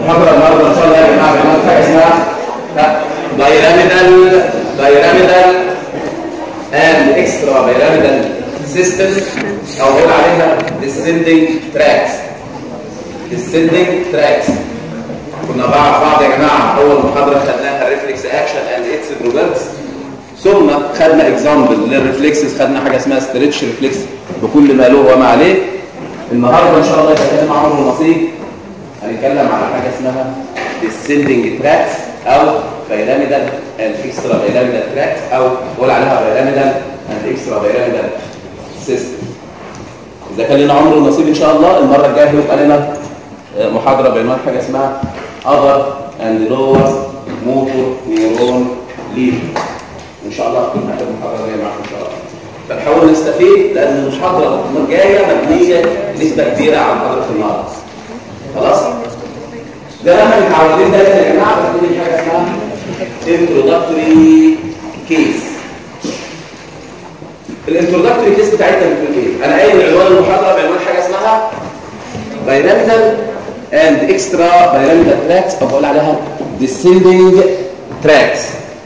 المحاضرة النهارده إن شاء الله يا جماعة بنعمل حاجة اسمها بيراميدال بيراميدال and extra pyramidal system أو بقول عليها descending tracks descending tracks كنا مع بعض يا جماعة أول محاضرة خدناها الريفلكس أكشن and its drawbacks ثم خدنا اكزامبل للريفلكسز خدنا حاجة اسمها ستريتش ريفلكس بكل ما له وما عليه النهارده ان شاء الله يتكلم عمرو النصيب هنتكلم على حاجه اسمها descending tracks او pyramidal and extra pyramidal tracks او بقول عليها pyramidal and extra pyramidal system اذا كان لنا عمرو النصيب ان شاء الله المره الجايه هيبقى لنا محاضره بعنوان حاجه اسمها upper and lower motor neuron lead ان شاء الله تكون هذه المحاضره جايه معاكم ان شاء الله فنحاول نستفيد لان المحاضره الجايه مبنيه نسبه كبيره على محاضره النهارده خلاص ده احنا متعودين دايما يا جماعه بنقول حاجه اسمها introductory case الانترودكتوري كيس بتاعتنا بتقول ايه انا قايل عنوان المحاضره بعنوان حاجه اسمها pyramidal and extra pyramidal tracks او بقول عليها descending tracks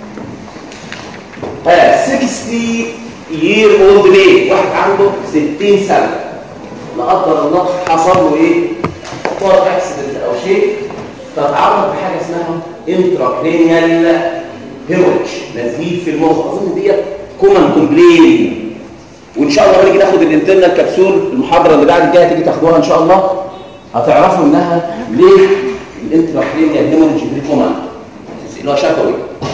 ها 60 year old man واحد عنده 60 سنه لا قدر الله حصل له ايه طار اكسيدنت او شيء فتعرض بحاجه اسمها انتراكرينيال هيموريج نزيف في المخ اظن ديت كومن كومبلين وان شاء الله هنيجي ناخد الانترنال كبسول المحاضره اللي بعد الجايه تيجي تاخدوها ان شاء الله هتعرفوا انها ليه الانتراكرينيال هيموريج دي كومن اللي هو شفوي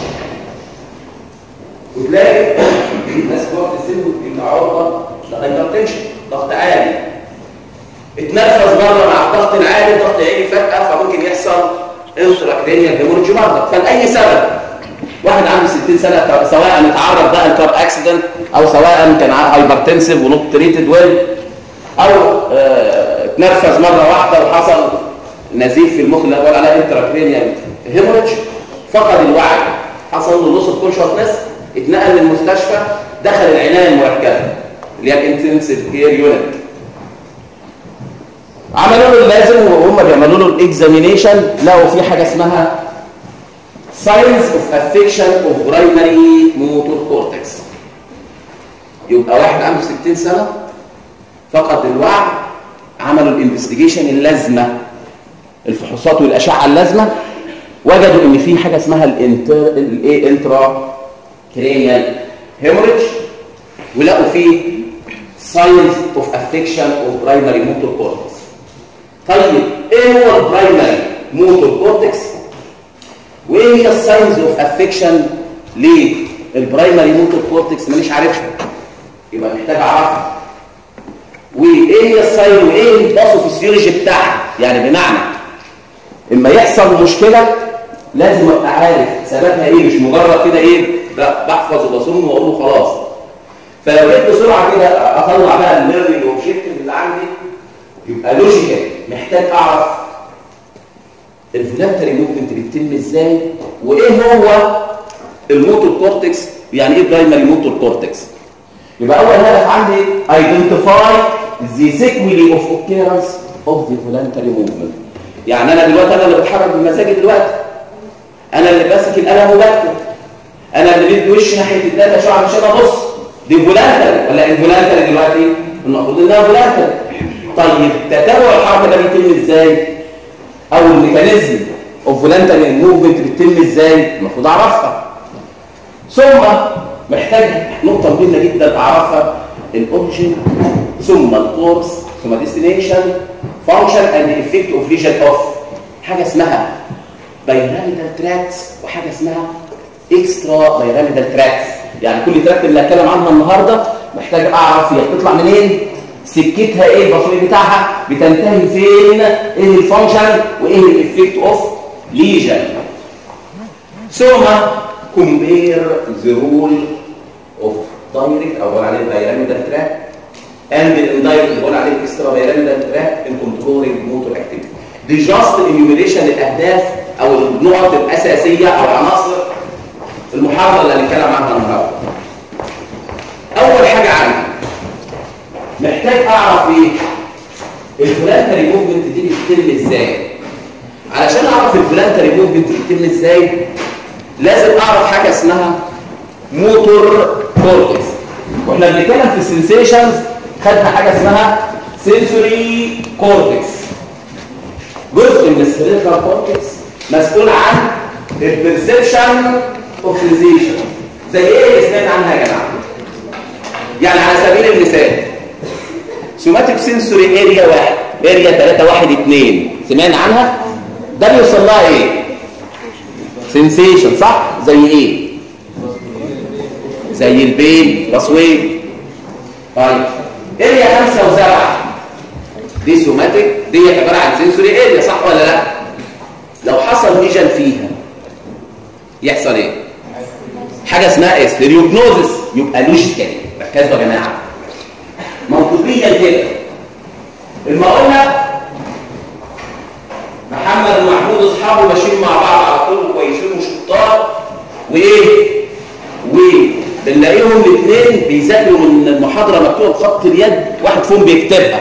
وتلاقي الناس جوه في السن بيبقى عرضه لهايبرتنشن ضغط عالي اتنفس بره مع الضغط العالي ضغط عالي فجاه فممكن يحصل انتراكرينيال هيموريدج برضه فلاي سبب واحد عنده 60 سنه سواء اتعرض بقى لكار اكسيدنت او سواء كان هايبرتنسيف ونوت تريتد ويل او اه اتنفس مره واحده وحصل نزيف في المخ اللي هو عليها انتراكرينيال هيموريدج فقد الوعي حصل له لوس اوف كونشسنس اتنقل للمستشفى دخل العنايه المركزه اللي هي الانتنسيف كير يونت عملوا له اللازم وهم بيعملوا له الاكزامينيشن لقوا في حاجه اسمها signs of affection of primary motor cortex يبقى واحد عنده 60 سنه فقد الوعي عملوا الانفستيجيشن اللازمه الفحوصات والاشعه اللازمه وجدوا ان في حاجه اسمها الانتر الايه انترا كرينيال هيموريدج ولقوا فيه signs of affection of primary motor cortex طيب ايه هو البرايمري موتور كورتكس وايه هي الساينز اوف افكشن للبرايمري موتور كورتكس مانيش عارفها يبقى محتاج اعرفها وايه هي الساين وايه الباثوفيسيولوجي بتاعها يعني بمعنى اما يحصل مشكله لازم ابقى عارف سببها ايه مش مجرد كده ايه بحفظ وبصم واقول له خلاص فلو جيت بسرعه كده اطلع بقى الليرنينج اوبجيكتيف اللي عندي يبقى لوجيكال محتاج اعرف الفولنتري موفمنت بيتم ازاي وايه هو الموتور كورتكس يعني ايه برايمري موتور كورتكس يبقى اول هدف عندي ايدنتيفاي ذا سيكويلي اوف اوكيرنس اوف ذا فولنتري موفمنت يعني انا دلوقتي انا اللي بتحرك بمزاجي دلوقتي انا اللي ماسك القلم وبكتب انا اللي بدي وشي ناحيه الداتا شو عشان ابص دي فولنتري ولا انفولنتري دلوقتي المفروض انها فولنتري طيب تتابع الحركه ده بيتم ازاي او الميكانيزم اوف فولنتري موفمنت بيتم ازاي المفروض اعرفها ثم محتاج نقطه مهمه جدا اعرفها الاوريجين ثم الكورس ثم ديستنيشن فانكشن اند افكت اوف ليجن اوف حاجه اسمها بيراميدال تراكس وحاجه اسمها اكسترا بيراميدال تراكس يعني كل تراك اللي هتكلم عنها النهارده محتاج اعرف هي بتطلع منين سكتها ايه البصري بتاعها بتنتهي فين ايه الفانكشن وايه الافكت اوف ليجن ثم كومبير ذا رول اوف دايركت او بقول عليه بيراميدال تراك اند الاندايركت بقول عليه اكسترا بيراميدال تراك ان كنترولينج موتور اكتيفيتي دي جاست انيوميريشن الاهداف او النقط الاساسيه او عناصر المحاضره اللي هنتكلم عنها النهارده اول حاجه عندي محتاج اعرف ايه الفلانتري موفمنت دي بتتم ازاي علشان اعرف البلانتري موفمنت بتتم ازاي لازم اعرف حاجه اسمها موتور كورتكس واحنا بنتكلم في السنسيشنز خدنا حاجه اسمها سنسوري كورتكس جزء من السيريبرال كورتكس مسؤول عن البرسبشن اوف سنسيشن زي ايه اللي سمعنا عنها يا جماعه يعني على سبيل المثال سوماتيك سنسوري اريا واحد اريا 3 1 2 سمعنا عنها ده بيوصل لها ايه سنسيشن صح زي ايه زي البين بصوين طيب اريا 5 و7 دي سوماتيك دي عباره عن سنسوري اريا صح ولا لا لو حصل ليجن فيها يحصل ايه حاجه اسمها استيريوجنوزس يبقى لوجيكالي ركزوا يا جماعه منطقيا كده لما قلنا محمد ومحمود اصحابه ماشيين مع بعض على طول كويسين وشطار وايه وبنلاقيهم الاثنين بيذاكروا من المحاضره مكتوبه بخط اليد واحد فيهم بيكتبها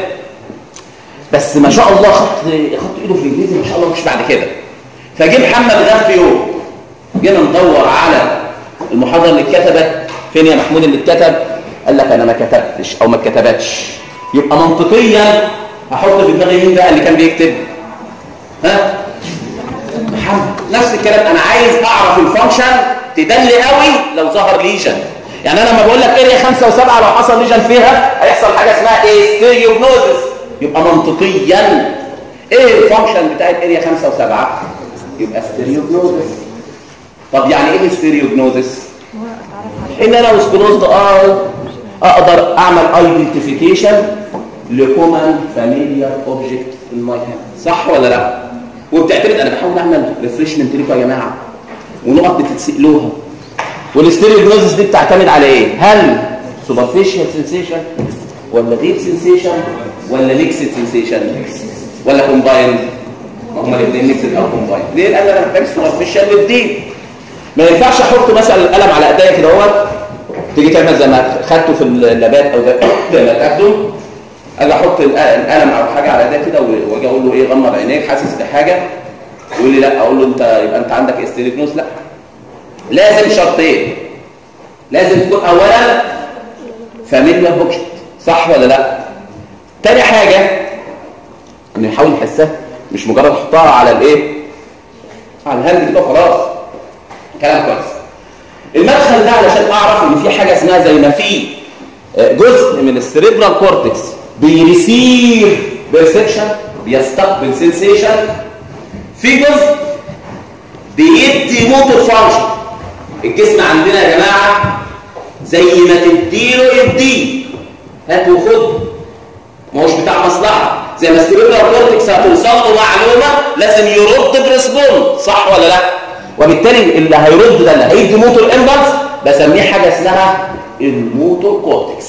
بس ما شاء الله خط خط ايده في الانجليزي ما شاء الله مش بعد كده فجه محمد غاب في يوم جينا ندور على المحاضره اللي اتكتبت فين يا محمود اللي اتكتب قال لك انا ما كتبتش او ما اتكتبتش يبقى منطقيا هحط في دماغي مين بقى اللي كان بيكتب ها محمد نفس الكلام انا عايز اعرف الفانكشن تدل قوي لو ظهر ليجن يعني انا لما بقول لك اريا 5 و7 لو حصل ليجن فيها هيحصل حاجه اسمها ايه ستيريوجنوزس يبقى منطقيا ايه الفانكشن بتاعت اريا 5 و7 يبقى ستيريوجنوزس طب يعني ايه ستيريوجنوزس ان انا وسكلوزد ار اقدر اعمل ايدنتيفيكيشن لكومن فاميليار اوبجكت ان ماي هاند صح ولا لا وبتعتمد انا بحاول اعمل ريفريشمنت لكم يا جماعه ونقط بتتسالوها والستيريوجنوزس دي بتعتمد على ايه هل سوبرفيشال سنسيشن ولا ديب سنسيشن ولا ميكسد سنسيشن ولا كومبايند ما هم الاثنين ميكسد او كومبايند ليه لان انا محتاج سوبرفيشال والديب ما ينفعش احط مثلا القلم على ايديا كده اهوت تيجي تعمل زي ما خدته في اللابات او زي ما تاخده اجي احط القلم او حاجه على ايديا كده واجي اقول له ايه غمض عينيك حاسس بحاجه يقول لي لا اقول له انت يبقى انت عندك استريجنوس لا لازم شرطين لازم تكون اولا فاميليار بوكشت صح ولا لا تاني حاجه ان نحاول نحسها مش مجرد احطها على الايه على الهاند كده خلاص كلام كويس المدخل ده علشان اعرف ان في حاجه اسمها زي ما في جزء من السريبرال كورتكس بيريسيف بيرسبشن بيستقبل سنسيشن في جزء بيدي موتور فانكشن الجسم عندنا يا جماعه زي ما تديله يديه هات وخد ما هوش بتاع مصلحه زي ما السريبرال كورتكس هتوصل له معلومه لازم يرد بريسبون صح ولا لا وبالتالي اللي هيرد ده اللي هيدي موتور امبلس بسميه حاجه اسمها الموتور كورتكس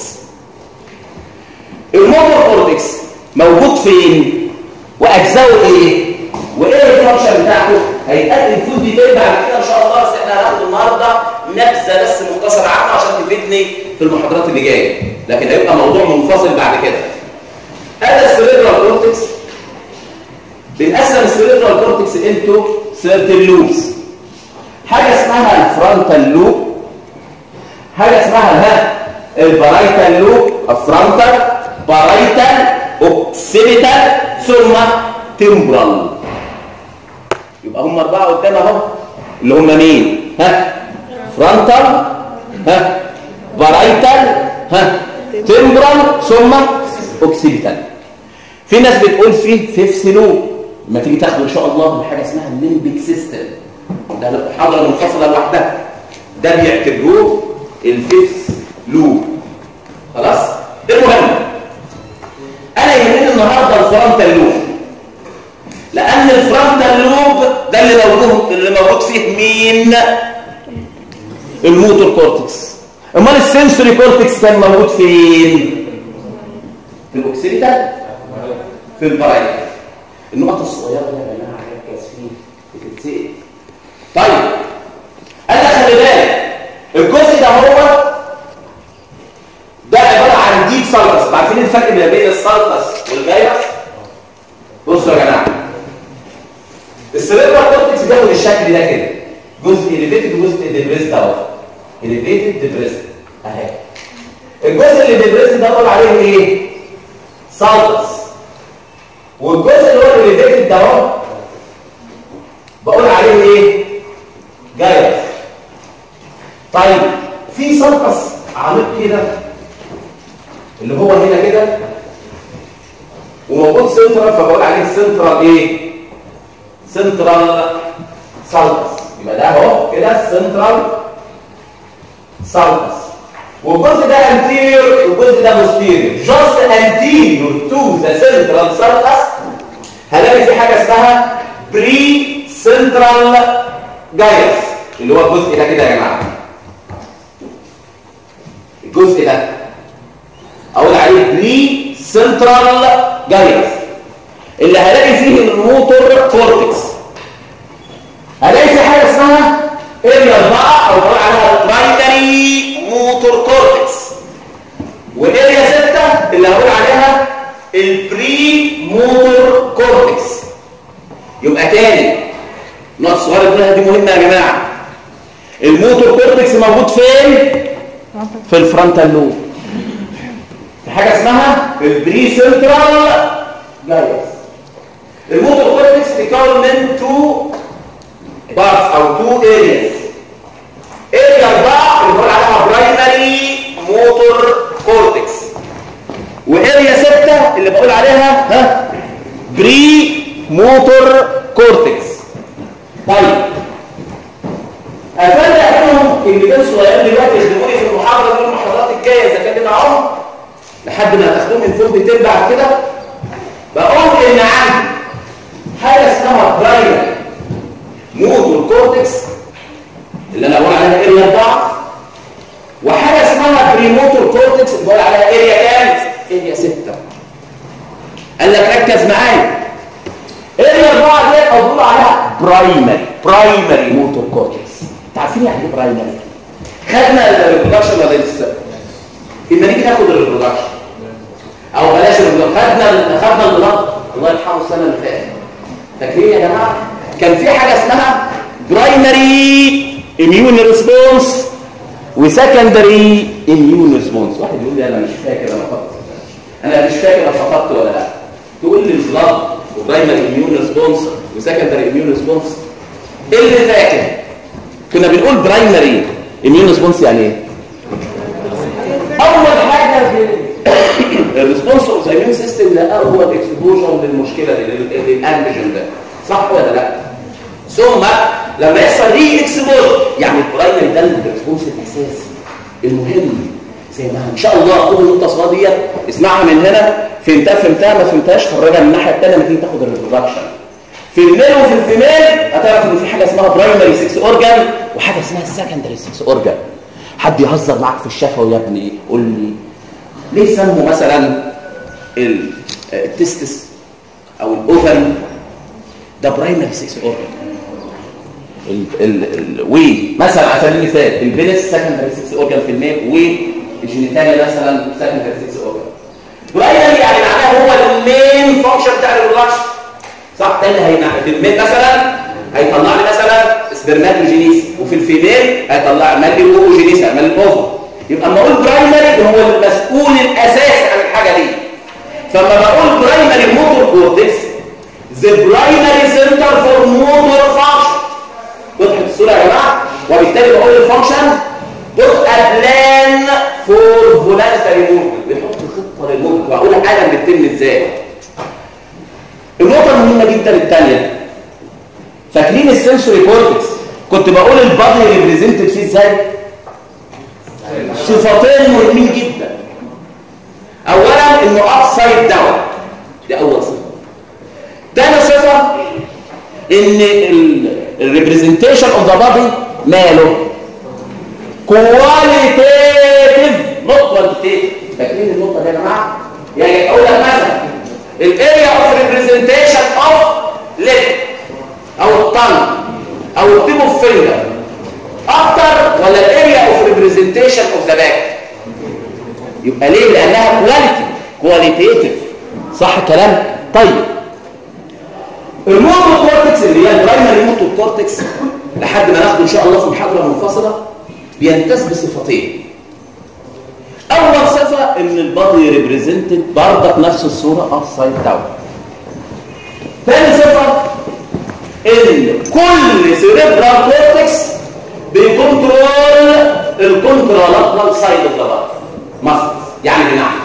الموتور كورتكس موجود فين واجزاؤه ايه وايه الفانكشن بتاعته هيتقدم فود ديتيل بعد كده ان شاء الله بس احنا هناخد النهارده نبذه بس مختصره عنه عشان تفيدني في المحاضرات اللي جايه لكن هيبقى موضوع منفصل بعد كده هذا السيريبرال كورتكس بنقسم السيريبرال كورتكس انتو سيرتن لوبس حاجه اسمها الفرونتال لوب حاجه اسمها ها البرايتال لوب الفرونتال بارايتال اوكسيبيتال ثم تمبرال يبقى هم اربعه قدام اهو اللي هم مين ها فرونتال ها بارايتال ها تمبرال ثم اوكسيبيتال في ناس بتقول فيه فيفث لوب لما تيجي تاخد ان شاء الله بحاجه اسمها الليمبيك سيستم ده محاضره منفصله لوحدها ده بيعتبروه الفيفث لوب خلاص المهم انا يهمني النهارده الفرونتال لوب لان الفرونتال لوب ده اللي موجود اللي موجود فيه مين الموتور كورتكس امال السنسوري كورتكس كان موجود فين في الاوكسيدال في البرايت النقط الصغيره دي يا جماعه ركز فيه بتتسال طيب انا خلي بالك الجزء ده هو ده عباره عن ديب سالكس عارفين الفرق ما بين السالكس والفيروس بصوا يا جماعه السيريبرال كورتكس بياخد الشكل ده كده جزء اليفيتد وجزء ديبريس دوت اليفيتد ديبريس اهي الجزء اللي ديبريس ده بقول عليه ايه سالتس والجزء اللي هو اليفيتد دوت بقول عليه ايه جايرس طيب في سالتس عميق كده اللي هو هنا كده وموجود سنترال فبقول عليه سنترال ايه سنترال سالتس يبقى ده اهو كده سنترال سالتس والجزء ده انتير والجزء ده مستيريور جاست انتيريور تو ذا سنترال سالتس هلاقي في حاجه اسمها بري سنترال جايرس اللي هو الجزء ده كده يا جماعه الجزء ده اقول عليه بري سنترال جايرس اللي هلاقي فيه الموتور كورتكس هلاقي في حاجه اسمها اريا 4 او بقول عليها برايمري موتور كورتكس واريا 6 اللي هقول عليها البري موتور كورتكس يبقى تاني نقط صغيره منها دي مهمه يا جماعه الموتور كورتكس موجود فين في الفرونتال لوب في حاجه اسمها البري سنترال جايرس الموتور كورتكس بيتكون من تو بارتس او تو ارياز اريا 4 اللي بنقول عليها برايمري موتور كورتكس واريا 6 اللي بقول عليها ها بري موتور كورتكس طيب افرق بينهم كلمتين صغيرين دلوقتي يخدموني في المحاضره دي والمحاضرات الجايه اذا كان لنا عمر لحد ما هتاخدوهم من فوق بتين بعد كده بقول ان عندي حاجه اسمها برايمري موتور كورتكس اللي انا بقول عليها اريا 4 وحاجه اسمها بريموتور كورتكس اللي بقول عليها اريا كام اريا 6 قال لك ركز معايا اريا 4 دي او بيقولوا عليها برايمري برايمري موتور كورتكس انتوا عارفين يعني ايه برايمري خدنا الريبرودكشن ولا لسه اما نيجي ناخد الريبرودكشن او بلاش الريبرودكشن خدنا خدنا البلط الله يرحمه السنه اللي فاتت فاكرين يا جماعه كان في حاجه اسمها برايمري اميون ريسبونس وسكندري اميون ريسبونس واحد يقول لي انا مش فاكر انا فقط انا مش فاكر انا فقدت ولا لا تقول لي البلاد وبرايمري اميون ريسبونس وسكندري اميون ريسبونس ايه اللي فاكر كنا بنقول برايمري اميون ريسبونس يعني ايه اول حاجه الريسبونس اوف ذا اميون سيستم ده هو الاكسبوجر للمشكله دي للانتيجين ده صح ولا لا ثم لما يحصل ري اكسبوجر يعني البرايمري ده الريسبونس الاساسي المهم زي ما ان شاء الله خد النقطه الصغيره ديت اسمعها من هنا فهمتها فهمتها ما فهمتهاش خرجها من الناحيه الثانيه لما تيجي تاخد الريبرودكشن في الميل وفي الفيميل هتعرف ان في حاجه اسمها برايمري 6 اورجان وحاجه اسمها سكندري 6 اورجان حد يهزر معاك في الشفوي يا ابني قول لي ليه سموا مثلا التستس او الاوفري ده برايمري 6 اورجان الوي مثلا على سبيل المثال البيلس سكندري 6 اورجان في الميل والجينيتاليا مثلا سكندري 6 اورجان برايمري يعني معناها هو المين فانكشن بتاع الريبرودكشن صح ده اللي هيمنع في الميل مثلا هيطلع لي مثلا سبرماتوجينيس وفي الفيميل هيطلع مالي اوجينيس مالي الاوفر يبقى اما اقول برايمري هو المسؤول الاساسي عن الحاجه دي فلما بقول برايمري موتور كورتكس the primary center for motor function وضحت الصوره يا جماعه وبالتالي بقول الفانكشن put a plan for voluntary movement بنحط خطه للموفمنت واقول حاجه بتتم ازاي النقطه المهمه جدا الثانيه فاكرين السنسوري كورتكس كنت بقول البادي ريبريزنتد فيه ازاي صفتين مهمين جدا اولا انه ابسايد داون دي اول صفه تاني صفه ان الريبريزنتيشن اوف ذا بادي ماله كواليتيف نوت كوانتيتيف فاكرين النقطه دي يا جماعه يعني اقول لك مثلا الاريا اوف ريبريزنتيشن اوف ليب او الطن او التيب اوف فينجر اكتر ولا الاريا اوف ريبريزنتيشن اوف ذا باك يبقى ليه لانها كواليتي كواليتيتيف صح الكلام طيب الموتور كورتكس كورتكس اللي هي البرايمري موتور كورتكس لحد ما ناخده ان شاء الله في محاضره منفصله بيمتاز بصفتين اول صفه ان البادي ريبريزنتد برضه بنفس الصوره ابسايد داون ثاني صفه ان كل سيريبرال كورتكس بيكنترول الكونترالاترال سايد اوف ذا بادي مصر يعني بمعنى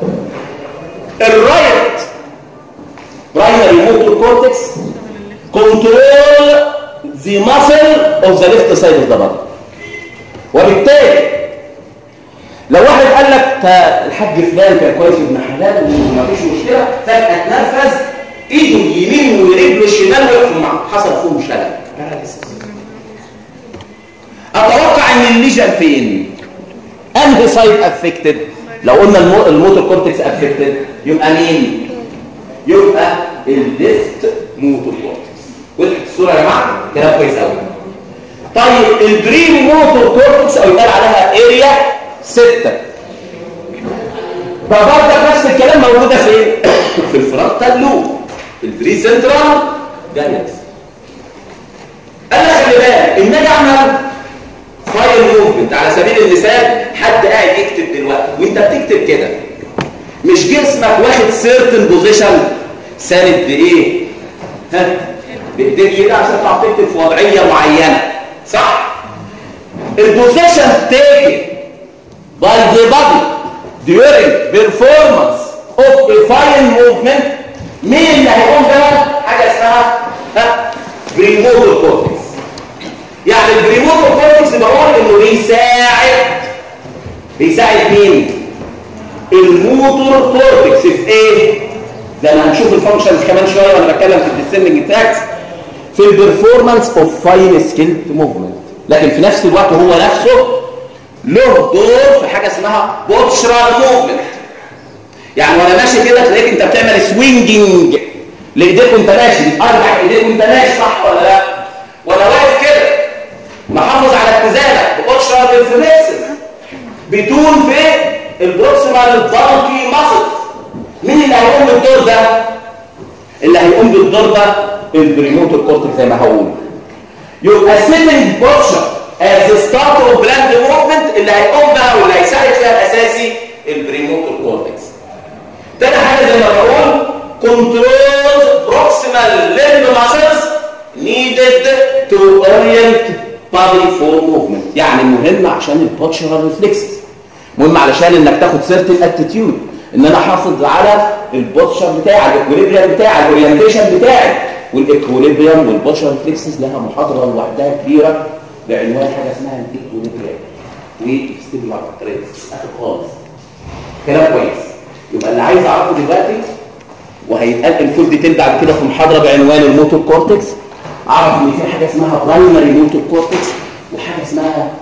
الرايت برايمري موتور كورتكس كنترول the muscle of the left side of the body وبالتالي لو واحد قال لك الحاج فلان كان كويس ابن حلال ومفيش مشكله فجاه اتنرفز ايده اليمين ورجله الشمال وقفوا حصل فيهم شلل اتوقع ان الليجن فين انهي سايد افكتد لو قلنا المو... الموتور كورتكس افكتد يبقى مين يبقى الليفت موتور كورتكس وضحت الصوره يا جماعه كلام كويس قوي طيب البري موتور كورتكس او يتقال عليها اريا 6 فبرضه نفس الكلام موجوده فين في الفرونتال لوب البري سنترال جالكس قال لك خلي بالك ان اجي اعمل فايل موفمنت على سبيل المثال حد قاعد يكتب دلوقتي وانت بتكتب كده مش جسمك واخد سيرتن بوزيشن ساند بايه ها بايديك كده عشان تعرف تكتب في وضعيه معينه صح البوزيشن تيكن by the body during performance of a fine movement مين اللي هيقوم بقى حاجه اسمها ها بريموتور كورتكس يعني البريموتور كورتكس بقول انه بيساعد بيساعد مين الموتور كورتكس في ايه زي ما هنشوف الفانكشنز كمان شويه وانا بتكلم في الديسندنج تراكس في البرفورمانس اوف فاين سكيلد موفمنت لكن في نفس الوقت هو نفسه له دور في حاجه اسمها بوتشرال موفمنت يعني وانا ماشي كده تلاقيك انت بتعمل سوينجنج لايديك وانت ماشي ارجع ايديك وانت ماشي صح ولا لا وانا واقف كده محافظ على اتزانك بوتشرال ريفلكسز بدون في البروكسيمال بالكي ماسل مين اللي هيقوم بالدور ده اللي هيقوم بالدور ده البريموتور كورتكس زي ما هقول يبقى سيتنج بوتشر از ستارت اوف بلاند موفمنت اللي هيقوم بها واللي هيساعد فيها الاساسي البريموتور كورتكس تاني حاجه زي ما بقول كنترول بروكسيمال ليمب ماسلز needed to orient body for movement يعني مهم عشان البوتشرال ريفلكسز مهم علشان انك تاخد سيرتن اتيتيود ان انا احافظ على البوتشر بتاعي الاكوليبريم بتاعي الاورينتيشن بتاعي والاكوليبريم والبوتشر ريفلكسز لها محاضره لوحدها كبيره بعنوان حاجه اسمها الاكوليبريم وستيبولار تريس خالص كلام كويس يبقى اللي عايز اعرفه دلوقتي وهيتقال الفول ديتيل بعد كده في محاضره بعنوان الموتور كورتكس اعرف ان في حاجه اسمها برايمري موتور كورتكس وحاجه اسمها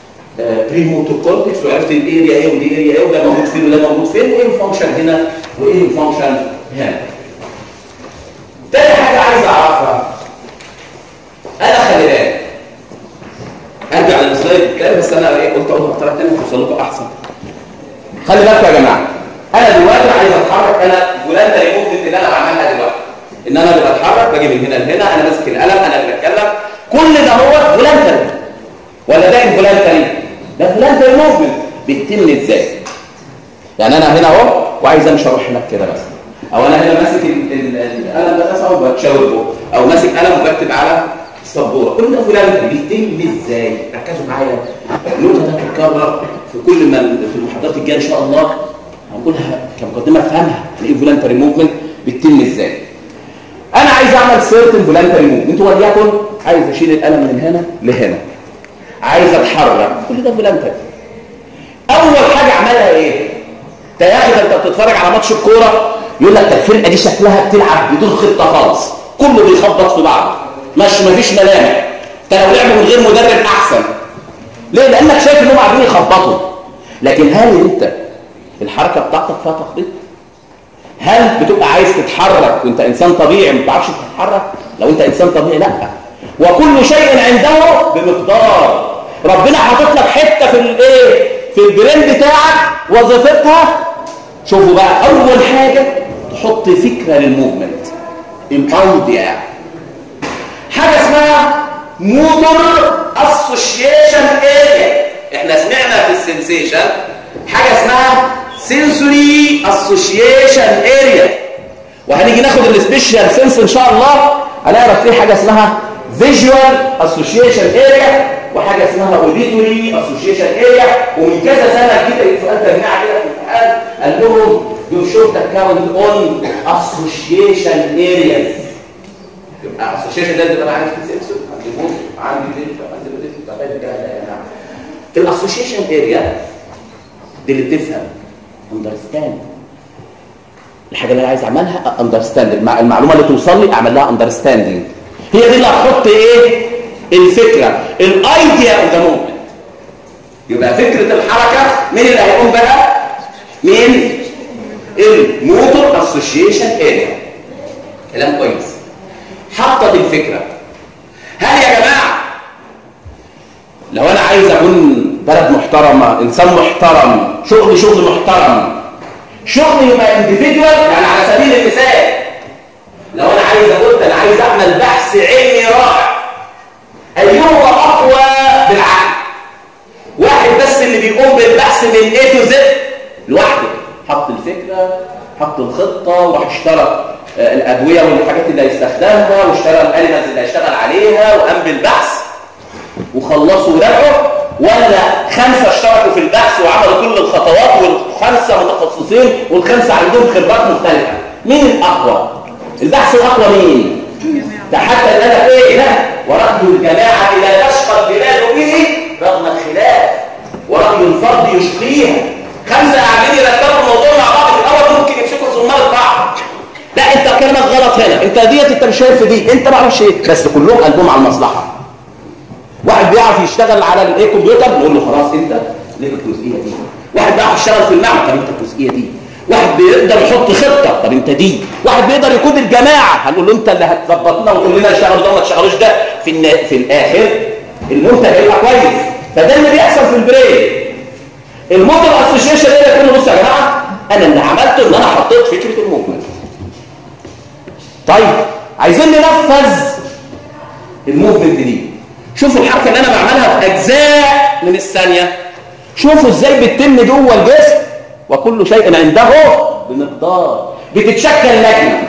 بري موتور كورتكس وعرفت الاريا ايه ودي اريا ايه وده موجود فين وده موجود فين وايه الفانكشن هنا وايه الفانكشن هنا تاني حاجه عايز اعرفها انا خلي بالك ارجع للسلايد الكلام بس انا ايه قلت اقول محترم تاني توصل لكم احسن خلي بالكم يا جماعه انا دلوقتي عايز اتحرك انا فلان موفمنت اللي انا بعملها دلوقتي ان انا اللي بتحرك باجي من هنا لهنا انا ماسك القلم انا اللي بتكلم كل ده هو فولنتري ولا ده انفولنتري ده فولنتري موفمنت بيتم ازاي يعني انا هنا اهو وعايز امشي اروح هناك كده بس او انا هنا ماسك القلم ده مثلا وبتشاور بيه او ماسك قلم وبكتب على السبوره كل ده فولنتري بيتم ازاي ركزوا معايا النقطه ده بتتكرر في كل ما في المحاضرات الجايه ان شاء الله هنقولها كمقدمه افهمها يعني ايه فولنتري موفمنت بيتم ازاي انا عايز اعمل سيرتن فولنتري موفمنت وليكن عايز اشيل القلم من هنا لهنا عايز اتحرك كل ده فولنتري اول حاجه عملها ايه انت يا اخي انت بتتفرج على ماتش الكوره يقول لك الفرقه دي شكلها بتلعب بدون خطه خالص كله بيخبط في بعض مش مفيش ملامح انت لو لعبوا من غير مدرب احسن ليه لانك شايف انهم عارفين يخبطوا لكن هل انت الحركه بتاعتك فيها تخبيط هل بتبقى عايز تتحرك وانت انسان طبيعي ما بتعرفش تتحرك لو انت انسان طبيعي لا وكل شيء عنده بمقدار ربنا حاطط لك حته في الايه في البرين بتاعك وظيفتها شوفوا بقى اول حاجه تحط فكره للموفمنت الايديا حاجه اسمها موتور اسوشيشن اريا احنا سمعنا في السنسيشن حاجه اسمها سنسوري اسوشيشن اريا وهنيجي ناخد السبيشال سنس ان شاء الله هنعرف فيه حاجه اسمها فيجوال اسوشيشن اريا وحاجه اسمها اوديتوري اسوشيشن اريا ومن كذا سنه كده سؤال تجميع كده في الامتحان قال لهم يو شورت اكاونت اون اسوشيشن ارياز يبقى اسوشيشن ده بيبقى عندي سنسور عندي موت عندي ديتا عندي ديتا طب ده يا جماعه الاسوشيشن اريا دي اللي تفهم اندرستاند الحاجه اللي انا عايز اعملها اندرستاند المعلومه اللي توصل لي اعمل لها اندرستاندنج هي دي اللي هتحط ايه الفكره الايديا اوف ذا موفمنت يبقى فكره الحركه مين اللي هيقوم بقى مين الموتور اسوشيشن اريا كلام كويس حطت الفكره هل يا جماعه لو انا عايز اكون بلد محترمه انسان محترم شغل شغل محترم شغل يبقى انديفيدوال يعني على سبيل المثال لو انا عايز اقول انا عايز اعمل بحث علمي رائع ايهما اقوى بالعقل واحد بس اللي بيقوم بالبحث من A to Z لوحده حط الفكره حط الخطه وراح اشترى الادويه والحاجات اللي هيستخدمها واشترى الاليمنتس اللي هيشتغل عليها وقام بالبحث وخلصوا ورجعوا ولا خمسه اشتركوا في البحث وعملوا كل الخطوات والخمسه متخصصين والخمسه عندهم خبرات مختلفه مين الاقوى البحث الاقوى مين ده حتى ان انا ايه لا ورد الجماعه الى تشقى البلاد به رغم الخلاف ورأي الفرد يشقيها خمسه قاعدين يرتبوا الموضوع مع بعض في الاول ممكن يمسكوا زمار بعض لا انت كلامك غلط هنا انت ديت انت مش شايف دي انت ما اعرفش ايه بس كلهم قلبهم على المصلحه واحد بيعرف يشتغل على الايه كمبيوتر نقول له خلاص انت ليك الجزئيه دي واحد بيعرف يشتغل في المعمل طب انت الجزئيه دي واحد بيقدر يحط خطه طب انت دي واحد بيقدر يقود الجماعه هنقول له انت اللي هتظبطنا وتقول لنا اشتغل ده ما تشتغلوش ده في النا... في الاخر المنتج هيبقى كويس فده اللي بيحصل في البرين الموتور اسوشيشن ده يقول له بصوا يا جماعه انا اللي عملته ان انا حطيت فكره الموفمنت طيب عايزين ننفذ الموفمنت دي شوفوا الحركه اللي انا بعملها في اجزاء من الثانيه شوفوا ازاي بتتم جوه الجسم وكل شيء عنده بمقدار بتتشكل لجنه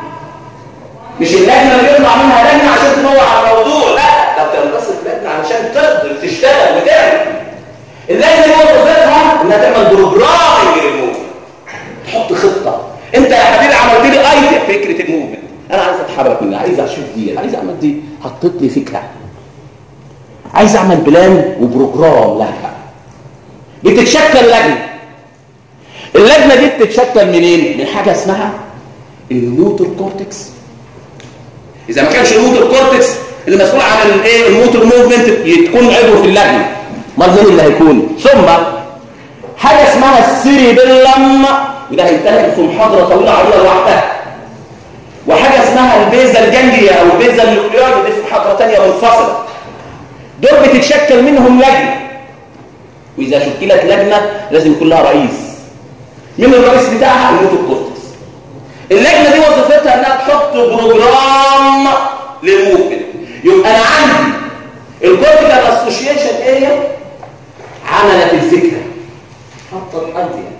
مش اللجنه اللي يطلع منها لجنه عشان تنوع على الموضوع لا ده بتنبسط لجنه علشان تقدر تشتغل وتعمل اللجنه دي وظيفتها انها تعمل بروجرامنج للموفمنت تحط خطه انت يا حبيبي عملت لي ايديا فكره الموفمنت انا عايز اتحرك منها عايز اشوف دي عايز اعمل دي حطيت لي فكره عايز اعمل بلان وبروجرام لها بتتشكل لجنه اللجنه دي بتتشكل منين من حاجه اسمها الموتور كورتكس اذا ما كانش الموتور كورتكس اللي مسؤول عن الايه الموتور موفمنت تكون عضو في اللجنه امال مين اللي هيكون ثم حاجه اسمها السيريبيلم وده هينتهي في محاضره طويله عريضه لوحدها وحاجه اسمها البيزا الجانجليا او البيزا النيوكليار دي في محاضره ثانيه منفصله دول بتتشكل منهم لجنه واذا شكلت لجنه لازم يكون لها رئيس مين الرئيس بتاعها الموتور كورتكس اللجنه دي وظيفتها انها تحط بروجرام للموفمنت يبقى انا عندي الكورتيكال اسوشيشن اريا عملت الفكره حطت الايديا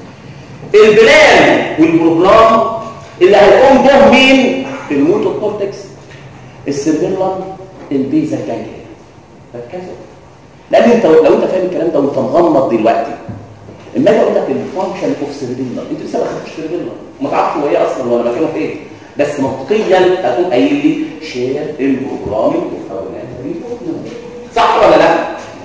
البلان والبروجرام اللي هيقوم به مين الموتور كورتكس السيربيلم البيزا جانجليا ركزوا لان انت لو انت فاهم الكلام ده وانت مغمض دلوقتي اما اجي اقول لك الفانكشن اوف سيربيلم انت لسه ما خدتش سيربيلم وما تعرفش هو ايه اصلا ولا مكانه فين بس منطقيا هتقوم قايل لي شير البروجرامينج صح ولا لا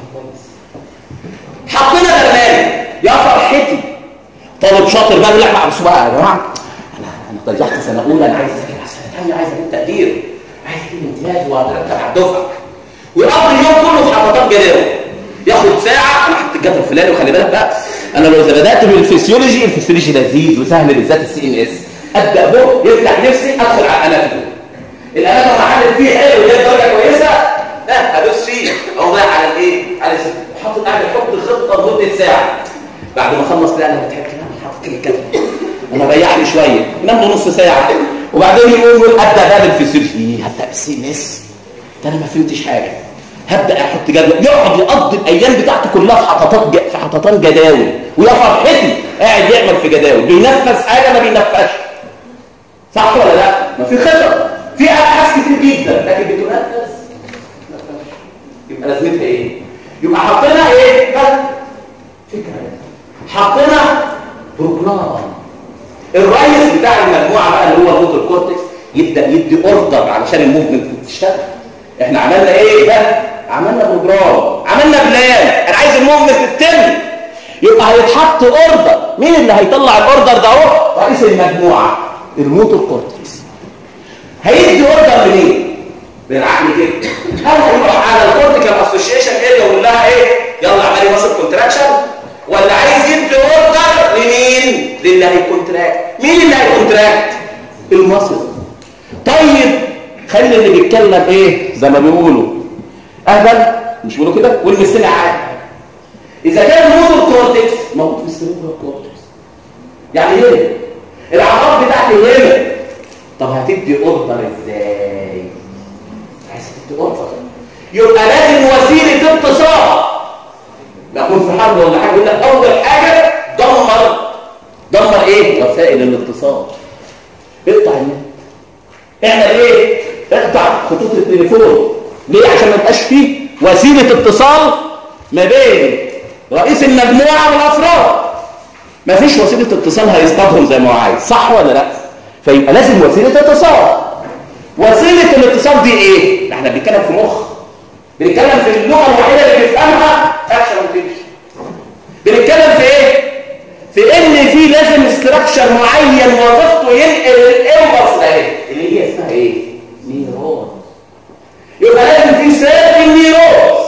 حطينا برنامج يا فرحتي طالب شاطر بقى يقول لك بقى بصوا بقى يا جماعه انا انا ضيعت سنه اولى انا عايز اذاكر سنه ثانيه عايز اجيب تقدير عايز اجيب امتياز واترتب على الدفعه ويقضي اليوم كله في حركات جداول ياخد ساعه انا حطيت الجدول الفلاني وخلي بالك بقى انا لو بدات بالفسيولوجي الفسيولوجي لذيذ وسهل بالذات السي ان اس ابدا به يفتح نفسي ادخل على الاناتومي الاناتومي محل فيه حلو وجايب درجه كويسه لا هدوس فيه اقوم رايح على الايه على حاطط قاعد يحط خطه لمده ساعه بعد ما اخلص لا انا بتحب انا حاطط كده كده انا ريح لي شويه نام له نص ساعه وبعدين يقوم يقول ابدا بقى بالفسيولوجي هبدا بالسي ان اس انا ما فهمتش حاجه هبدا احط جدول يقعد يقضي الايام بتاعته كلها في حططات في حططان جداول ويا فرحتي قاعد يعمل في جداول بينفذ حاجه ما بينفذش صح ولا لا ما في خطط في ابحاث كتير جدا لكن بتنفذ يبقى لازمتها ايه يبقى حطينا ايه بس فكره حطينا بروجرام الرئيس بتاع المجموعه بقى اللي هو الموتور كورتكس يبدا يدي اوردر علشان الموفمنت تشتغل احنا عملنا ايه بقى عملنا بروجرام عملنا بلان انا عايز الموفمنت تتم يبقى هيتحط اوردر مين اللي هيطلع الاوردر ده اهو رئيس المجموعه الموتور كورتكس هيدي اوردر لمين للعقل كده هل هيروح على الكورتيكال اسوشيشن اريا ويقول لها ايه يلا اعملي ماسل كونتراكشن ولا عايز يدي اوردر لمين للي هيكونتراكت مين اللي هيكونتراكت الماسل طيب خلي اللي بيتكلم ايه زي ما بيقولوا اهبل مش بيقولوا كده والمستمع عادي اذا كان الموتور كورتكس موجود في السيريبرال كورتكس يعني ايه العضلات بتاعتي هنا طب هتدي اوردر ازاي عايز تدي اوردر يبقى لازم وسيله اتصال نكون في حرب ولا حاجه يقول لك اول حاجه دمر دمر ايه وسائل الاتصال اقطع النت اعمل ايه اقطع خطوط التليفون ليه عشان ما يبقاش فيه وسيله اتصال ما بين رئيس المجموعه والافراد ما فيش وسيله اتصال هيصطادهم زي ما هو عايز صح ولا لا فيبقى لازم وسيله اتصال وسيله الاتصال دي ايه احنا بنتكلم في مخ بنتكلم في اللغه الوحيده اللي بيفهمها اكشن وتنشن بنتكلم في ايه في ان في لازم استراكشر معين وظيفته ينقل الامبلس ده اللي هي اسمها ايه نيرون يبقى لازم في سيرف النيرون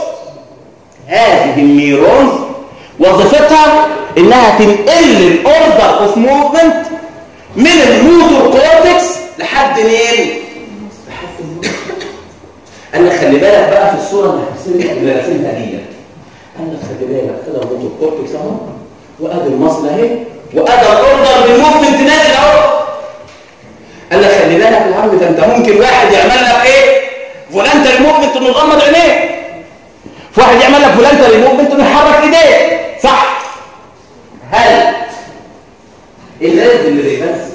هذه النيرون وظيفتها انها تنقل الاوردر اوف موفمنت من الموتور كورتكس لحد مين لحد الموتور قال لك خلي بالك بقى في الصوره اللي راسمها دي قال لك خلي بالك كده الموتور كورتكس اهو وادي المصل اهي وادي الاوردر بالموفمنت نازل اهو قال لك خلي بالك يا عم ده انت ممكن واحد يعمل لك ايه فولنتري موفمنت انه يغمض عينيه في واحد يعمل لك فولنتري موفمنت انه يحرك ايديه صح هل النيرف اللي بيغذي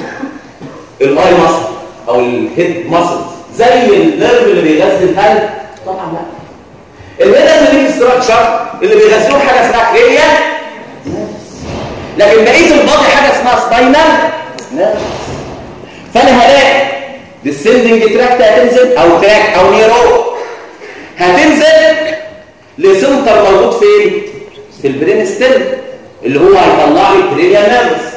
الاي ماسل او الهيد ماسل زي النيرف اللي بيغذي القلب طبعا لا النيرف اللي استراكشر اللي بيغذيه حاجه اسمها كريا لكن بقيه البادي حاجه اسمها سباينال نيرف فانا هلاقي السندنج تراكت هتنزل او تراك او نيرو هتنزل لسنتر موجود فين في البرين ستيم اللي هو هيطلع لي البرينيال نيرفز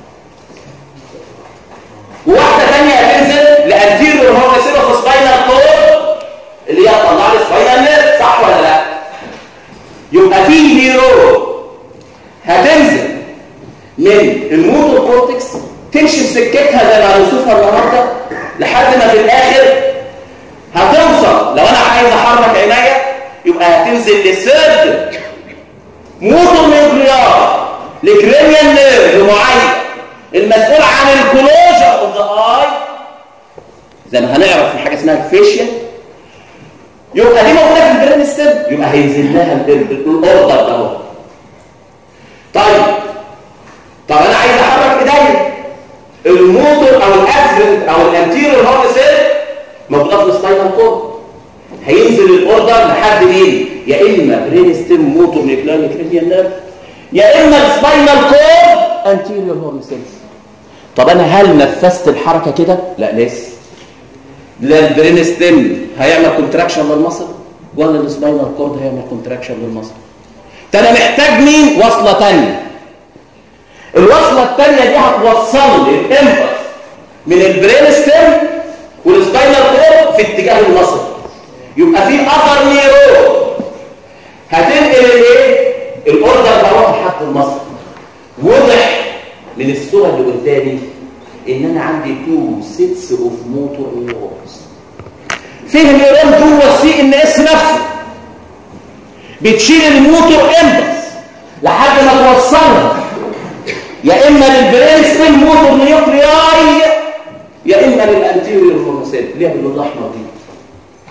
وواحده ثانيه هتنزل لانتيريور هورنسيرو سباينال كورد اللي هي هتطلع لي سباينال نيرف صح ولا لا يبقى في نيرو هتنزل من الموتور كورتكس تمشي في سكتها زي ما هنشوفها النهارده لحد ما في الاخر هتوصل لو انا عايز احرك عينيا يبقى هتنزل للسيرد موتور نيوكليار لكرينيال نيرف معين المسؤول عن الكلوجر اوف ذا اي زي ما هنعرف في حاجه اسمها الفيشيا يبقى دي موجوده في البرين ستيم يبقى هينزل لها الاوردر ده اهو طيب طب انا عايز احرك ايديا الموتور او الافرنت او الانتيريور هورن سيل موجوده في السباينال كورد هينزل الاوردر لحد مين يا اما برين ستيم موتور نيوكليار كرينيال نيرف يا اما السباينال كورد انتيريور هورن سيلز طب انا هل نفذت الحركه كده لا لسه لا البرين ستيم هيعمل كونتراكشن للمصل ولا السباينال كورد هيعمل كونتراكشن للمصل ده انا محتاج مين وصله ثانيه الوصله الثانيه دي هتوصل لي الامبلس من البرين ستيم والسباينال كورد في اتجاه المصل يبقى في اثر نيرو هتنقل الايه الاوردر ده لحد المصل واضح من الصوره اللي قدامي ان انا عندي تو سيتس اوف موتور نيورونز فيه نيرون جوه السي ان اس نفسه بتشيل الموتور امبلس لحد ما توصلها يا اما للبرين ستيم موتور نيوكلياي يا اما للانتيريور هورنسيل اللي هي باللون الاحمر دي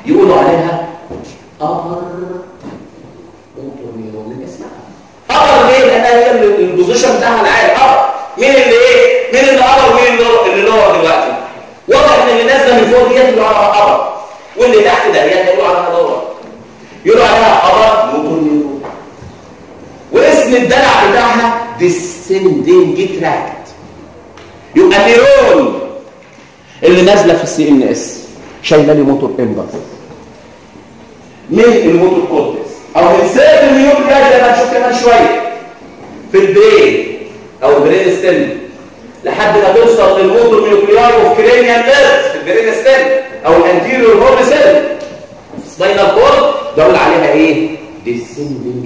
يقولوا عليها ابر موتور نيرون من اسمها ابر ليه لانها هي اللي البوزيشن بتاعها العالي ابر مين اللي ايه مين اللي ابر ومين اللي اللي لور دلوقتي واضح ان اللي نازله من فوق ديت اللي عليها ابر واللي تحت ده هي يقولوا عليها لور يقولوا عليها ابر موتور نيرون واسم الدلع بتاعها descending tract يبقى نيرون اللي نازله في السي ان اس شايله لي موتور امبلس من الموتور كورتكس او من سيرت النيوكليا زي ما هنشوف كمان شويه في البرين او البرين ستيم لحد ما توصل للموتور نيوكلياي اوف كرينيال نيرفز في البرين ستيم او الانتيريور هورن سيل سباينال كورد دول عليها ايه ديسندنج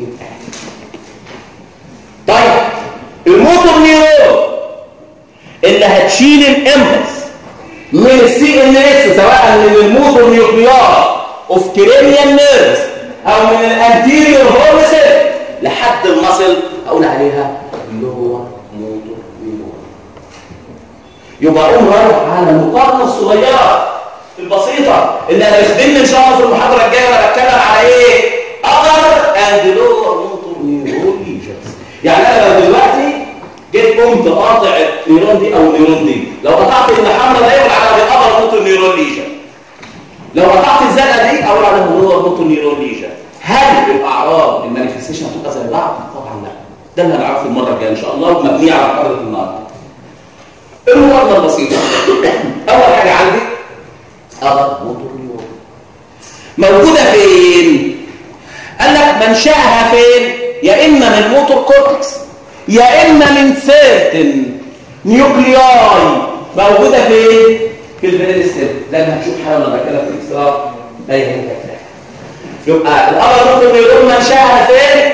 طيب الموتور نيورون اللي هتشيل الامبلس من السي ان اس سواء من الموتور نيوكليار اوف كرينيال نيرفز او من الانتيريور هورن سيل لحد المصل اقول عليها لور موتور نيورون يبقى اقوم رايح على المقارنه الصغيره البسيطه اللي هتخدمني ان شاء الله في المحاضره الجايه وانا بتكلم على ايه اذر اند لور موتور نيورون ليجنز يعني انا لو دلوقتي جيت قمت قاطع النيرون دي او النيرون دي لو قطعت الحمراء ده يقول على اذر موتور نيورون ليجن لو قطعت الزرقاء دي اقول على لور موتور نيورون ليجن هل الاعراض المانيفستيشن هتبقى زي بعض طبعا لا ده اللي هنعرفه المره الجايه ان شاء الله ومبنيه على محاضره النهارده المقارنه البسيطه اول حاجه عندي اذر موتور نيورون موجوده فين قال لك منشأها فين يا اما من الموتور كورتكس يا اما من سيرتن نيوكلياي موجوده فين في البرين ستيم زي ما هنشوف حالا لما بتكلم في الاكسترا اي هي يبقى الابر موتور نيورون منشأها فين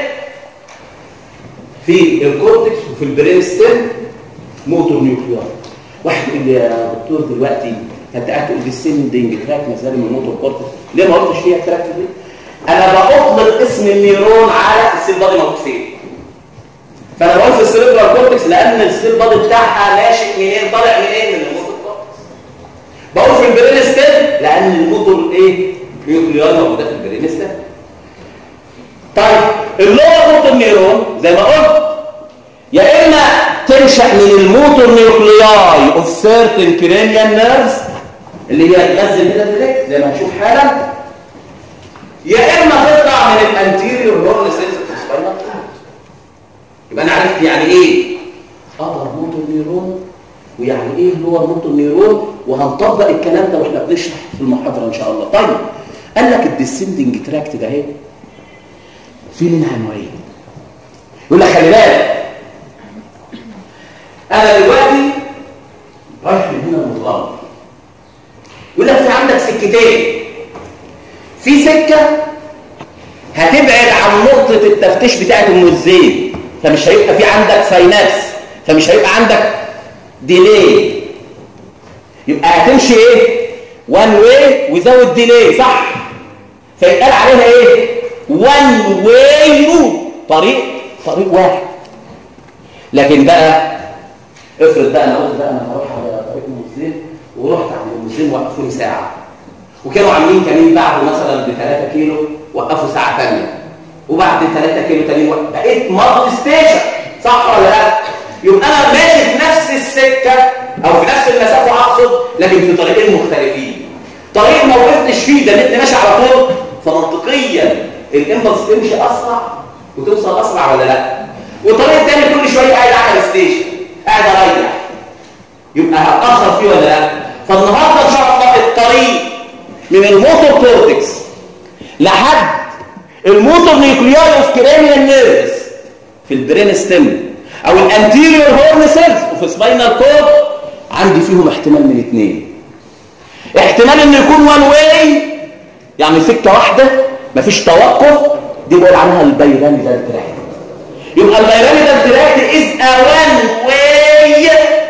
في الكورتكس وفي البرين ستيم موتور نيوكلياي واحد يقول لي يا دكتور دلوقتي انت قاعد تقول السندنج تراك نزل من الموتور كورتكس ليه ما قلتش فيها التراك دي انا بطلق اسم النيرون على السيل بادي موجود فين فانا بقول في السيريبرال كورتكس لان السيل بادي بتاعها ناشئ منين طالع منين من الموتور كورتكس بقول في البرين ستيم لان الموتور ايه نيوكليار موجوده في البرين ستيم طيب اللور موتور نيرون زي ما قلت يا اما تنشا من الموتور نيوكلياي اوف سيرتن كرينيال نيرفز اللي هي تغذي كده ديريكت زي ما هنشوف حالا يا اما تطلع من الانتيريور هورن سيلز في السباينال يبقى انا عرفت يعني ايه ابر موتور نيرون ويعني ايه لور موتور نيرون وهنطبق الكلام ده واحنا بنشرح في المحاضره ان شاء الله طيب قال لك الديسندنج تراكت ده اهي في منها نوعين يقول لك خلي بالك انا دلوقتي رايح من هنا متغمر يقول لك في عندك سكتين في سكة هتبعد عن نقطة التفتيش بتاعت ام الزين فمش هيبقى في عندك ساينابس فمش هيبقى عندك ديلي يبقى هتمشي ايه وان واي وزود ديلي صح فيتقال عليها ايه وان واي روت طريق طريق واحد لكن بقى افرض بقى انا قلت بقى انا هروح على طريق ام الزين ورحت عند ام الزين وقفوني ساعه وكانوا عاملين كمين بعد مثلا ب 3 كيلو وقفوا ساعه ثانيه وبعد 3 كيلو تانيين وقف بقيت مالتي ستيشن صح ولا لا يبقى انا ماشي في نفس السكه او في نفس المسافه اقصد لكن في طريقين مختلفين طريق ما وقفتش فيه ده انت ماشي على طول فمنطقيا الامبلس تمشي اسرع وتوصل اسرع ولا لا وطريق تاني كل شويه قاعد على الستيشن قاعد اريح يبقى هتاخر فيه ولا لا فالنهارده ان شاء الله الطريق من الموتور كورتكس لحد الموتور نيوكلياي اوف كرينيال نيرفز في البرين ستيم او الانتيريور هورن سيلز وفي سباينال كورد عندي فيهم احتمال من اثنين احتمال انه يكون وان واي يعني سكه واحده مفيش توقف دي بقول عنها البيراميدال تراكت يبقى البيراميدال تراكت از ا وان واي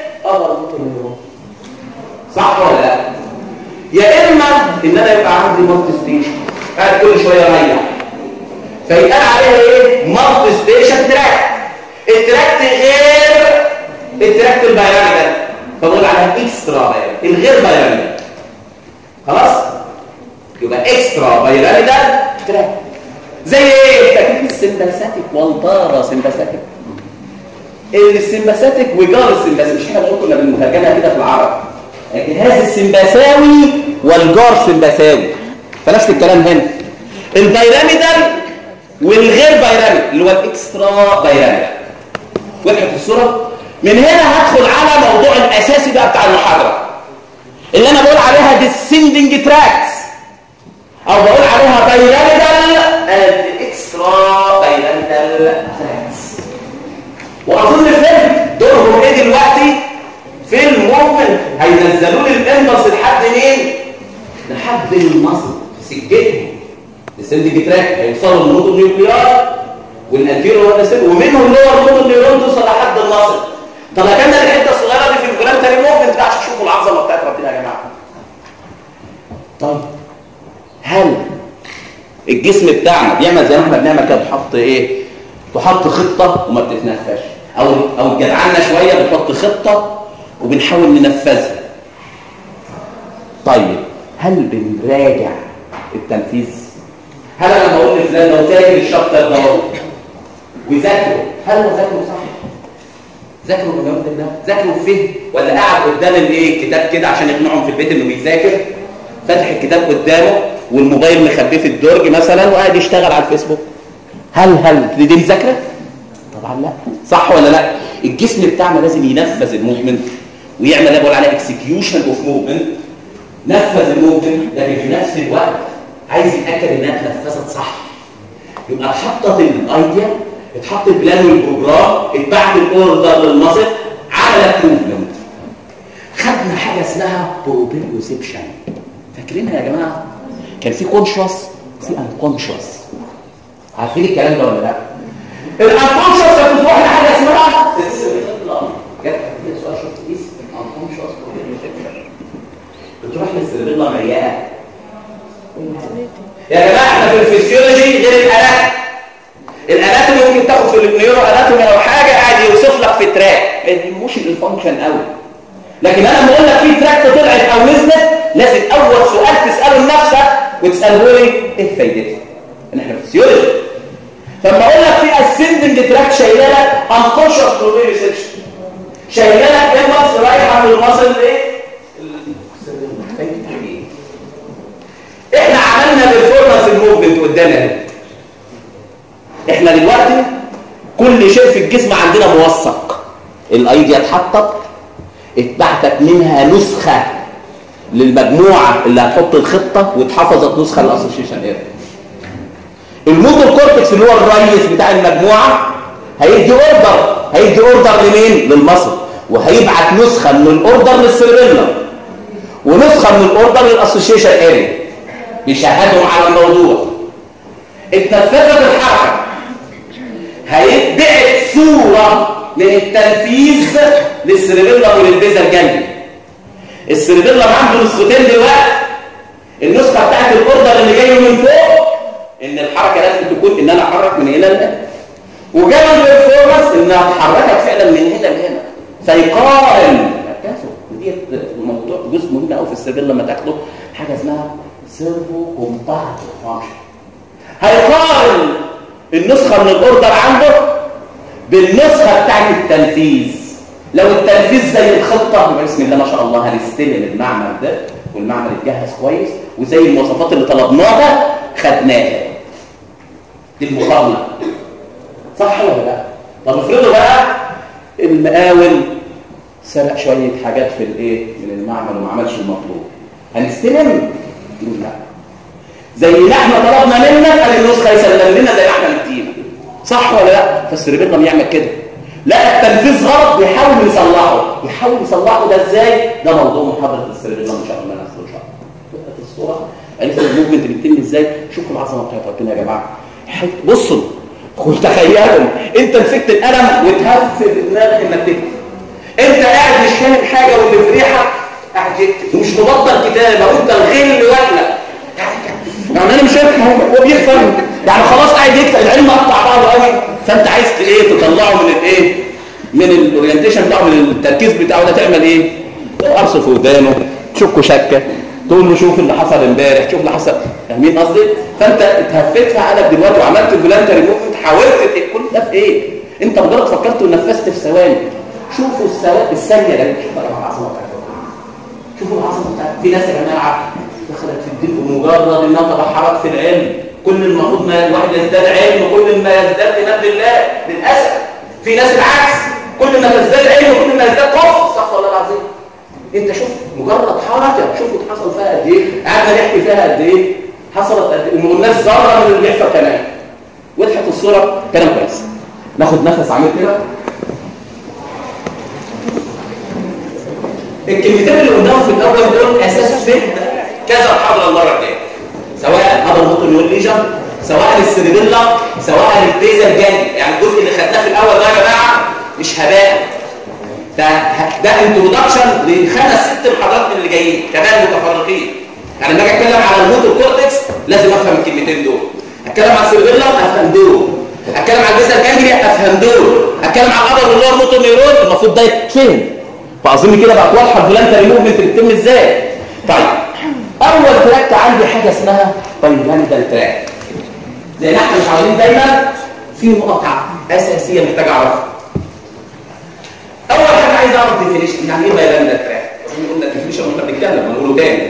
صح ولا لا يا اما ان انا يبقى عندي مالتي ستيشن قاعد كل شويه اريح فيتقال عليها ايه مالتي ستيشن تراك التراكت غير التراكت البيراميدال فبقول عليها اكسترا بيراميدال الغير بيراميدال خلاص يبقى اكسترا بايراميدال تراك زي ايه تكليف السمباثيك والبارا سمباثيك السمباثيك وجار السمباثيك مش احنا بنقول كنا بنترجمها كده في العرب الجهاز السمباثاوي والجار سمباثاوي فنفس الكلام هنا البيراميدال والغير بيراميدال اللي هو الاكسترا بيراميدال وضحت الصوره من هنا هدخل على موضوع الاساسي بقى بتاع المحاضره اللي انا بقول عليها descending tracks او بقول عليها بيراميدال and اكسترا بيراميدال tracks واظن فهمت دورهم ايه دلوقتي في الموفمنت هينزلوا لي الامبلس لحد مين لحد المصل سكتهم السندج تراك هيوصلوا للنوتو نيوكليار والانتيرو والنسيل ومنهم لور نوتو نيورون توصل لحد المصل طب كان الحته الصغيره دي في الفولانتري موفمنت ده عشان تشوفوا العظمه بتاعت ربنا يا جماعه طيب هل الجسم بتاعنا بيعمل زي ما احنا بنعمل كده بنحط ايه تحط خطه وما بتتنفذش او او جدعنا شويه بنحط خطه وبنحاول ننفذها طيب هل بنراجع التنفيذ هل انا بقول لفلان لو ذاكر الشابتر ده وذاكره هل هو ذاكره صح ذاكره بالجواب ده ذاكره فين ولا قاعد قدام الايه الكتاب كده عشان يقنعهم في البيت انه بيذاكر فاتح الكتاب قدامه والموبايل مخبيه في الدرج مثلا وقاعد يشتغل على الفيسبوك هل هل دي مذاكره طبعا لا صح ولا لا الجسم بتاعنا لازم ينفذ الموفمنت ويعمل اللي بقول عليه اكسكيوشن اوف موفمنت نفذ الموفمنت لكن في نفس الوقت عايز يتاكد انها اتنفذت صح يبقى اتحطت الايديا اتحط البلان والبروجرام اتبعت الاوردر للمصر عملت موفمنت خدنا حاجه اسمها بروبريوسيبشن فاكرينها يا جماعه كان في كونشوس في انكونشوس عارفين الكلام ده ولا لا الانكونشوس كانت بتروح لحاجه اسمها جت سؤال شفت كيس انكونشوس بروبريوسيبشن بتروح للسيربيلا مليانه يا جماعه احنا في الفسيولوجي غير الالات الاناتومي ممكن تاخد في النيورو اناتومي او حاجه قاعد يوصف لك في تراك ما يهموش الفانكشن قوي لكن انا بقول لك في تراك طلعت او نزلت لازم اول سؤال تساله لنفسك وتساله لي ايه فايدتها ان احنا في فسيولوجي فلما اقول لك في اسندنج تراك شايله لك انكونشس بروبريوسيبشن شايله لك ايه مصر رايحه من المصل لايه احنا عملنا بالفورمانس الموفمنت قدامنا اهي احنا دلوقتي كل شيء في الجسم عندنا موثق الايديا اتحطت اتبعتت منها نسخه للمجموعه اللي هتحط الخطه واتحفظت نسخه للاسوشيشن ايرور الموتور كورتكس اللي هو الرئيس بتاع المجموعه هيدي اوردر هيدي اوردر لمين للمصل وهيبعت نسخه من الاوردر للسيربيلم ونسخه من الاوردر للاسوشيشن اريا يشهدهم على الموضوع اتنفذت الحركه هيتبعت صوره من التنفيذ للسيربيلم وللبيزا الجنبي السيربيلم عنده نسختين دلوقتي النسخه بتاعت الاوردر اللي جاي من فوق ان الحركه لازم تكون ان انا احرك من هنا لهنا وجاي البرفورمانس انها اتحركت فعلا من هنا لهنا فيقارن ركزوا ودي موضوع جزء مهم قوي في السيربيلم لما تاخده حاجه اسمها سيرفو كومبارتيف فانكشن هيقارن النسخه من الاوردر عنده بالنسخه بتاعت التنفيذ لو التنفيذ زي الخطه يبقى بسم الله ما شاء الله هنستلم المعمل ده والمعمل اتجهز كويس وزي المواصفات اللي طلبناها خدناها دي المقارنه صح ولا لا طب افرضوا بقى المقاول سرق شويه حاجات في الايه من المعمل وما عملش المطلوب هنستلم يقول لا زي ما احنا طلبنا منك قال النسخه يسلم لنا زي ما احنا مدينا صح ولا لا فالسربيلم يعمل كده لا التنفيذ غلط بيحاول يصلحه يحاول يصلحه ده ازاي ده موضوع محاضره السربيلم ان شاء الله نفسه ان شاء الله في الصوره عرفت الموفمنت بيتم ازاي شوفوا العظمه بتاعت ربنا يا جماعه بصوا تخيلوا انت مسكت القلم وتهف في دماغك انك تكتب انت قاعد مش فاهم حاجه واللي في ريحك قاعد يكتب ومش مبطل كتابه وانت الغل واكلك يعني انا مش فاهم هو بيفهم يعني خلاص قاعد يكتب العلم قطع بعضه قوي فانت عايز ايه تطلعه من الايه من الاورينتيشن بتاعه من التركيز بتاعه ده تعمل ايه ارصف ودانه تشكه شكه تقول له شوف اللي حصل امبارح شوف اللي حصل فاهمين قصدي فانت اتهفت في عقلك دلوقتي وعملت فولنتري موفمنت حاولت ت- كل ده في ايه انت مجرد فكرت ونفذت في ثواني شوفوا الثواني الثانيه ده شوف بقى العظمه بتاعتها شوفوا العظمه بتاعتها في ناس يا جماعه دخلت في الدين بمجرد انها تبحرت في العلم كل المفروض ما الواحد يزداد علم كل ما يزداد ايمان بالله للاسف في ناس العكس كل ما تزداد علم كل ما يزداد كفر صح ولا لا العظيم انت شوف مجرد حركه شوفوا حصل فيها قد ايه قعدنا نحكي فيها قد ايه حصلت قد ايه وما قلناش ذره من اللي بيحصل كمان وضحت الصوره كلام كويس ناخد نفس عميق كده الكلمتين اللي قلناهم في الاول دول اساس فهم كذا محاضره المره الجايه سواء هذا الموتور يقول ليجن سواء السريديلا سواء البيزل جاني يعني الجزء اللي خدناه في الاول ده يا جماعه مش هباء ده ده انترودكشن لخمس ست محاضرات من اللي جايين كمان متفرقين يعني لما اجي اتكلم على الموتور كورتكس لازم افهم الكلمتين دول اتكلم على السيربيلا افهم دول اتكلم على الجزء الجانجليا افهم دول اتكلم على الابر واللور موتور نيرون المفروض ده يتفهم فاظن كده بقت واضحه الفولنتري موفمنت بتتم ازاي طيب اول تراك عندي حاجه اسمها بايلاندال تراك زي ما احنا متعودين دايما في نقط اساسيه محتاج اعرفها اول حاجه عايز اعرف ديفينيشن يعني ايه بايلاندال تراك قلنا الديفينيشن واحنا بنتكلم هنقوله تاني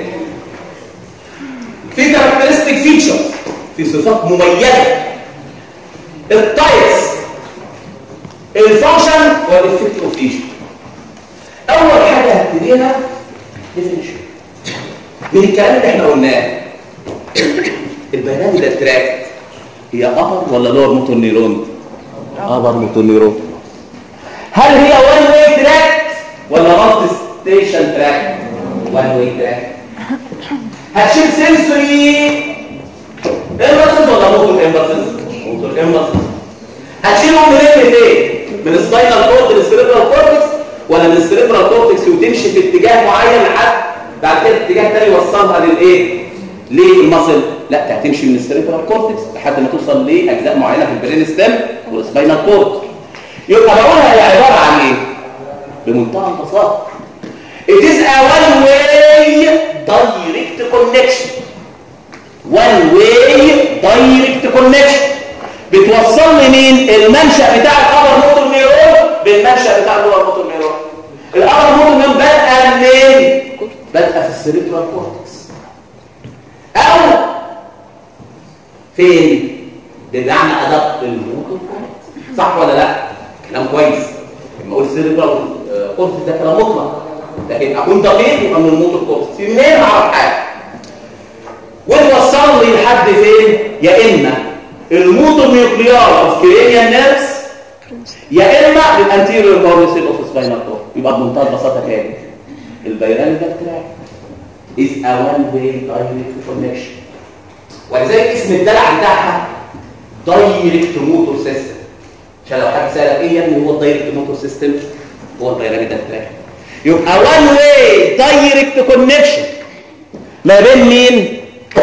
في كاركترستيك فيتشر في صفات مميزه التايبس الفانكشن والافكت اوف ايش اول حاجه هبتديها ديفينيشن من الكلام اللي احنا قلناه البيانات تراك هي ابر ولا لور موتور نيرون ابر موتور نيرون هل هي وان واي تراك ولا مالتي ستيشن تراك وان واي تراك هتشيل سنسوري امباسس ولا موتور امباسس موتور امباسس هتشيلهم منين لفين من السباينال كورد للسيريبرال كورتكس ولا من السيريبرال كورتكس وتمشي في اتجاه معين لحد بعد كده اتجاه تاني يوصلها للايه للمصل لا هتمشي من السيريبرال كورتكس لحد ما توصل لاجزاء معينه في البرين ستيم والسباينال كورد يبقى بقولها هي عباره عن ايه بمنتهى البساطه It is a one way direct connection one way direct connection بتوصل لي مين المنشأ بتاع الأبر موتور نيرون بالمنشأ بتاع اللور موتور نيرون الأبر موتور نيرون بدأ منين بدأ في السيريبرال كورتكس أو فين بمعنى أدق الموتور كورتكس صح ولا لا كلام كويس لما اقول سيريبرال كورتكس ده كلام مطلق لكن اكون دقيق يبقى من الموتور كورتكس في منين اعرف حاجه وتوصل لي لحد فين يا اما الموتور نيوكليار اوف كرينيال نيرفز يا اما الانتيريور بورسيل اوف سباينال كورد يبقى بمنتهى البساطه تاني البيرال ده تراك is a one way direct connection ولذلك اسم الدلع بتاعها دايركت موتور سيستم عشان لو حد سالك ايه يا ابني هو الدايركت موتور سيستم هو البيرال ده تراك يبقى one way direct connection ما بين مين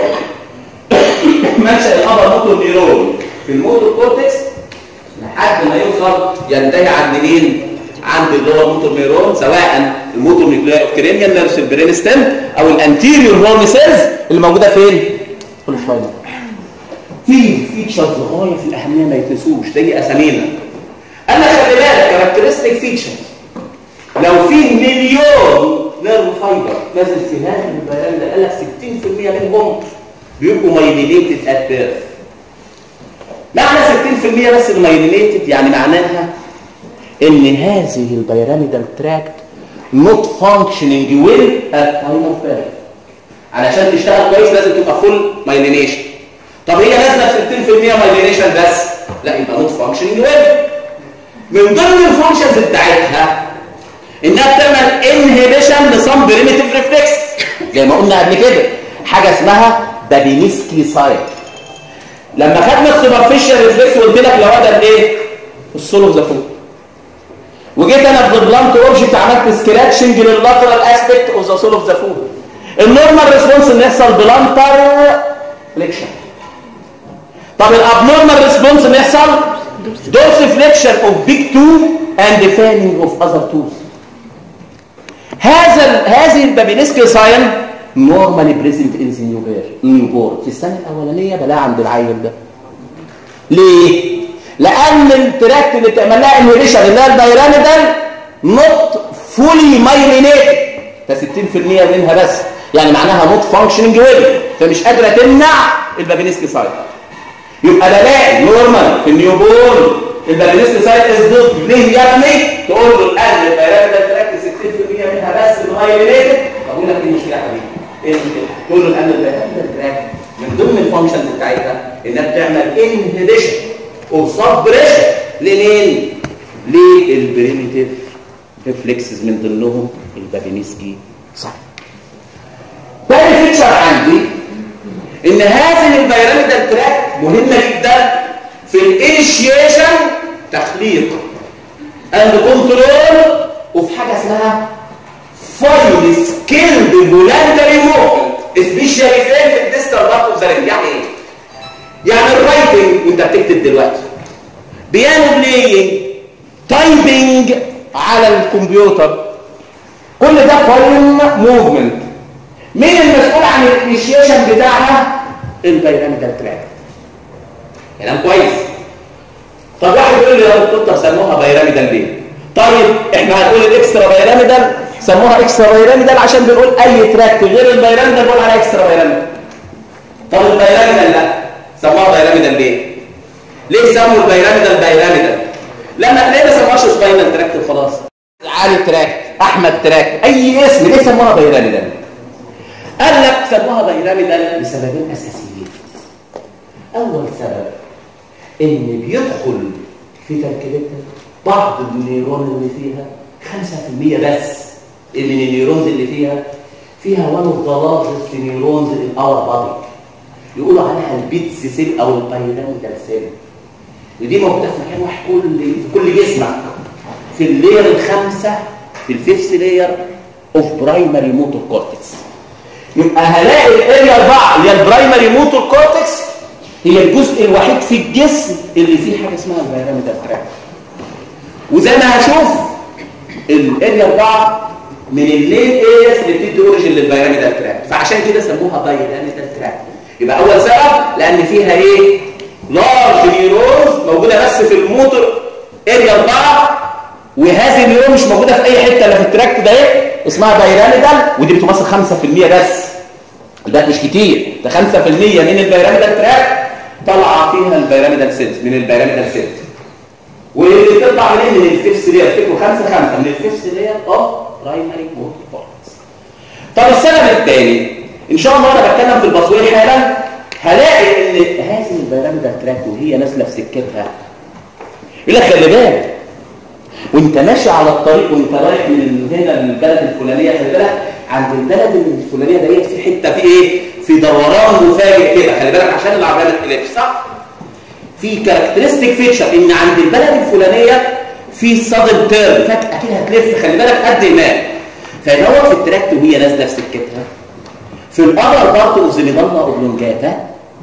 منشأ الأبر موتور نيرون في الموتور كورتكس لحد ما يوصل ينتهي عند مين؟ عند اللور موتور نيرون سواء الموتور نيوكليار اوف كرينيال نيرفس البرين ستيم او الانتيريور هورن سيلز اللي موجوده فين؟ كل شويه في فيتشرز غايه في الاهميه ما يتنسوش زي اسامينا انا خلي بالك كاركترستيك فيتشرز لو في مليون نيرف فايبر نازل في هذا البيان ده قال لك 60% منهم بيبقوا مايلينيتد ات بيرث معنى 60% بس المايلينيتد يعني معناها ان هذه البيراميدال تراكت not functioning well at time of birth علشان تشتغل كويس لازم تبقى فول مايلينيشن طب هي نازله في 60% مايلينيشن بس لا يبقى not functioning well من ضمن الفانكشنز بتاعتها انها بتعمل انهبيشن لصم بريميتيف ريفلكس زي ما قلنا قبل كده حاجه اسمها بابينسكي سايت لما خدنا السوبرفيشال ريفلكس قلت لك لو ده الايه السول اوف ذا فوت وجيت انا بالبلانت اورجيت عملت سكراتشنج لللاترال اسبكت اوف ذا سول اوف ذا فوت النورمال ريسبونس ان يحصل بلانتر فليكشن طب الابنورمال ريسبونس ان يحصل دورس فليكشن اوف بيج تو اند فانينج اوف اذر توز هذا هذه البابينسكي ساين نورمالي بريزنت ان ذا نيو بير نيو بورن في السنه الاولانيه بلاقيها عند العيل ده ليه لان التراكت اللي بتعمل لها انهيبيشن اللي هي البيراميدال نوت فولي مايلينيتد ده 60% منها بس يعني معناها نوت فانكشننج ويل فمش قادره تمنع البابينسكي سايت يبقى بلاقي نورمال في النيو بورن البابينسكي سايت از دوت ليه يا ابني تقول له الان البيراميدال تراكت 60% منها بس مايلينيتد اقول لك ايه المشكله يا حبيبي ايه المشكله تقول له الان البيراميدال تراكت من ضمن الفانكشنز بتاعتها انها بتعمل انهبيشن وسبريشن لمين للبريميتيف ريفلكسز من ضمنهم البابينسكي صح تاني فيتشر عندي ان هذه البيراميدال تراك مهمه جدا في الانيشيشن تخليق اند كنترول وفي حاجه اسمها فايل سكيلد فولانتري موفمنت سبيشالي فين في الديستال بارت اوف ذا يعني ايه يعني الرايتنج وانت بتكتب دلوقتي بيانو بلاينج تايبنج على الكمبيوتر كل ده فايل موفمنت مين المسؤول عن الانيشيشن بتاعها البيراميدال تراك كلام كويس طب واحد يقول لي يا دكتور سموها بيراميدال ليه طيب احنا هنقول الاكسترا بيراميدال سموها اكسترا بيراميدال عشان بنقول اي تراك غير البيراميدال بنقول عليها اكسترا بيراميدال طب البيراميدال لا سموها بيراميدال ليه ليه سموا البيراميدال بيراميدال لما ليه ما سموهاش سباينال تراكت وخلاص علي تراكت احمد تراكت اي اسم ليه سموها بيراميدال قال لك سموها بيراميدال لسببين اساسيين اول سبب ان بيدخل في تركيبتها بعض النيرون اللي فيها 5% بس اللي من النيورونز اللي فيها فيها one of the largest neurons in our body يقولوا عليها البيتس سيل او البيراميدال سيل ودي موجوده في مكان واحد كل في كل جسمك في اللير الخامسه في الفيفث لير اوف برايمري موتور كورتكس يبقى هلاقي الاريا 4 اللي هي البرايمري موتور كورتكس هي الجزء الوحيد في الجسم اللي فيه حاجه اسمها البيراميدال تراك وزي ما هشوف الاريا 4 من اللين ايرياز اللي بتدي اوريجن للبيراميدال تراك فعشان كده سموها بيراميدال تراك يبقى اول سبب لان فيها ايه لارج نيورونز موجوده بس في الموتور اريا 4 وهذه النيورون مش موجوده في اي حته الا في التراكت ده ايه اسمها بيراميدال ودي بتمثل 5% بس ده مش كتير ده 5% من البيراميدال تراك طالعه فيها البيراميدال سيلز من البيراميدال سيلز واللي بتطلع منين من الفيفس لير افتكروا 5 5 من الفيفس لير اوف برايمري موتور كورتكس طب السبب الثاني ان شاء الله انا بتكلم في البصوير حالا هلاقي ان هذه البيراميدال تراك وهي نازله في سكتها يقول لك خلي بالك وانت ماشي على الطريق وانت رايح من هنا للبلد الفلانيه خلي بالك عند البلد الفلانيه ديت في حته في ايه في دوران مفاجئ كده خلي بالك عشان العربيه ما تقلبش صح في كاركترستيك فيتشر ان عند البلد الفلانيه في صدم تيرن فجاه كده هتلف خلي بالك قد ما فيدور في التراكت وهي نازله في سكتها في الابر بارت اوف ذا ميدالا اوبلونجاتا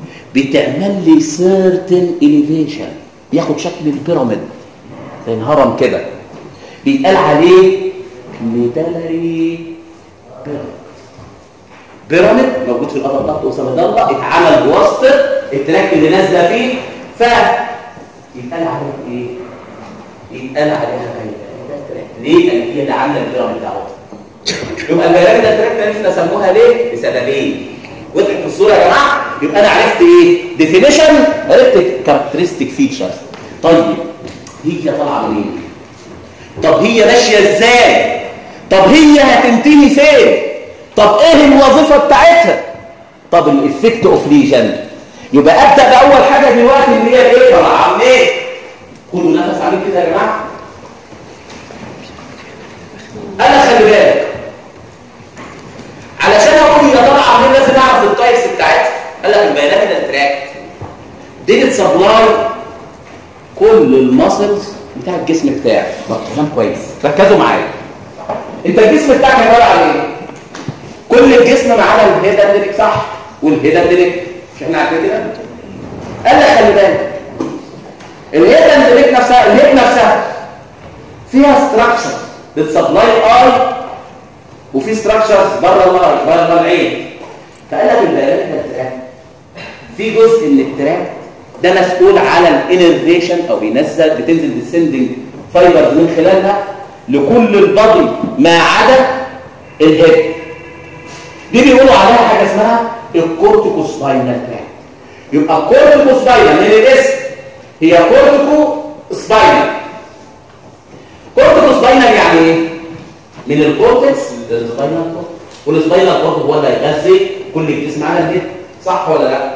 بتعمل لي سيرتن اليفيشن بياخد شكل البيراميد زي الهرم كده بيتقال عليه ميدالري بيراميد بيراميد موجود في الابر بارت اوف ذا ميدالا اتعمل بواسطه التراك اللي نازله فيه ف يتقال عليه ايه؟ يتقال عليها بيراميد ليه؟ لان هي اللي عامله البيراميد اهو يبقى البيراميد التراك ده سموها ليه؟ لسببين وضحت في الصوره يا جماعه يبقى انا عرفت ايه؟ ديفينيشن عرفت كاركترستيك فيتشرز طيب هي طالعه منين؟ طب هي ماشيه ازاي؟ طب هي هتنتهي فين؟ طب ايه الوظيفه بتاعتها؟ طب الافكت اوف ليجن يبقى ابدا باول حاجه دلوقتي اللي هي ايه؟ طالعه منين؟ خدوا نفس عليك كده يا جماعه انا خلي بالك علشان اقول هي طالعه منين لازم اعرف التايبس بتاعتها قال لك البيانات التراكت دي بتسبلاي كل المسلز بتاع الجسم بتاعك مفهوم كويس ركزوا معايا انت الجسم بتاعك عباره عن ايه كل الجسم ما عدا الهيدندريك صح والهيدندريك مش احنا عارفين كده قال لك خلي بالك الهيدندريك نفسها الهيد نفسها فيها ستراكشر بتسبلاي اي وفي ستراكشرز بره بره العين فقال لك البيانات التراك في جزء من التراك ده مسؤول على الانرفيشن او بينزل بتنزل ديسندنج فايبرز من خلالها لكل البادي ما عدا الهيد دي بيقولوا عليها حاجه اسمها الكورتيكو سباينال تراك يبقى الكورتيكو سباينال من الاسم هي كورتيكو سباينال كورتيكو سباينال يعني ايه من الكورتكس للسباينال كورتكس والسباينال كورتكس هو اللي هيغذي كل الجسم على الهيد صح ولا لا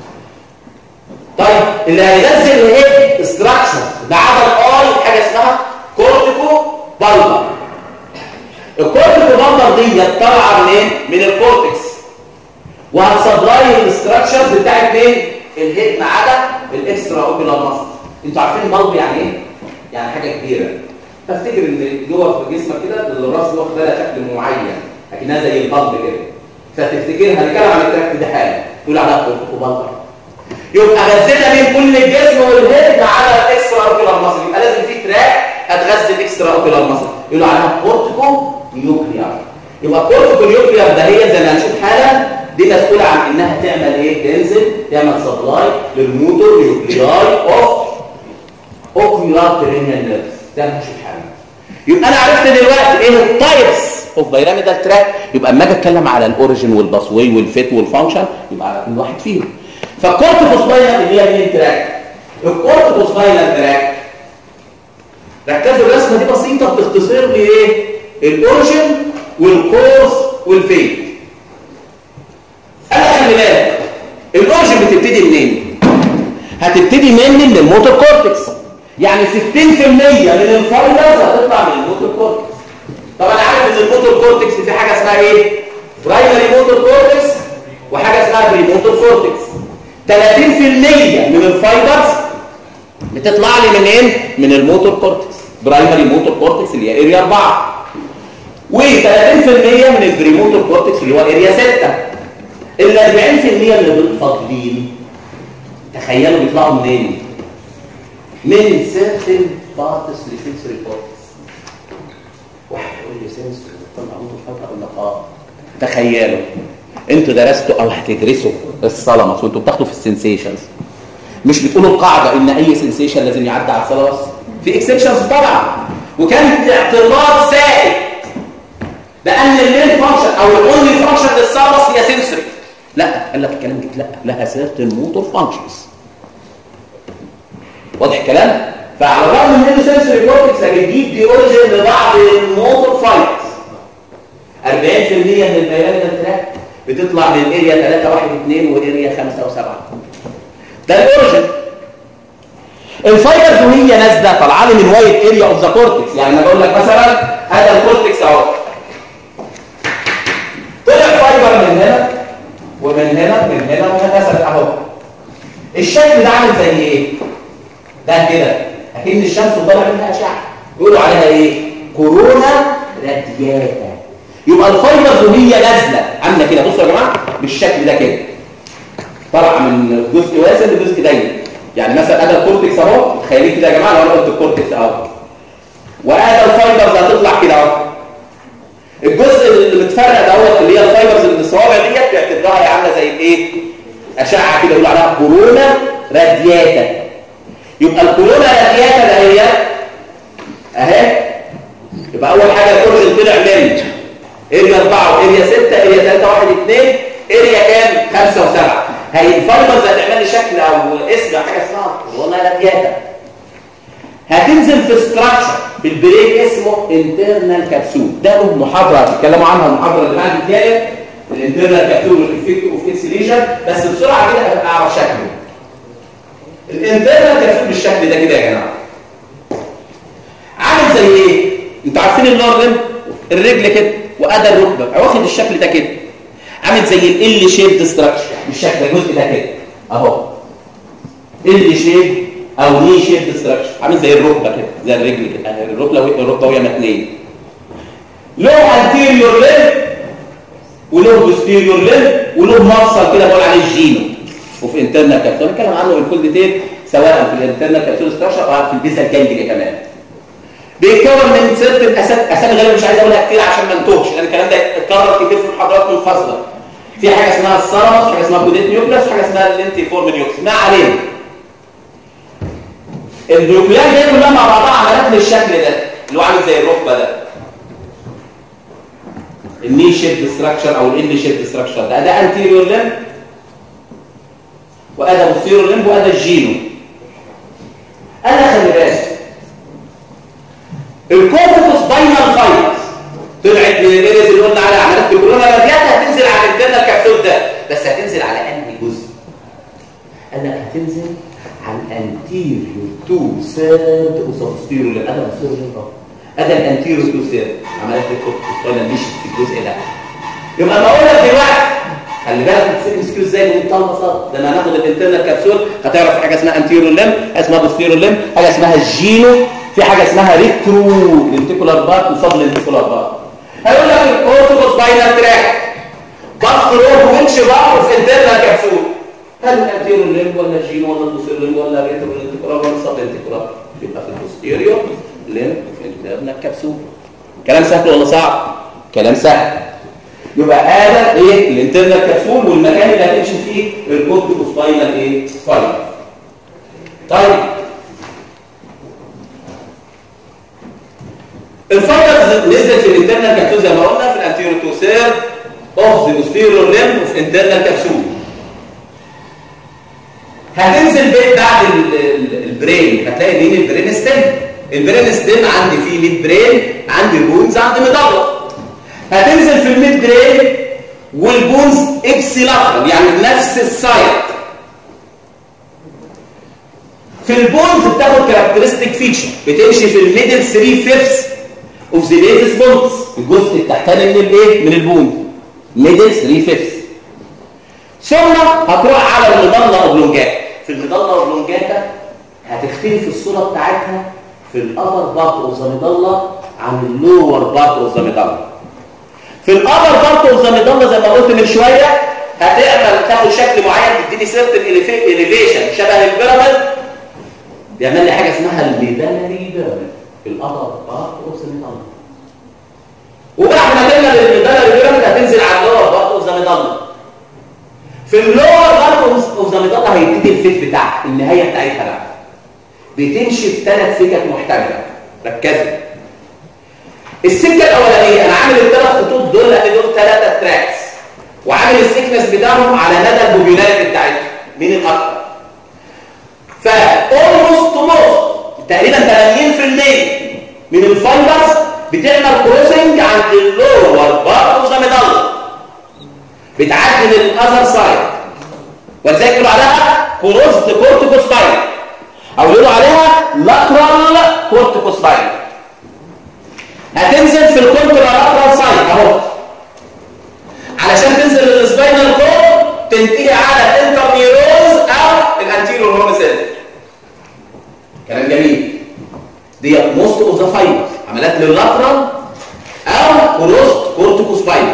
طيب اللي هيغذي الهيد ستراكشر ما عدا الاي حاجه اسمها كورتيكو بالبر الكورتيكو بالبر دي طالعه منين من الكورتكس وهتسبلاي الاستراكشرز بتاعت مين الهيد ما عدا الاكسترا اوبيلار ماسل انتوا عارفين بالب يعني ايه يعني حاجه كبيره فافتكر ان جوه في جسمك كده الراس واخد لها شكل معين لكنها زي البلب كده فتفتكرها هنتكلم عن التراكت ده حاجه تقول عليها كورتيكو بالبر يبقى غذينا من كل الجسم والهيد ما عدا الاكسترا اوبيلار ماسل يبقى لازم في تراك هتغذي الاكسترا اوبيلار ماسل يقولوا عليها كورتيكو نيوكليار يبقى كورتيكو نيوكليار ده هي زي ما هنشوف حالا دي مسؤوله عن انها تعمل ايه تنزل تعمل سبلاي للموتور نيوكلياي اوف اوكيولار بيرينيال نيرفز ده هنشوف حالا يبقى انا عرفت دلوقتي ايه التايبس اوف بيراميدال تراك يبقى اما اجي اتكلم على الاوريجن والباسوي والفيت والفانكشن يبقى على كل واحد فيهم فالكورتيكوسباينال اللي هي مين تراك الكورتيكوسباينال تراك ركزوا الرسمه دي بسيطه بتختصر لي ايه الاوريجن والكورس والفيت انا خلي بالك الاوريجن بتبتدي منين هتبتدي من الموتور كورتكس يعني 60% من الفايبرز هتطلع من الموتور كورتكس طبعا انا عارف ان الموتور كورتكس في حاجه اسمها ايه برايمري موتور كورتكس وحاجه اسمها بري موتور كورتكس 30% من الفايبرز بتطلع لي منين من الموتور كورتكس برايمري موتور كورتكس اللي هي اريا 4 و30% من البريموتور كورتكس اللي هو اريا 6 ال 40% اللي دول فاضلين تخيلوا بيطلعوا منين من certain parts لسنسوري كورتكس واحد يقول لي سنسوري بتطلع موتور فتره اقول لك اه تخيلوا انتوا درستوا او هتدرسوا الصلمس وانتوا بتاخدوا في السنسيشنز مش بتقولوا القاعده ان اي سنسيشن لازم يعدي على الصلمس في اكسبشنز طبعا وكان اعتراض سائد بان المين فانكشن او الاونلي فانكشن للصلمس هي سنسوري لا قال لك الكلام ده لا لها سيرتن موتور فانكشنز واضح الكلام فعلى الرغم من ان سنسوري كورتكس بتجيب دي اوريجن لبعض الموتور فايتس 40% من البيانات تراك بتطلع من اريا 3 1 2 واريا 5 و7 ده الاوريجن الفايبرز وهي نازله طالعه لي من وايد اريا اوف ذا كورتكس يعني انا بقول لك مثلا هذا الكورتكس اهو طلع فايبر من هنا ومن هنا من هنا ومن هنا اهو الشكل ده عامل زي ايه ده كده اكن الشمس طالع منها اشعه يقولوا عليها ايه كورونا رادياتا يبقى الفايبرز وهي نازله عامله كده بصوا يا جماعه بالشكل ده كده طالعه من جزء واسع لجزء ضيق يعني مثلا ادي الكورتكس اهو تخيلين كده يا جماعه لو انا قلت الكورتكس اهو وادي الفايبرز هتطلع كده اهو الجزء اللي متفرق دوت اللي هي الفايبرز اللي الصوابع ديت بيعتبروها عامله زي الايه اشعه كده يقولوا عليها كورونا رادياتا يبقى الكورونا رادياتا ده هي اهي يبقى اول حاجه الاورجن طلع من اريا 4 واريا 6 اريا 3 1 2 اريا كام 5 و7 هي الفايبرز هتعمل لي شكل او اسم حاجه اسمها كورونا رادياتا هتنزل في ستراكشر بالبريك اسمه انترنال كبسول ده له محاضره هتتكلموا عنها المحاضره اللي بعد الجايه الانترنال كبسول والافكت اوف اكسليشن بس بسرعه كده هبقى اعرف شكله الانترنال كبسول بالشكل ده كده يا جماعه عامل زي ايه انتوا عارفين اللورن الرجل كده وادى الركبه واخد الشكل ده كده عامل زي ال شيب ستراكشر بالشكل الجزء ده كده اهو ال شيب او ني شيب ستراكشر عامل زي الركبه كده زي الرجل كده الركبه الركبه وهي متنيه له انتيريور ليمب وله بوستيريور ليمب وله مفصل كده بقول عليه الجينو وفي انترنال كابسول بنتكلم عنه بالكل ديتيل سواء في الانترنال كابسول ستراكشر او في البيزا الجانجلي كمان بيتكون من ست اسامي غالبا مش عايز اقولها كتير عشان ما نتوهش لان الكلام ده اتكرر كتير في المحاضرات منفصله في حاجه اسمها السرمس حاجه اسمها كوديت نيوكلاس وحاجه اسمها الانتي فورم نيوكلاس ما علينا النيوكليات دي كلها مع بعضها عملت لي الشكل ده اللي هو عامل زي الركبه ده الني شيب ستراكشر او الان شيب ستراكشر ده ده انتيريور لمب وادى بوستيريور لمب وادى الجينو انا خلي بالك الكورتيكوس باينال فايبرز طلعت من الاريز اللي قلنا عليها عملت بكورونا رادياتا هتنزل على الانترنال كبسول ده بس هتنزل على انهي جزء قال لك هتنزل على الانتيريور تو سيرد وسبستيريور لان ادى بوستيريور لمب ادى الانتيريور تو سيرد عملت الكورتيكوس باينال مشيت في الجزء ده يبقى ما اقول لك دلوقتي خلي بالك بتسيب سكيو ازاي بمنتهى البساطه لما هناخد الانترنال كبسول هتعرف حاجه اسمها انتيريور لم حاجه اسمها بوستيريور لم حاجه اسمها الجينو في حاجه اسمها ريترو لنتيكولار بارت وسب لنتيكولار بارت هيقول لك الكورتيكوس باينال تراك بارت روح وينش بار في انترنال كبسول هل الانتيريور لم ولا الجينو ولا البوستيريور لم ولا ريترو لنتيكولار ولا سب لنتيكولار يبقى في البوستيريور لم في الانترنال كبسول كلام سهل ولا صعب كلام سهل يبقى هذا ايه الانترنال كبسول والمكان اللي هتمشي فيه الكورتيكوس باينال ايه فاينال طيب الفايبر نزلت في الانترنال كبسول زي ما قلنا في الانتيريور تو سير اوف ذا بوستيريور ليم وفي انترنال كبسول هتنزل بيت بعد البرين هتلاقي مين البرين ستيم البرين ستيم عندي فيه ميد برين عندي بونز عندي مدبر هتنزل في الميد برين والبونز ابسيلاترال يعني بنفس السايد في البونز بتاخد كاركترستيك فيتشر بتمشي في الميدل 3 فيفث اوف ذا بيزس بونز الجزء التحتاني من الايه من البون ميدل 3 فيفث ثم هتروح على المضله اوبلونجاتا في المضله اوبلونجاتا هتختلف الصوره بتاعتها في الابر بارت اوف ذا مضله عن اللور بارت اوف ذا مضله في الابر بارت اوف ذا مضله زي ما قلت من شويه هتعمل تاخد شكل معين تديني سيرتن اليفيشن شبه البيراميد بيعمل لي حاجه اسمها الميدالري بيراميد في الابر بارت اوف ذا مضله وبعد ما تعمل الميدالري بيراميد هتنزل على اللور بارت اوف ذا مضله في اللور بارت اوف ذا مضله هيبتدي الفيت بتاعها النهايه بتاعتها بقى بتمشي في ثلاث سكك محتمله ركزوا السكه الاولانيه انا عامل الثلاث خطوط دول لان دول ثلاثه تراكس وعامل السكنس بتاعهم على مدى البوبيولاريتي بتاعتهم مين الاكثر فاولموست موست تقريبا 80% من الفايبرز بتعمل كروسنج عند اللور بارت اوف ذا ميدال بتعدي للاذر سايد ولذلك يقولوا عليها كروسد كورتيكوس باين او يقولوا عليها لاترال كورتيكوس باين هتنزل في الكونترالاترال سايد اهو علشان تنزل السباينال كورد تنتهي على الانترنيروز او الانتيريور هورن سيل كلام جميل دي موست اوف ذا فايبر عملات لللاترال او كروست كورتيكوس باين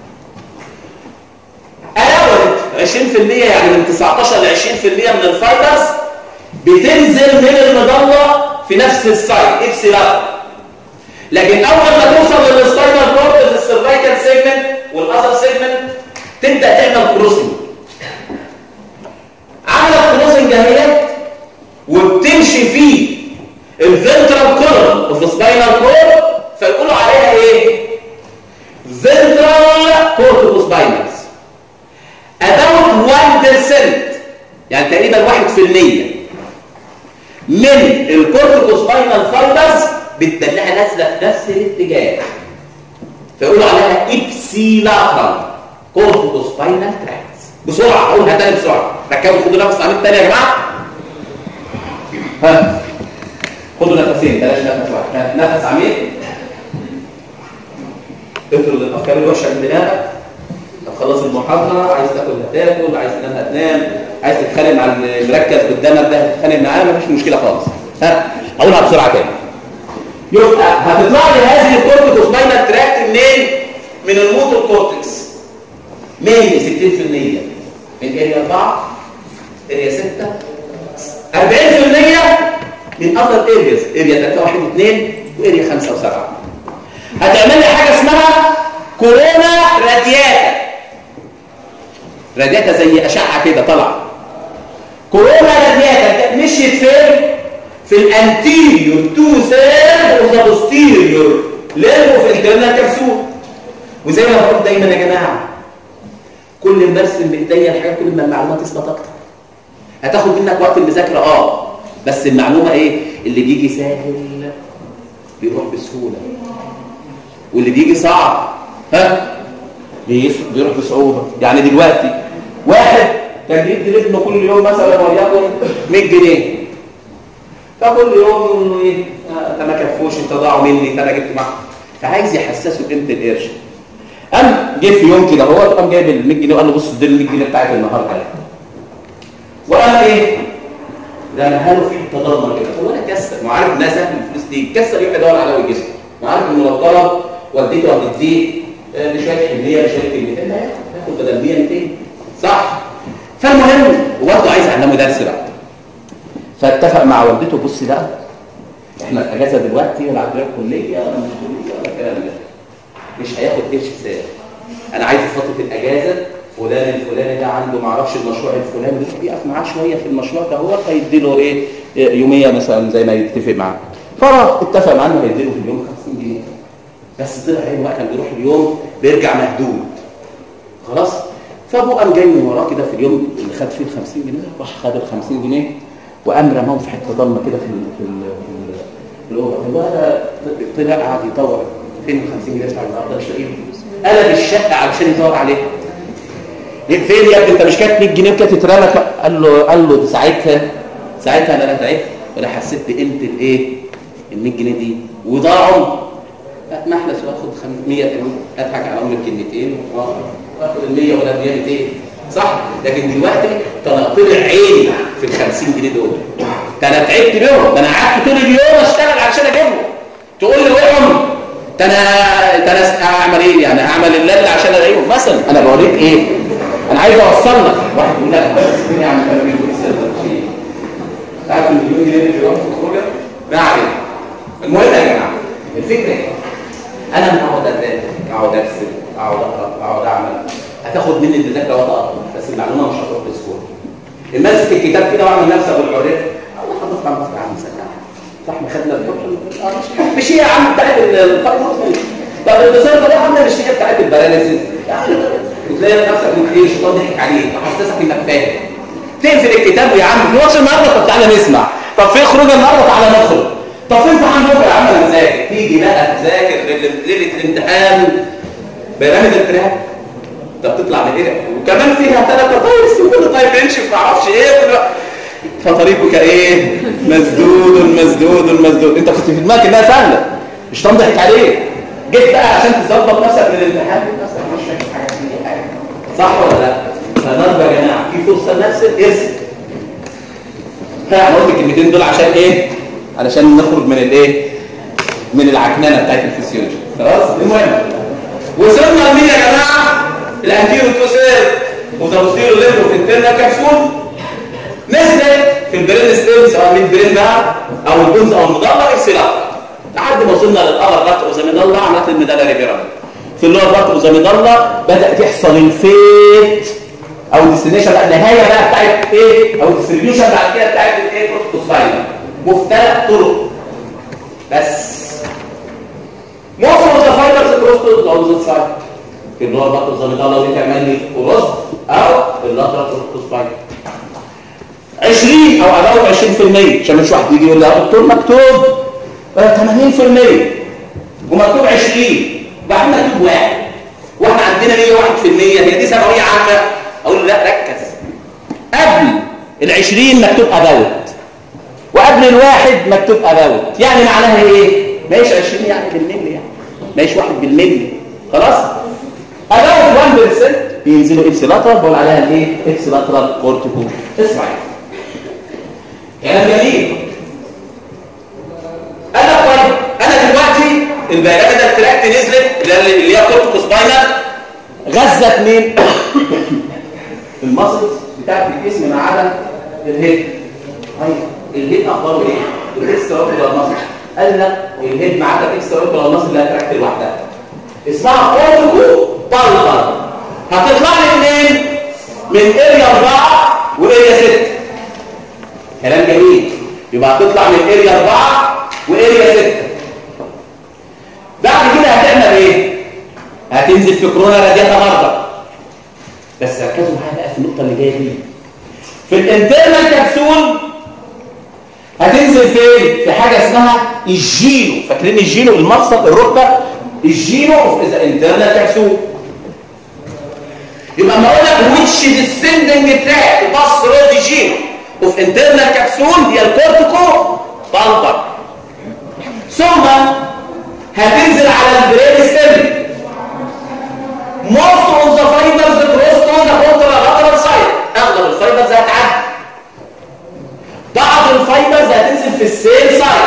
الاول 20% يعني من 19 ل 20% من الفايبرز بتنزل من المضله في نفس السايد ابسيلاترال لكن اول ما توصل للسباينال كورد في السيرفايكال سيجمنت والاذر سيجمنت تبدا تعمل كروسنج عملت كروسنج اهي وبتمشي في الفنترال كولر اوف سباينال كورد فيقولوا عليها ايه فنترال كورتيكوس باينس about 1% يعني تقريبا 1% من الكورتيكوس باينال فايبرز بتدلعها نازله في نفس الاتجاه فيقولوا عليها ابسيلاترال كورتيكوس باينال تراكس بسرعه اقولها تاني بسرعه ركزوا خدوا نفس عميق تاني يا جماعه ها خدوا نفسين بلاش نفس واحد نفس عميق اطرد الافكار الوحشه من دماغك خلص المحاضره عايز تاكل هتاكل عايز تنام هتنام عايز تتخانق مع المركز قدامك ده هتتخانق معاه مفيش مشكله خالص ها اقولها بسرعه تاني يبقى هتطلع لي هذه الكورتيكوس باينال تراكت منين من الموتور كورتكس مين 60% من اريا 4 اريا 6 40% من اذر ارياز اريا 3 1 2 واريا 5 و7 هتعمل لي حاجه اسمها كورونا رادياتا رادياتا زي اشعه كده طالعه كورونا رادياتا مشيت فين في الانتيريور تو سير اوف ذا بوستيريور ليرو في الانترنال كبسول وزي ما بقول دايما يا جماعه كل ما برسم بايديا الحاجات كل ما المعلومات تثبت اكتر هتاخد منك وقت المذاكره اه بس المعلومه ايه اللي بيجي سهل بيروح بسهوله واللي بيجي صعب ها بيروح بصعوبه يعني دلوقتي واحد كان بيدي لابنه كل يوم مثلا وليكن 100 جنيه فكل يوم يقول له ايه انت ما كفوش انت ضاعوا مني انت انا جبت معاك فعايز يحسسه بقيمه القرش قام جه في يوم كده هو قام جايب ال 100 جنيه وقال له بص دي ال 100 جنيه بتاعت النهارده وقام ايه رماها له في تضامن كده هو انا كسر ما عارف انها سهل الفلوس دي كسر يروح يدور على وجه جسمه ما عارف انه لو طلب والدته هتديه لشويه حنيه لشويه كلمتين لا ياخد بدل 100 200 صح فالمهم وبرضه عايز اعلمه درس بقى فاتفق مع والدته بصي بقى احنا في اجازه دلوقتي ولا عندنا كليه ولا مش كليه ولا الكلام ده مش هياخد قرش ساعه انا عايز في فتره الاجازه فلان الفلاني ده عنده ما اعرفش المشروع الفلاني ده بيقف معاه شويه في المشروع ده هو هيدي له ايه يوميه مثلا زي ما يتفق معاه فراح اتفق معاه انه هيدي له في اليوم 50 جنيه بس طلع ايه بقى كان بيروح اليوم بيرجع مهدود خلاص فابوه قام جاي من وراه كده في اليوم اللي خد فيه ال 50 جنيه راح خد ال 50 جنيه وقام رماهم في حته ضلمه كده في ال في ال في الاوضه الولد طلع قعد يدور فين ال 50 جنيه بتاع النهارده مش لاقيهم قلب الشقه علشان يدور عليها فين يا ابني انت مش كانت 100 جنيه وكانت اترمت قال له قال له ساعتها ساعتها انا لا تعبت ولا حسيت بقيمه الايه ال 100 جنيه دي وضاعوا اتمحلس واخد 100 اضحك على ام الكلمتين واخد ال 100 ولا 100 200 صح لكن دلوقتي انا طلع عيني في ال 50 جنيه دول ده انا تعبت بيهم ده انا قعدت طول اليوم اشتغل علشان اجيبهم تقول لي وقعهم ده انا ده انا اعمل ايه يعني اعمل الليل عشان الاقيهم مثلا انا بوريك ايه انا عايز اوصل لك واحد يقول لك بس يا عم كانوا بيقولوا لسه تعرف المليون جنيه اللي بيروحوا في الخروجه ما علينا المهم يا جماعه الفكره ايه انا لما اقعد اذاكر اقعد ارسم اقعد اقرا اقعد اعمل هتاخد مني المذاكره وقت اطول بس المعلومه مش هتروح بسهوله ماسك الكتاب كده واعمل نفسي ابو الحريه الله حضرتك عم تسمع عم سلام صح ما خدنا الحكم مش هي يا عم بتاعت الفايروس طب البصير ده يا عم مش هي بتاعت البرانيسيس يعني وتلاقي نفسك ممكن الشيطان ضحك عليك وحسسك انك فاهم تقفل الكتاب ويا عم في ماتش النهارده طب تعالى نسمع طب في خروج النهارده تعالى نخرج طب في امتحان بكره يا عم انا مذاكر تيجي بقى تذاكر ليله الامتحان برامج التراك طب تطلع من ايه وكمان فيها ثلاث تايبس وكل تايب يمشي ما اعرفش ايه فطريقك ايه مسدود مسدود مسدود انت كنت في دماغك انها سهله مش تنضحك عليك جيت بقى عشان تظبط نفسك للامتحان نفسك مش فاكر حاجه فيه حاجه صح ولا لا فضرب يا جماعه في فرصه لنفس الاسم انا قلت الكلمتين دول عشان ايه علشان نخرج من الايه من العكننه بتاعت الفسيولوجي خلاص المهم وصلنا لمين يا جماعه الانتيرو توسير وتوصيل الليبرو في الترنا كبسول نزلت في البرين ستيمز او ميد برين بقى او البونز او المضله اكسلات لحد ما وصلنا للابر بارت اوزاميدالا عملت الميدالا ريفيرال في اللور بارت اوزاميدالا بدات يحصل الفيت او الديستنيشن بقى النهايه بقى بتاعت ايه او الديستريبيوشن بعد كده بتاعت الايه بروتوسايل مختلف طرق بس most of the fibers cross to the opposite side في اللور بارت اوزاميدالا دي تعمل لي كروس او اللاترال بروتوسايل 20 او اباوت 20% عشان مش واحد يجي يقول لي يا دكتور مكتوب 80% ومكتوب 20 وبعدين مكتوب واحد واحنا عندنا 101% هي دي ثانويه عامه اقول لا ركز قبل ال 20 مكتوب اباوت وقبل الواحد مكتوب اباوت يعني معناها ايه؟ ما هيش 20 يعني بالملي يعني ما هيش واحد بالملي خلاص؟ اباوت 1% بينزلوا اكس لاترال بقول عليها الايه؟ اكس لاترال كورتيكو اسمع كلام جميل انا طيب انا دلوقتي البيانات ده التراكت نزلت اللي هي كورتيكو سباينال غزت مين المسلز بتاعت الجسم ما عدا الهيد ايوه الهيد اخباره ايه الاكسترا اوكولار ماسل قال لك الهيد معاك اكسترا اوربيتال ماسل اللي هتركب لوحدها اسمها كورتيكو بالبر هتطلع لي منين من اريا 4 واريا 6 كلام جميل يبقى هتطلع من اريا 4 واريا 6 بعد كده هتعمل ايه هتنزل في كورونا رادياتا برضه بس ركزوا معايا بقى في النقطه اللي جايه دي في الانترنال كبسول هتنزل فين في حاجه اسمها الجينو فاكرين الجينو المفصل الركبه الجينو اوف ذا انترنال كبسول يبقى ما اقول لك which descending track pass through the gene of internal capsule هي الكورتيكو بالبر ثم هتنزل على البرين ستيم most of the fibers cross to the contralateral side اغلب الفايبرز هتعدي بعض الفايبرز هتنزل في السيل سايد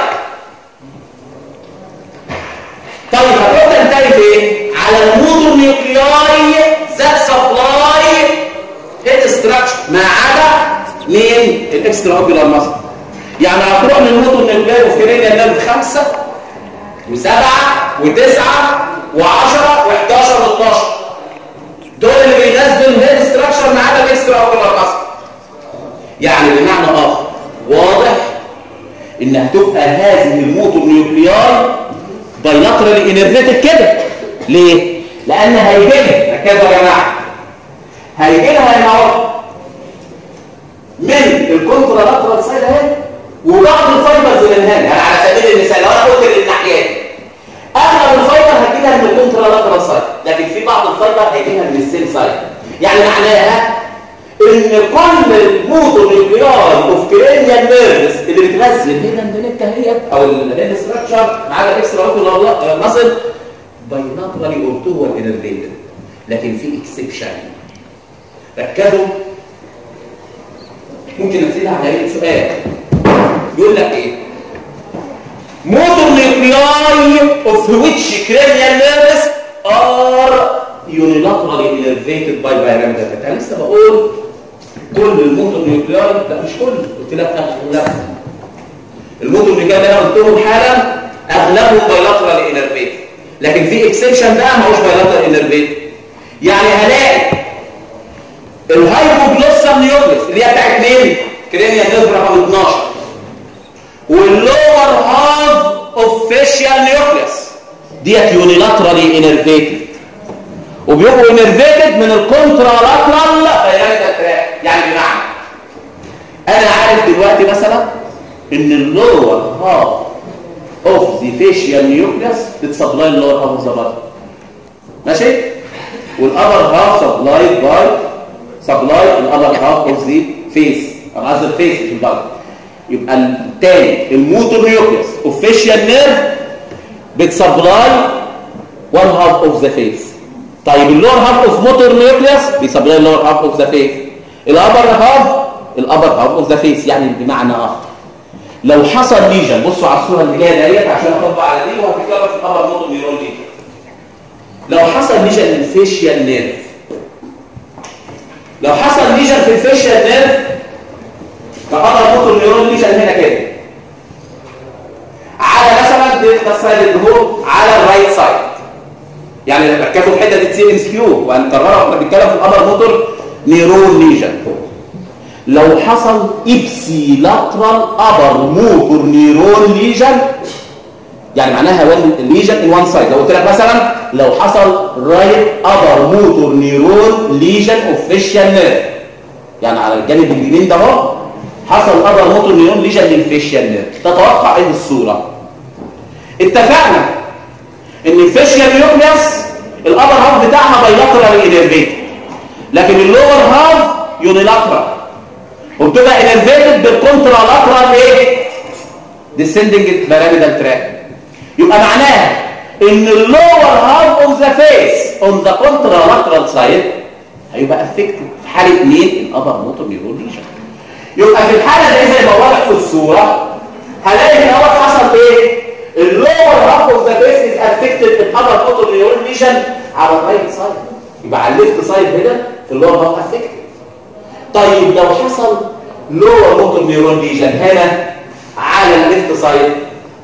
طيب هتروح تنتهي فين على الموتور نيوكلياي ذات سبلاي هيد ستراكشر ما عدا مين الاكسترا اوبيلار ماسل يعني هتروح للموتور نيوكلياي وفكرين نيرف خمسة وسبعة وتسعة وعشرة وحداشر واتناشر دول اللي بينزلوا الهيد ستراكشر ما عدا الاكسترا اوبيلار ماسل يعني بمعنى اخر واضح ان هتبقى هذه الموتور نيوكلياي بايلاترالي انرفيتد كده ليه لان هيجي لها ركزوا يا جماعه هيجي لها هنا من الكونترا لاترال سايد اهي وبعض الفايبرز اللي هنا يعني على سبيل المثال لو انا قلت للناحيه دي اغلب الفايبر هتجي لها من الكونترا لاترال سايد لكن في بعض الفايبر هيجي لها من السيل سايد يعني معناها ان كل الموتور نيوكليار اوف كرينيال نيرفز اللي بتغذي هنا الدنيا هي او الهيد ستراكشر ما عدا الاكسترا اوكولار ماسل بايلاترالي اورتوال انرفيتد لكن في اكسبشن ركزوا ممكن نسيبها على اي سؤال يقول لك ايه موتور نيوكلياي اوف which cranial nerves are unilaterally innervated by pyramidal انا لسه بقول كل الموتور نيوكلياي لا مش كل قلت لك اغلب الموتور نيوكلياي اللي انا قلتهم حالا اغلبهم بايلاترال انرفيت لكن في اكسبشن بقى ما هوش بايلاترال انرفيت يعني هلاقي الهايبوجلوسال نيوكليس اللي هي بتاعت مين كرينيا نيرف رقم 12 واللور هاف اوف فيشيال نيوكليس ديت يونيلاترالي انرفيتد وبيبقوا انرفيتد من الكونترالاترال يعني بمعنى انا عارف دلوقتي مثلا ان اللور هاف اوف ذا فيشيال نيوكليس بتسبلاي اللور هاف اوف ذا بادي ماشي والابر هاف سبلايد باي سبلاي الابر هاف اوف ذا فيس انا قصدي الفيس مش البادي يبقى الثاني الموتور نيوكليس اوف فيشيال نيرف بتسبلاي one half of the face طيب اللور هاف اوف موتور نيوكليس بيسبلاي اللور هاف اوف ذا فيس الابر هاف الابر هاف اوف ذا فيس يعني بمعنى اخر لو حصل ليجن بصوا على الصوره اللي جايه ديت عشان اطبق على دي وهتتكلم في الابر موتور نيورون دي لو حصل ليجن للفيشيال نيرف لو حصل ليجن في الفيشيال نيرف فابر موتور نيورون ليجن هنا كده على مثلا ده السايد اللي هو على الرايت سايد يعني ركزوا الحته دي تصير ام اس كيو وهنكررها واحنا بنتكلم في الابر موتور نيرون ليجن لو حصل ابسي لاترال ابر موتور نيرون ليجن يعني معناها وان ليجن ان وان سايد لو قلت لك مثلا لو حصل رايت ابر موتور نيرون ليجن اوف فيشيال نيرف يعني على الجانب اليمين ده اهو حصل ابر موتور نيرون ليجن للفيشيال نيرف تتوقع ايه الصوره اتفقنا ان الفيشيال نيوكليوس الابر هاف بتاعها بايلاترال انرفيتد لكن اللور هاف يونيلاترال وبتبقى انرفيتد بالكونترالاترال ايه ديسندنج بيراميدال تراك يبقى معناها ان اللور هاف اوف ذا فيس اون ذا كونترالاترال سايد هيبقى افكتد في حاله مين الابر موتور نيورون ليجن يبقى في الحاله دي زي ما واضح في الصوره هلاقي ان اول حصل ايه اللور هاف اوف ذا فيس از افكتد الابر موتور نيورون ليجن على الرايت سايد يبقى على الليفت سايد هنا في اللور هاف افكتد طيب لو حصل لور موتور نيورون ليجن هنا على الليفت سايد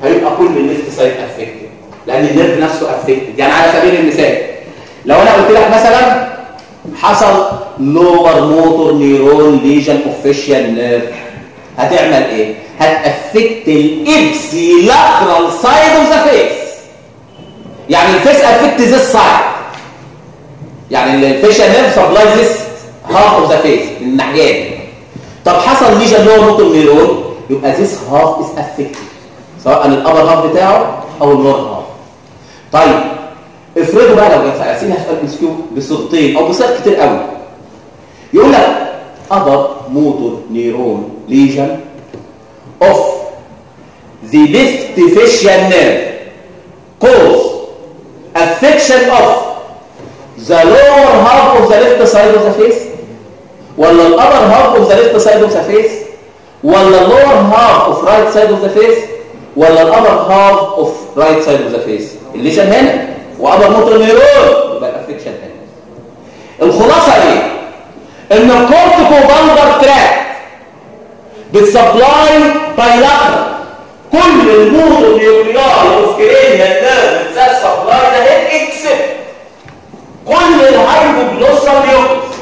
هيبقى كل الليفت سايد افكتد لان النيرف نفسه افكتد يعني على سبيل المثال لو انا قلت لك مثلا حصل لور موتور نيرون ليجن اوفيشال نيرف هتعمل ايه هتافكت الابسي لاترال سايد اوف ذا فيس يعني الفيس افكت ذس سايد يعني الفيشال نيرف سبلاي ذس هاف اوف ذا فيس الناحيه دي طب حصل ليجن لور موتور نيرون يبقى ذس هاف از افكتد سواء الابر هاف بتاعه او اللور هاف طيب افرضوا بقى لو عايزين هسال مسكيو بصيغتين او بصيغ كتير قوي يقول لك other motor neuron lesion of the left facial nerve cause affection of the lower half of the left side of the face ولا ال upper half of the left side of the face ولا lower half of right side of the face ولا ال upper half of right side of the face الليشن هنا وابر موتور نيرون يبقى الافكشن هنا الخلاصه ايه ان الكورتيكو فالفر تراك بتسبلاي بايلاترال كل الموتور نيوريال اوف كرينيال نيرف ذات سبلاي ده هيد اكسبت كل الهايبوجلوسال نيوكليس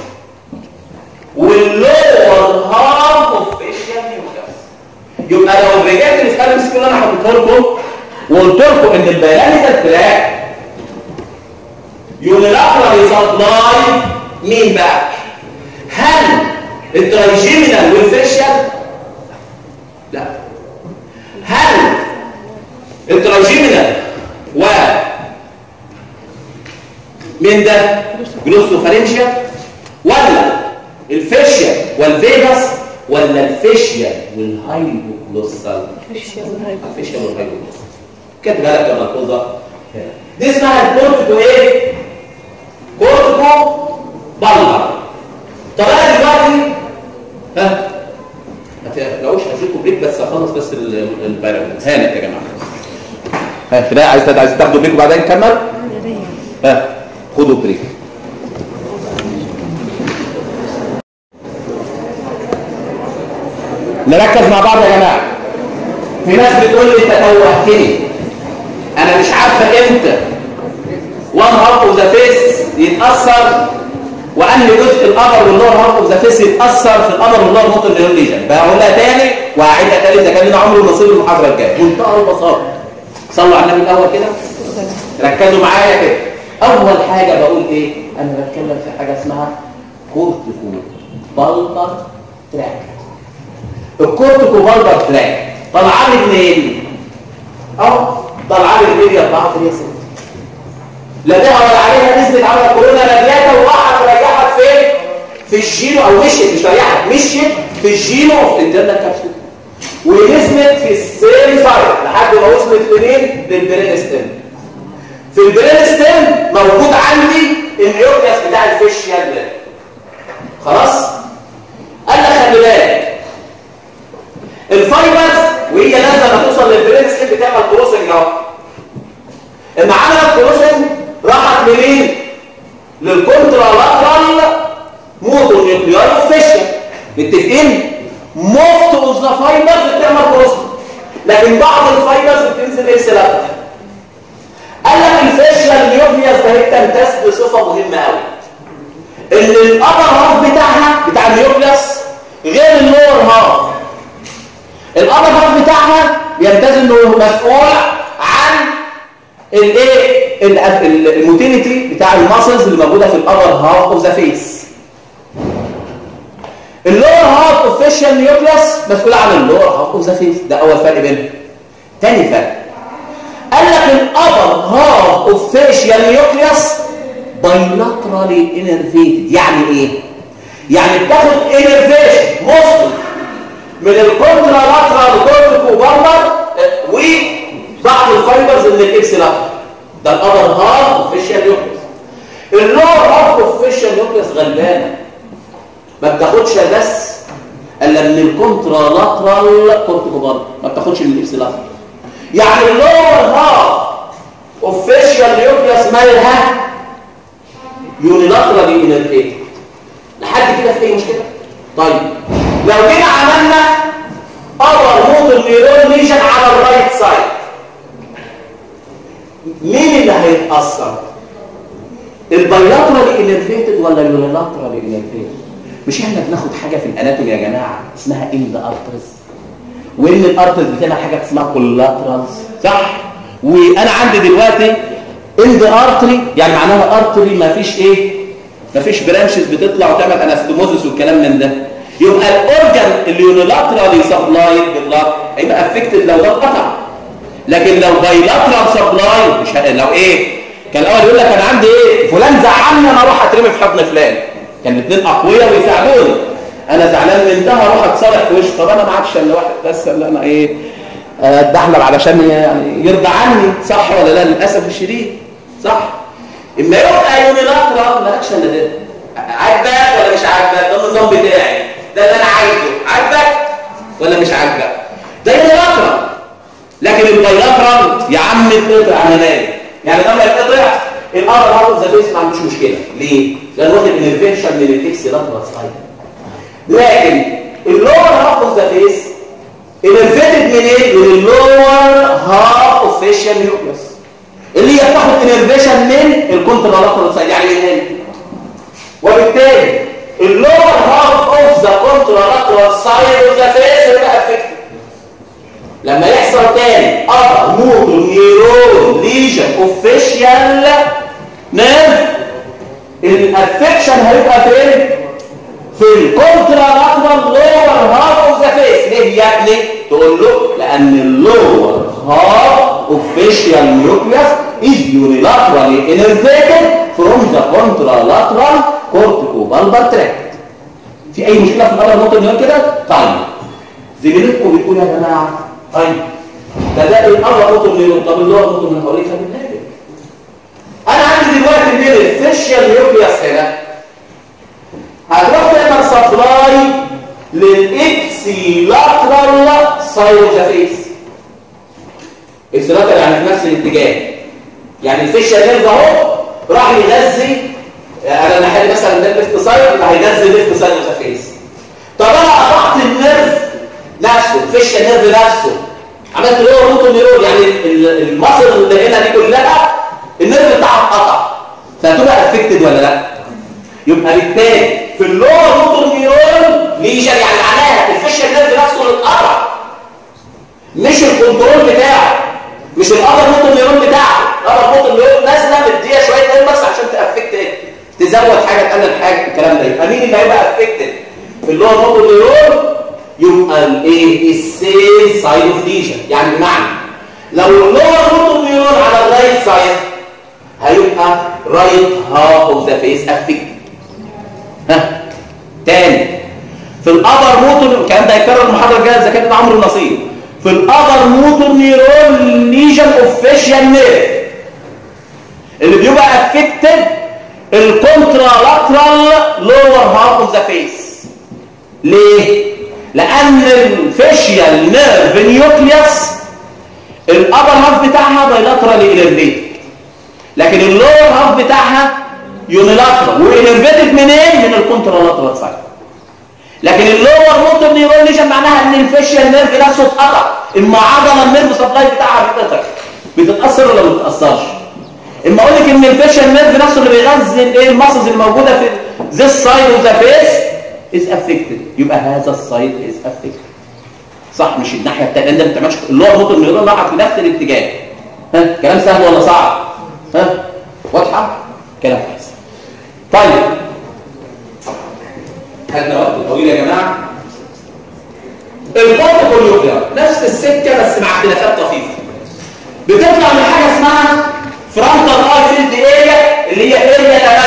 واللور هاف اوف فيشيال نيوكليس يبقى لو رجعت للسكالم سكيل اللي انا حطيته لكم وقلت لكم ان البيانيتال تراك يونيلاترال سبلاي مين بقى هل الترايجيمينال والفيشيال لا هل الترايجيمينال و من ده جلوسوفارينجيا ولا الفيشيال والفيجاس ولا الفيشيال والهايبوجلوسال الفيشيال والهايبوجلوسال كاتبها لك يا ملحوظه دي اسمها الكورتيكو ايه كورتيكو بلغر طب انا دلوقتي ها ما تقلقوش هديكم بريك بس اخلص بس البيراميد هانت يا جماعه ها فدا عايز عايز تاخدوا بريك وبعدين نكمل ها خدوا بريك نركز مع بعض يا جماعه في ناس بتقول لي انت توهتني انا مش عارفه امتى وان هاف اوف ذا فيس يتاثر وانهي جزء الابر واللور هاف اوف ذا فيس يتاثر في الابر واللور موتور نيرون ليجن بقولها تاني وهعيدها تاني اذا كان لنا عمر ونصيب المحاضره الجايه منتهى البساطه صلوا على النبي الاول كده ركزوا معايا كده اول حاجه بقول ايه انا بتكلم في حاجه اسمها كورتيكو بالبر تراك الكورتيكو بالبر تراك طالعه لي منين اهو طالعه لي الميديا بتاعت الياسين لا ده ولا عليها نزلت على كورونا رجعتها وقعت وريحت فين في الجينو او مشيت مش ريحت مشيت في الجينو اوف انترنال كابسول ونزلت في السيل سايد لحد ما وصلت لمين للبرين ستيم في البرين ستيم موجود عندي النيوكليس بتاع الفيشيال ده خلاص قال لك خلي بالك الفايبرز وهي نازله لما توصل للبرين ستيم بتعمل كروسنج اهو اما عملت كروسنج راحت منين للكونترالاترال موتور نيوكليار فيشن متفقين موست اوف ذا فايبرز بتعمل كروسنج لكن بعض الفايبرز بتنزل اكس لاترال قال لك الفيشن نيوكليوس ده بتمتاز بصفه مهمه قوي ان الابر هاف بتاعها بتاع النيوكليوس غير اللور هاف الابر هاف بتاعها يمتاز انه مسؤول عن الايه الموتيليتي بتاع الماسلز اللي موجوده في الابر هاف اوف ذا فيس اللور هاف اوف فيشال نيوكليوس مسؤول عن اللور هاف اوف ذا فيس ده اول فرق بينهم تاني فرق قال لك الابر هاف اوف فيشال نيوكليوس بايلاترالي انرفيتد يعني ايه يعني بتاخد انرفيشن موصل من الكونترالاترال كورتيكو بالبر وبعض الفايبرز من الاكس لاترال ده الابر هاف اوف فيشال نيوكليوس اللور هاف اوف فيشال نيوكليوس غلبانه ما بتاخدش بس الا من الكونترالاترال كورتيكو بالبر ما بتاخدش من الاكس لاترال يعني اللور هاف اوف فيشال نيوكليوس مالها يونيلاترالي انرفيتد لحد كده في اي مشكله طيب لو جينا عملنا ابر موتور نيرون ليجن على الرايت سايد مين اللي هيتاثر البايلاترال انرفيتد ولا اليونيلاترال انرفيتد مش احنا بناخد حاجه في الاناتومي يا جماعه اسمها اند ارترز وان الارترز بتعمل حاجه اسمها كولاترالز صح وانا عندي دلوقتي اند ارتري يعني معناها ارتري ما فيش ايه ما فيش برانشز بتطلع وتعمل انستموزس والكلام من ده يبقى الاورجن اللي يونيلاترالي سبلايد بالبلاد هيبقى افكتد لو ده اتقطع لكن لو بايلاترال سبلاي مش ه... لو ايه كان الاول يقول لك انا عندي ايه فلان زعلني انا اروح اترمي في حضن فلان كان الاثنين اقوياء ويساعدوني انا زعلان من ده اروح اتصالح في وشه طب انا ما عادش الا واحد بس اللي انا ايه اتدحلب علشان يعني يرضى عني صح ولا لا للاسف الشديد صح اما يبقى يونيلاترال مالكش الا ده عاجبك ولا مش عاجبك ده النظام بتاعي ده اللي انا عايزه عاجبك ولا مش عاجبك ده يونيلاترال لكن البايلاترال يا عم اتقطع انا مالي يعني لما يتقطع الار هاوس ذا بيس ما عندوش مشكله ليه؟ لان واخد انرفيشن من الاكس لاترال سايد لكن اللور هاف اوف ذا فيس انرفيتد من ايه؟ من اللور هاف اوف فيشال نيوكليس اللي هي بتاخد انرفيشن من الكونترالاترال سايد يعني من هنا وبالتالي اللور هاف اوف ذا كونترالاترال سايد اوف ذا فيس يبقى افكتد لما يحصل تاني upper motor neuron lesion of facial nerve الافكشن هيبقى فين؟ في الكونترالاترال لور هاف اوف ذا فيس ليه يا ابني؟ تقول له لان اللور هاف اوف فيشيال نيوكليوس is unilaterally innervated from the contralateral corticobulbar tract في اي مشكله في الابر موتور نيورون كده؟ طيب زميلتكم بتقول يا جماعه طيب ده ده الأمر موتور نيورون طب اللي هو موتور من حواليه فبالنادر أنا عندي دلوقتي من الفيشيال نيوكليوس هنا هتروح تعمل سبلاي للإبسيلاترال سايروجافيس إبسيلاترال يعني في نفس الاتجاه يعني الفيشيال نيرف أهو راح يغذي أنا ناحية مثلا ده الليفت سايد اللي هيغذي الليفت سايروجافيس طب أنا قطعت النيرف نفسه الفيشيال نيرف نفسه عملت اللي هو روتو نيرون يعني المصل اللي هنا دي كلها النيرف بتاعها اتقطع فهتبقى افكتد ولا لا يبقى بالتالي في اللور روتو نيرون ليجن يعني معناها الفيشيال نيرف نفسه اللي اتقطع مش الكنترول بتاعه مش الابر موتور نيرون بتاعه الابر موتور نيرون نازله مديه شويه نيرفس عشان تافكت ايه تزود حاجه تقلل حاجه الكلام ده يبقى مين اللي هيبقى افكتد في اللور موتور نيرون يبقى الايه السيل سايد اوف ليجن يعني بمعنى لو اللور موتور نيورون على الرايت سايد هيبقى رايت هاف اوف ذا فيس افكت ها تاني في الابر موتور الكلام ده هيكرر المحاضره الجايه اذا كان عمرو النصير في الابر موتور نيورون ليجن اوف فيشيال نيرف اللي بيبقى افكتد الكونترالاترال لور هاف اوف ذا فيس ليه لان الفيشيال نيرف نيوكليوس الابر هاف بتاعها بايلاترالي انرفيتد لكن اللور هاف بتاعها يونيلاترال وانرفيتد منين من الكونترالاترال سايد لكن اللور موتور نيورون ليجن معناها ان الفيشيال نيرف نفسه اتقطع اما عضله النيرف سبلاي بتاعها بتتقطع بتتاثر ولا ما بتتاثرش اما اقول لك ان الفيشيال نيرف نفسه اللي بيغذي الايه الماسلز الموجوده في this side of the face is affected يبقى هذا السايد is affected صح مش الناحيه الثانيه انت ما بتعملش اللي هو موتور نيورون راح في نفس الاتجاه ها كلام سهل ولا صعب ها واضحه كلام كويس طيب خدنا وقت طويل يا جماعه البروتوكول يوكلير نفس السكه بس مع اختلافات طفيفه بتطلع من حاجه اسمها فرونتال اي فيلد اريا اللي هي اريا 8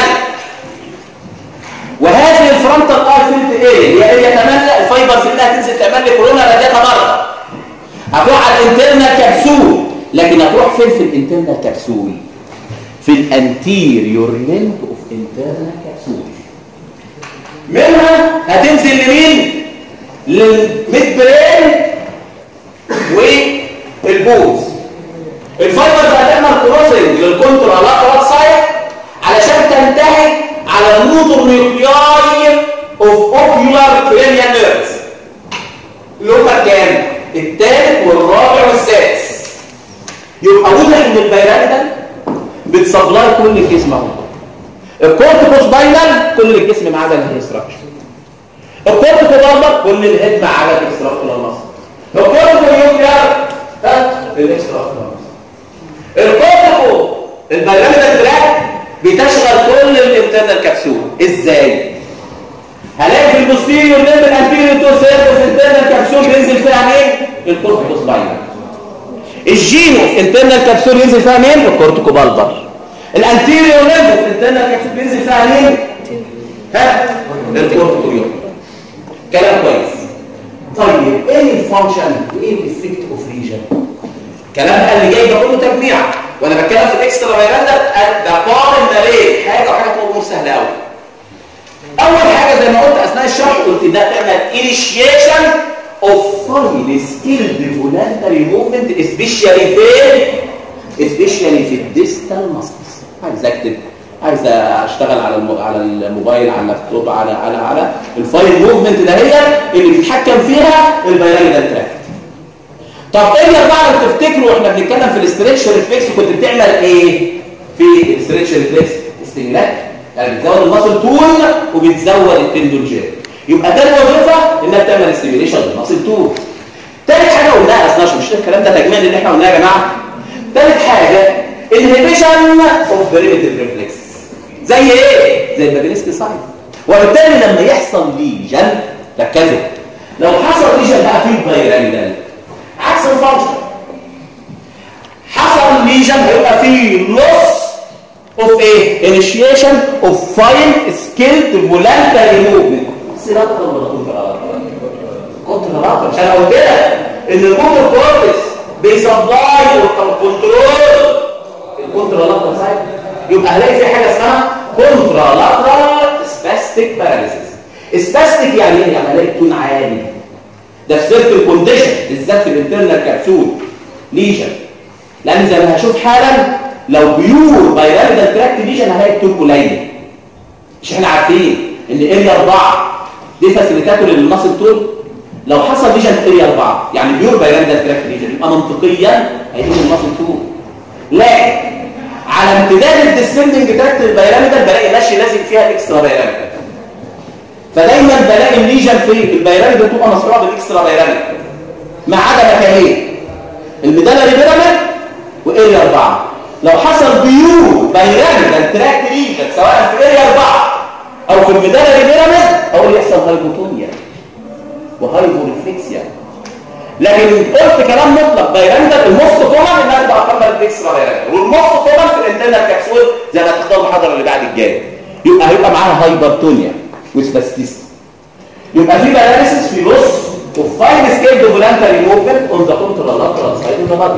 وهذه الفرونتال اي فيلد اريا اللي هي اريا 8 الفايبر في انها تنزل تعمل لي كورونا رادياتا مره هتروح على الانترنال كبسول لكن هتروح فين في الانترنال كبسول في الانتيريور لينك اوف انترنال كبسول منها هتنزل لمين للميد برين والبوز الفايبرز هتعمل كروسنج للكونترالاترال سايد علشان تنتهي على الموتور نيوكلياي اوف اوكيولار كرينيال نيرفز اللي هم كام الثالث والرابع والسادس يبقى واضح ان البيراميدال بتسبلاي كل الجسم اهو الكورتيكوس باينال كل الجسم ما عدا الاستراكشر الكورتيكو بالبر كل الهيد ما عدا الاستراكشر مصر الكورتيكو يوكيار ده الاستراكشر الكورتيكو البيراميدال تراك بتشغل كل الانترنال كبسول ازاي هلاقي في البوستيريور ليمب الانتيريور تو سيرفس انترنال كبسول بينزل فيها مين الكورتيكوس باينال الجينو انترنال كبسول ينزل فيها مين الكورتيكو بالبر الانتيريور ليمب انترنال كبسول بينزل فيها مين ها الكورتيكو كلام كويس طيب ايه الفانكشن وايه الافكت اوف ريجن الكلام بقى اللي جاي ده كله تجميع وانا بتكلم في الاكسترا فايرال ده ده قارن ما بين حاجه وحاجه امور سهله قوي اول حاجه زي ما قلت اثناء الشرح قلت ده تعمل انيشيشن اوف فاين سكيلد فولنتري موفمنت سبيشالي فين سبيشالي في الديستال ماسلز عايز اكتب عايز اشتغل على الم... على الموبايل على اللابتوب على على على الفاين موفمنت ده هي اللي بيتحكم فيها البيراميدال تراكت طب ايه يا بقى لو تفتكروا واحنا بنتكلم في الاستريتش ريفلكس كنت بتعمل ايه في الاستريتش ريفلكس استملاك يعني بتزود الماسل تون وبتزود التندون جير يبقى ده الوظيفه انها بتعمل استيميليشن للماسل تون تالت حاجه قلناها اصلا مش الكلام ده تجميل اللي احنا قلناه يا جماعه تالت حاجه انهبيشن اوف بريمتيف ريفلكس زي ايه زي البابيلسكي سايد وبالتالي لما يحصل ليجن ركزوا لو حصل ليجن بقى في البيراميدال عكس الفانكشن حصل ليجن هيبقى فيه لوس اوف ايه انيشيشن اوف فاين سكيلد فولنتري موفمنت سيرات ولا كونترا عشان اقول كده ان الموتور كورتكس بيسبلاي والكنترول الكونترا لاترال سايد يبقى هلاقي في حاجه اسمها كونترا لاترال سباستيك باراليسيس سباستيك يعني ايه يعني هلاقي تون عالي ده في سيركل كونديشن بالذات في الانترنال كبسول ليجن لان زي ما هشوف حالا لو بيور بايراميدال تراكت ليجن هلاقي التون قليل مش احنا عارفين ان اريا 4 دي فاسيليتاتور للماسل تون لو حصل ليجن في اريا 4 يعني بيور بايراميدال تراكت ليجن يبقى منطقيا هيكون الماسل تون لكن على امتداد الديسندنج تراكت البيراميدال بلاقي ماشي لازم فيها اكسترا بيراميدال فدايما بلاقي الليجن في البيراميدال تبقى مصروعه بالاكسترا بيراميدال ما عدا مكانين الميدالري بيراميد واريا 4 لو حصل بيور بايراميدال تراكت ليجن سواء في اريا 4 او في الميدالري بيراميد اقول يحصل هايبوتونيا وهايبوريفلكسيا لكن قلت كلام مطلق بيراميدال الموست كومن انها تبقى اقل من الاكسترا بيراميدال والموست كومن في الانترنال كبسول زي ما تختار المحاضره اللي بعد الجايه يبقى هيبقى معاها هايبرتونيا وسباستيستي يبقى في باراليسيس في لوس اوف فاين سكيل فولنتري موفمنت اون ذا كونترال لاترال سايد اوف ذا بادي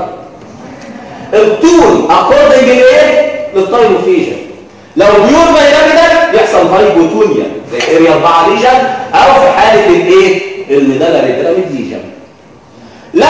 الطول اكوردنج لايه للتايلوفيجن لو بيور بيراميدال يحصل هايبوتونيا زي اريا 4 ليجن او في حاله الايه الميدالري بيراميد ليجن لو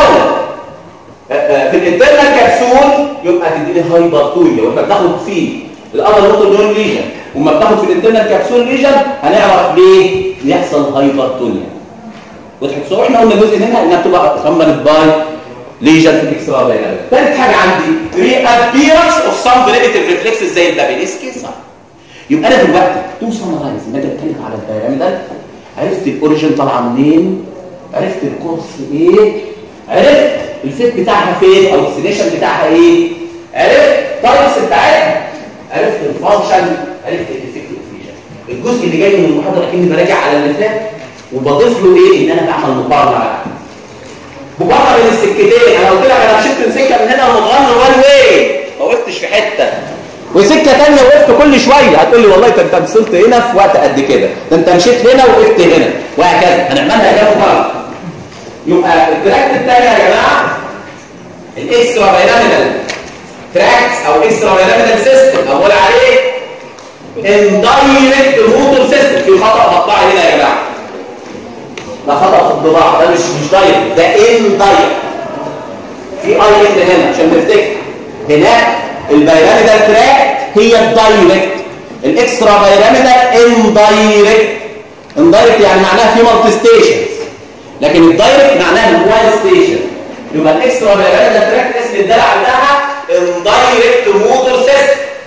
في الانترنال كبسول يبقى تديني هايبرتونيا واحنا بناخد فيه الابر موتور نيون ليجن وما بناخد في الانترنال كبسول ليجن هنعرف ليه يحصل هايبرتونيا وضحت صور احنا قلنا جزء منها انها بتبقى كملت باي ليجن في الاكسترا باينال ثالث حاجه عندي ري ابيرنس اوف سام بريمتيف ريفلكسز زي البابيلسكي صح يبقى انا دلوقتي تو سمرايز ما بتكلم على البيراميدال عرفت الاوريجن طالعه منين عرفت الكورس ايه عرفت الفيت بتاعها فين او السيليشن بتاعها ايه عرفت التايبس بتاعتها عرفت الفانكشن عرفت الافكت اوفيجن الجزء اللي جاي من المحاضره كاني براجع على اللي فات وبضيف له ايه ان انا بعمل مقارنه بقى مقارنه بين السكتين انا قلت لك انا مشيت من سكه من هنا ومتغير وان واي ما وقفتش في حته وسكه ثانيه وقفت كل شويه هتقول لي والله انت وصلت هنا في وقت قد كده ده انت مشيت هنا وقفت هنا وهكذا هنعملها اجابه غلط يبقى التراكت الثاني يا جماعه الاكسترا بايراميدال تراكس او اكسترا بايراميدال سيستم اقول عليه اندايركت موتور سيستم في خطا مطبعي هنا يا جماعه ده خطا في الطباعه ده مش مش دايركت ده اندايركت في اي ان هنا عشان تفتكر هناك البايراميدال تراكت هي الدايركت الاكسترا بايراميدال اندايركت اندايركت يعني معناها في مالتي ستيشنز لكن الدايركت معناها الوايل ستيشن يبقى الاكسترا بايراميدال تراكت اسم الدلع بتاعها اندايركت موتور سيستم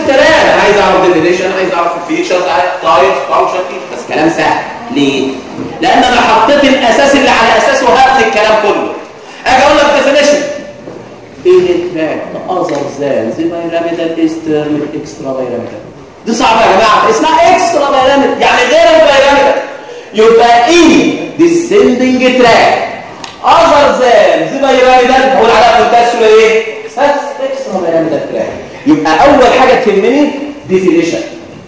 كلام انا عايز اعرف ديفينيشن عايز اعرف الفيتشرز تايب فانكشن بس كلام سهل ليه لان انا حطيت الاساس اللي على اساسه هبني الكلام كله اجي اقول لك ديفينيشن ايه تراك اذر ذان زي بايراميدال ايسترن اكسترا بايراميدال دي صعبه يا جماعه اسمها اكسترا بايراميدال يعني غير البايراميدال يبقى ايه ديسندنج تراك اذر ذان زي بايراميدال بقول عليها منتهى السهوله ايه بس اكسترا بايراميدال تراك يبقى اول حاجه تهمني ديفينيشن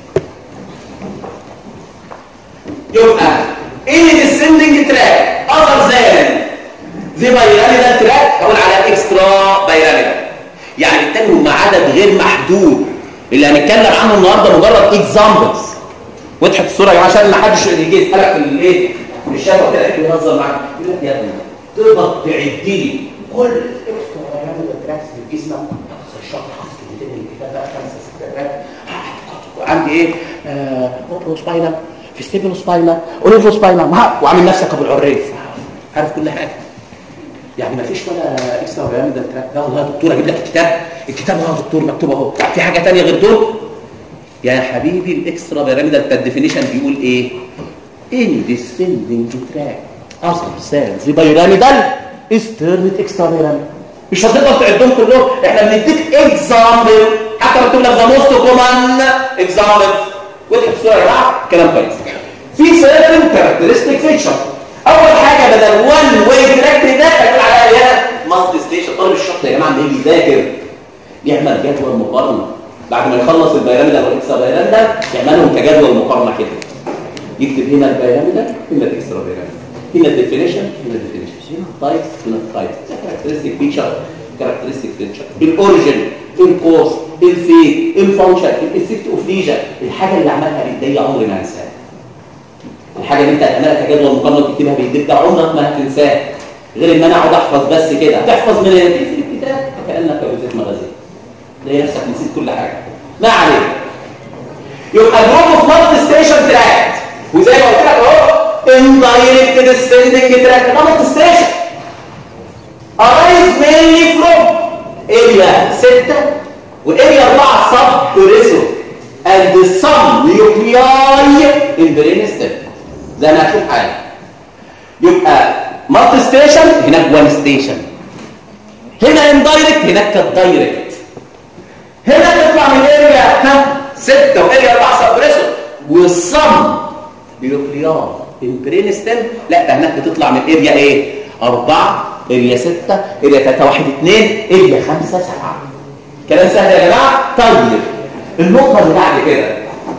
يبقى ايه ديسندنج تراك اذر ذان زي بايراميدال تراك هقول على اكسترا بايراميدال يعني التاني هم عدد غير محدود اللي هنتكلم عنه النهارده مجرد اكزامبلز وضحت الصوره يا جماعه عشان ما حدش يجي يسالك في الايه في الشارع كده يحب يهزر معاك يقول لك يا ابني تقدر تعد لي كل اكسترا بايراميدال تراكس في جسمك اقصى الشرط خمس كلمتين من الكتاب بقى خمسه سته تراك عندي ايه آه اوبرو سباينال في ستيبلو سباينال اوليفو سباينال وعامل نفسك ابو العريف عارف كل حاجه يعني ما فيش ولا اكسترا بايراميدال تراك لا والله يا دكتور اجيب لك الكتاب الكتاب اهو يا دكتور مكتوب اهو في حاجه ثانيه غير دول يا حبيبي الاكسترا بيراميدال بتاع الديفينيشن بيقول ايه اني ديسندنج تراك اصل سيلز بيراميدال استرنت اكسترا بيراميدال مش هتقدر تعدهم كلهم احنا بنديك اكزامبل حتى مكتوب لك ذا موست كومن اكزامبل واضحه الصوره يا جماعه كلام كويس في سيرتن كاركترستيك فيتشر اول حاجه بدل وان واي تراك ده هنقول عليها ايه ماست ستيشن طالب الشرط يا جماعه لما يجي يذاكر يعمل جدول مقارنه بعد ما يخلص البيراميدال والاكسترا بيراميدال يعملهم كجدول مقارنه كده يكتب هنا البيراميدال هنا الاكسترا بيراميدال هنا الديفينيشن هنا الديفينيشن هنا التايبس هنا التايبس كاركترستيك فيتشر كاركترستيك فيتشر الاوريجن الكورس الفيت الفانكشن الافكت اوف ليجن الحاجه اللي عملها بايديا عمري ما انساها الحاجه اللي انت هتعملها كجدول مقارنه وتكتبها بايديك ده عمرك ما هتنساها غير ان انا اقعد احفظ بس كده هتحفظ من ايه في الكتاب كانك وزيت مغازيل تلاقي نفسك نسيت كل حاجه ما علينا يبقى جروب اوف مالتي ستيشن تراك وزي ما قلت لك اهو indirect descending track ده مالتي ستيشن arise mainly from area 6 واريا 4 sub horizon and some nuclei in brain stem زي ما هتشوف حاجه يبقى مالتي ستيشن هناك وان ستيشن هنا اندايركت هناك الدايركت هنا تطلع من اريا 6 واريا 4 سب بريسون والصم بيوكليار البرين ستيم لا ده هناك بتطلع من اريا ايه 4 اريا 6 اريا 3 1 2 اريا 5 7 كلام سهل يا جماعه طيب النقطه اللي بعد كده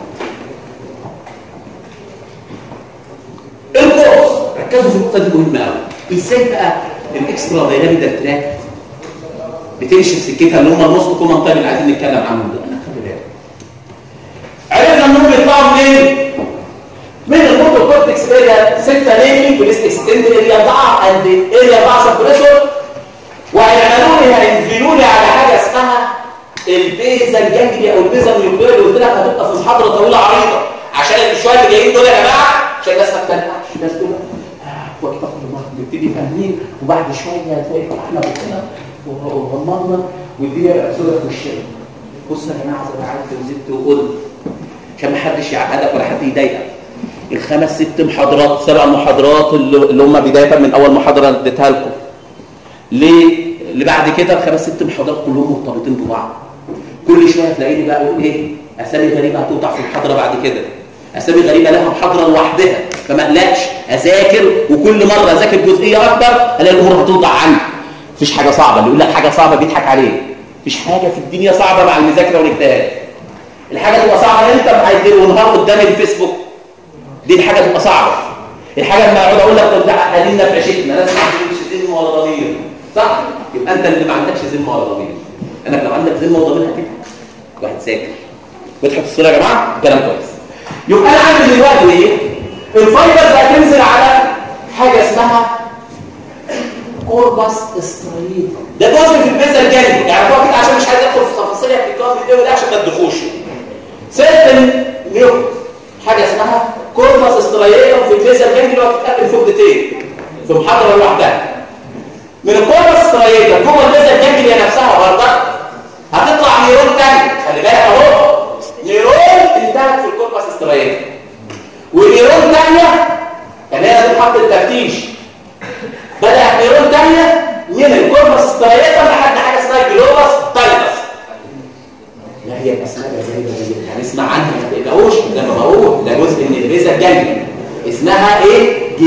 الكورس ركزوا في النقطه دي مهمه قوي ازاي بقى الاكسترا دايناميك تراك بتمشي في سكتها اللي هم النص كومن تايم اللي عايزين نتكلم عنهم ده انا خلي بالك عرفنا انهم بيطلعوا منين من الموتور كورتكس اريا 6 نيملي وليس اكستند اريا 4 اند اريا 4 سبريسور وهيعملوا لي هينزلوا لي على حاجه اسمها البيزا الجانجلي او البيزا النيوكلير اللي قلت لك هتبقى في محاضره طويله عريضه عشان الشويه اللي جايين دول يا جماعه عشان الناس ما تتنقعش الناس تقول اه وقت نبتدي فاهمين وبعد شويه هتلاقي فرحنا بكده وغمضنا والدنيا بقت سودة في وشنا بص يا جماعه زي ما عارف وزدت وقلت عشان ما حدش يعقدك ولا حد يضايقك الخمس ست محاضرات سبع محاضرات اللي هم بدايه من اول محاضره اديتها لكم ليه اللي بعد كده الخمس ست محاضرات كلهم مرتبطين ببعض كل شويه تلاقيني بقى اقول ايه اسامي غريبه هتوضع في المحاضره بعد كده اسامي غريبه لها محاضره لوحدها فما اقلقش اذاكر وكل مره اذاكر جزئيه اكبر الاقي الامور هتوضع عني مفيش حاجه صعبه اللي يقول لك حاجه صعبه بيضحك عليه مفيش حاجه في الدنيا صعبه مع المذاكره والاجتهاد الحاجه تبقى صعبه انت معدل ونهار قدام الفيسبوك دي الحاجه تبقى صعبه الحاجه لما اقعد اقول لك طب ده قالنا في عشتنا لازم ما عندكش ذمه ولا ضمير صح يبقى انت اللي ما عندكش ذمه ولا ضمير انك لو عندك ذمه وضمير هتضحك واحد ساكت وضحت الصوره يا جماعه كلام كويس يبقى انا عندي دلوقتي ايه الفايبرز هتنزل على حاجه اسمها كوربس استريت ده جزء في البيزا الجانبي يعني هو كده عشان مش عايز ادخل في تفاصيل في الكلام ده عشان ما تدخوش سيرتن نيوكليس حاجه اسمها كوربس استريتم في البيزا الجانبي اللي هو بتتقابل فوق ديتين في محاضره لوحدها من الكوربس استريتم جوه البيزا الجانبي نفسها برضه هتطلع نيرون تاني خلي بالك اهو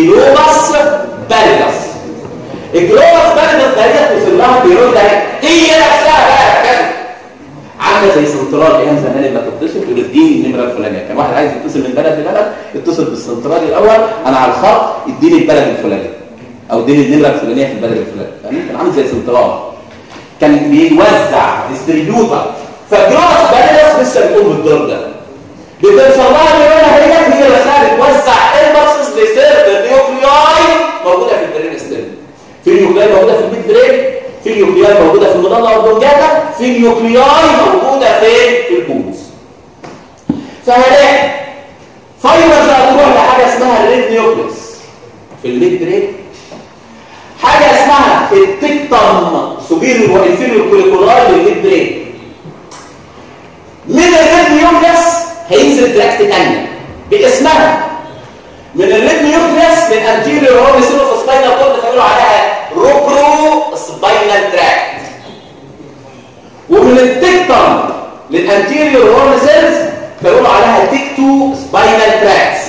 جلوبس باليدس الجلوبس باليدس ده وصل لها بيرول ده هي نفسها بقى كده عامله زي سنترال ايام زمان لما تتصل تقول اديني النمره الفلانيه كان واحد عايز يتصل من بلد لبلد اتصل بالسنترال الاول انا على الخط اديني البلد الفلاني او اديني النمره الفلانيه في البلد الفلاني فاهمين كان عامل زي سنترال كان بيوزع ديستريبيوتر فالجلوبس باليدس لسه بيقوم بالدور ده بتوصل لها بيقولها هي هي رساله بتوزع امبلسز لسيرفر نيوكلياي موجوده في البرين ستيل في نيوكلياي موجوده في البيت برين في نيوكلياي موجوده في المضله والبنجاتا في نيوكلياي موجوده فين في البوز فهلاقي فايبرز هتروح لحاجه اسمها الريد نيوكليس في الميد برين حاجه اسمها التكتم سوبيريور وانفيريور كوليكولاي للميد برين من الريد نيوكليس هينزل تراكت تانية باسمها من الريد نيوكليس من انتيريور هورن سيلو سباينال كورد فيقولوا عليها روبرو سباينال تراكت ومن التكتم للانتيريور هورن سيلز فيقولوا عليها تيكتو سباينال تراكس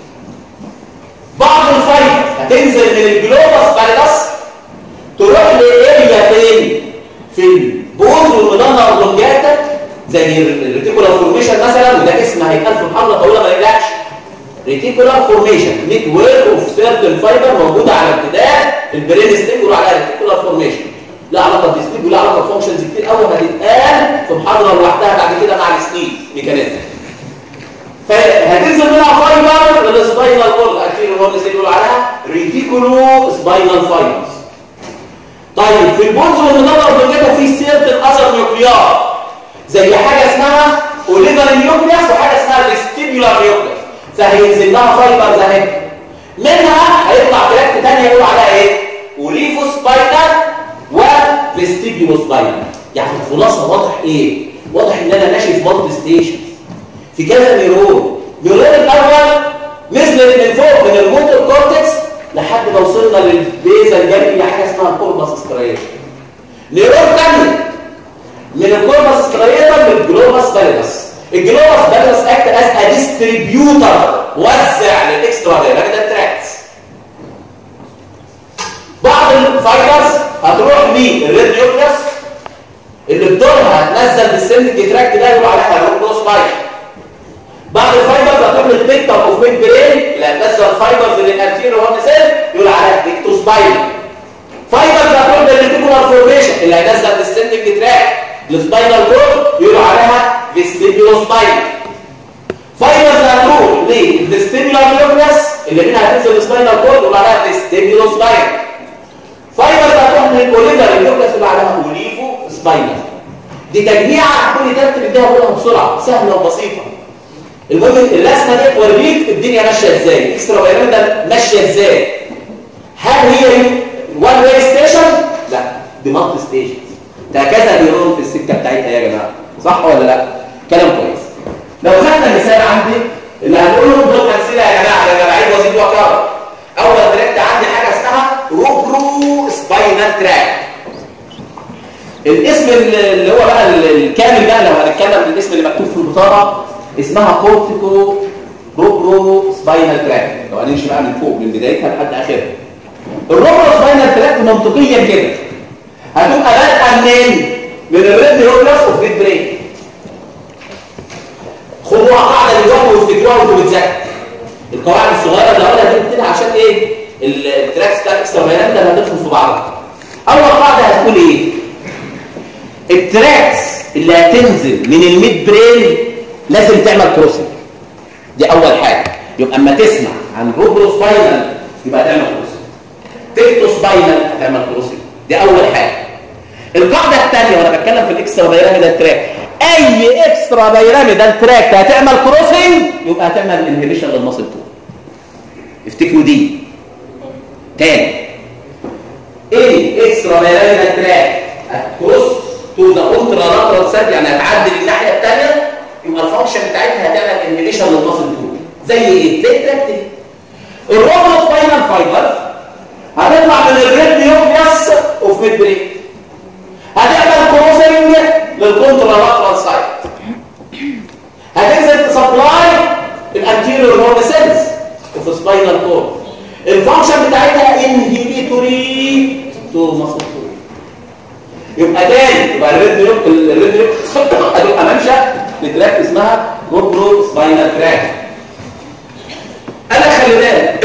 بعض الفايت هتنزل من الجلوبس باليدس تروح لاريا فين في البوز والمضانه واللونجاتا زي الريتيكولار فورميشن مثلا وده اسم هيتقال في محاضره طويله ما يقلقش ريتيكولار فورميشن نيت وير اوف سيرتن فايبر موجوده على امتداد البرين ستيج وعلى ريتيكولار فورميشن لا علاقه بالسليب ولا علاقه بفانكشنز كتير قوي هتتقال في محاضره لوحدها بعد كده مع السليب ميكانيزم فهتنزل منها فايبر للسباينال كورد اكيد هو اللي بيقولوا عليها ريتيكولو سباينال فايبرز طيب في البونز والمضله والبنجاتا في سيرتن اذر نيوكليار زي حاجه اسمها اوليفر نيوكليوس وحاجه اسمها فيستيبولار نيوكليوس فهينزل لها فايبرز اهي منها هيطلع تراكت ثانيه يقولوا عليها ايه اوليفو سباينال وفيستيبولو سباينال يعني الخلاصه واضح ايه واضح ان انا ماشي في مالتي ستيشن في كذا نيرون نيرون الاول نزلت من فوق من الموتور كورتكس لحد ما وصلنا للبيزا الجانبي حاجه اسمها الكوربس ستريت نيرون ثاني من الكوربس ستريتا للجلوبس باليدس الجلوبس باليدس اكت از ا ديستريبيوتر وزع للاكسترا دايركت تراكتس بعض الفايبرز هتروح للريد نيوكليوس اللي بدورها هتنزل بالسن تراكت ده يقولوا عليها روبروس بايك بعض الفايبرز هتروح للبيكتم اوف ميد برين اللي هتنزل فايبرز للانتيريور هورن سيل يقول عليها ديكتوس بايك فايبرز هتروح للريتيكولار فورميشن اللي هينزل بالسن تراكت السباينال كورد يقولوا عليها فيستيبيولو سباين فايبرز هتروح للفيستيبيولار نيوكليس اللي منها هتنزل السباينال كورد يقولوا عليها فيستيبيولو سباين فايبرز هتروح للاوليفر النيوكليس يقولوا عليها اوليفو سباينال دي تجميعه كل ترتب اديها كلها بسرعه سهله وبسيطه المهم الرسمه دي توريك الدنيا ماشيه ازاي الاكسترا بايراميدال ماشيه ازاي هل هي وان واي ستيشن لا دي مالتي ستيشن ده كذا نيرون في السكه بتاعتها يا جماعه صح ولا لا كلام كويس لو خدنا مثال عندي اللي هنقولهم دول امثله يا جماعه انا بعيد وزيد وكرر اول تراك عندي حاجه اسمها روبرو سباينال تراك الاسم اللي هو بقى الكامل بقى لو هنتكلم بالاسم اللي مكتوب في البطاقه اسمها كورتيكو روبرو سباينال تراك لو هنمشي بقى من فوق من بدايتها لحد اخرها الروبرو سباينال تراك منطقيا كده هتبقى بادئه منين من الريد نيوكلاس اوف ريد برين خدوها قاعده دلوقتي وافتكروها وانتوا بتذاكروا القواعد الصغيره اللي هقولها دي بتبقى عشان ايه التراكس بتاع الاكسترا بيانات ده هتدخل في بعضها اول قاعده هتقول ايه التراكس اللي هتنزل من الميد برين لازم تعمل كروسنج دي اول حاجه يبقى اما تسمع عن روبرو سباينال يبقى تعمل كروسنج تكتو سباينال هتعمل كروسنج دي اول حاجه القاعده الثانيه وانا بتكلم في الاكسترا بايراميدال تراك اي اكسترا بايراميدال تراك هتعمل كروسنج يبقى هتعمل انهبيشن للمصل تو افتكروا دي تاني ايه اكسترا بايراميدال تراك هتكروس تو ذا اولترا لاترال سيل يعني هتعدي للناحيه الثانيه يبقى الفانكشن بتاعتها هتعمل انهبيشن للمصل تو زي ايه زي التراك دي الروبوت سباينال فايبر هتطلع من الريد نيوكليوس اوف ميد برين هتعمل كروسنج للكونترا لاترال سايد هتنزل تسبلاي الانتيريور هورن سيلز اوف سباينال كورد الفانكشن بتاعتها انهبيتوري تو ماسل يبقى تاني يبقى الريد لوك الريد لوك هتبقى منشا لتراك اسمها روبرو سباينال تراك انا خلي بالك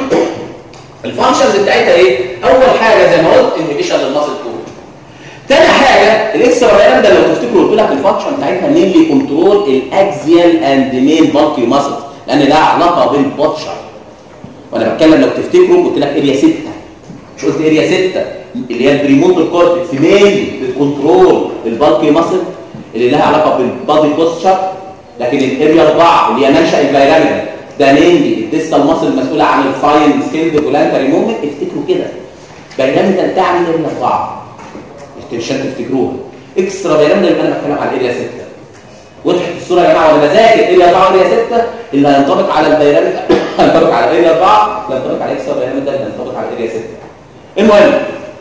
الفانكشنز بتاعتها ايه اول حاجه زي ما قلت انهبيشن للماسل تون تاني حاجه الاكسترا بيان ده لو تفتكروا قلت لك الفانكشن بتاعتها مينلي كنترول الاكزيال اند مين بالكي ماسل لان لها علاقه بالبوتشر وانا بتكلم لو تفتكروا قلت لك اريا 6 مش قلت اريا 6 اللي هي البريموتور كورتكس مينلي بتكنترول البالكي ماسل اللي لها علاقه بالبادي بوستشر لكن الاريا 4 اللي هي منشا البيراميد ده مينلي الديستال ماسل المسؤوله عن الفاين سكيلد فولانتري موفمنت افتكروا كده بيراميد بتاع من الاريا 4 عشان تفتكروها اكسترا بيراميد اللي انا بتكلم على الاريا 6 وضحت الصوره يا جماعه وانا بذاكر اريا 4 واريا 6 اللي هينطبق على البيراميد هينطبق على اريا 4 اللي هينطبق على اكسترا بيراميد ده اللي هينطبق على اريا 6 المهم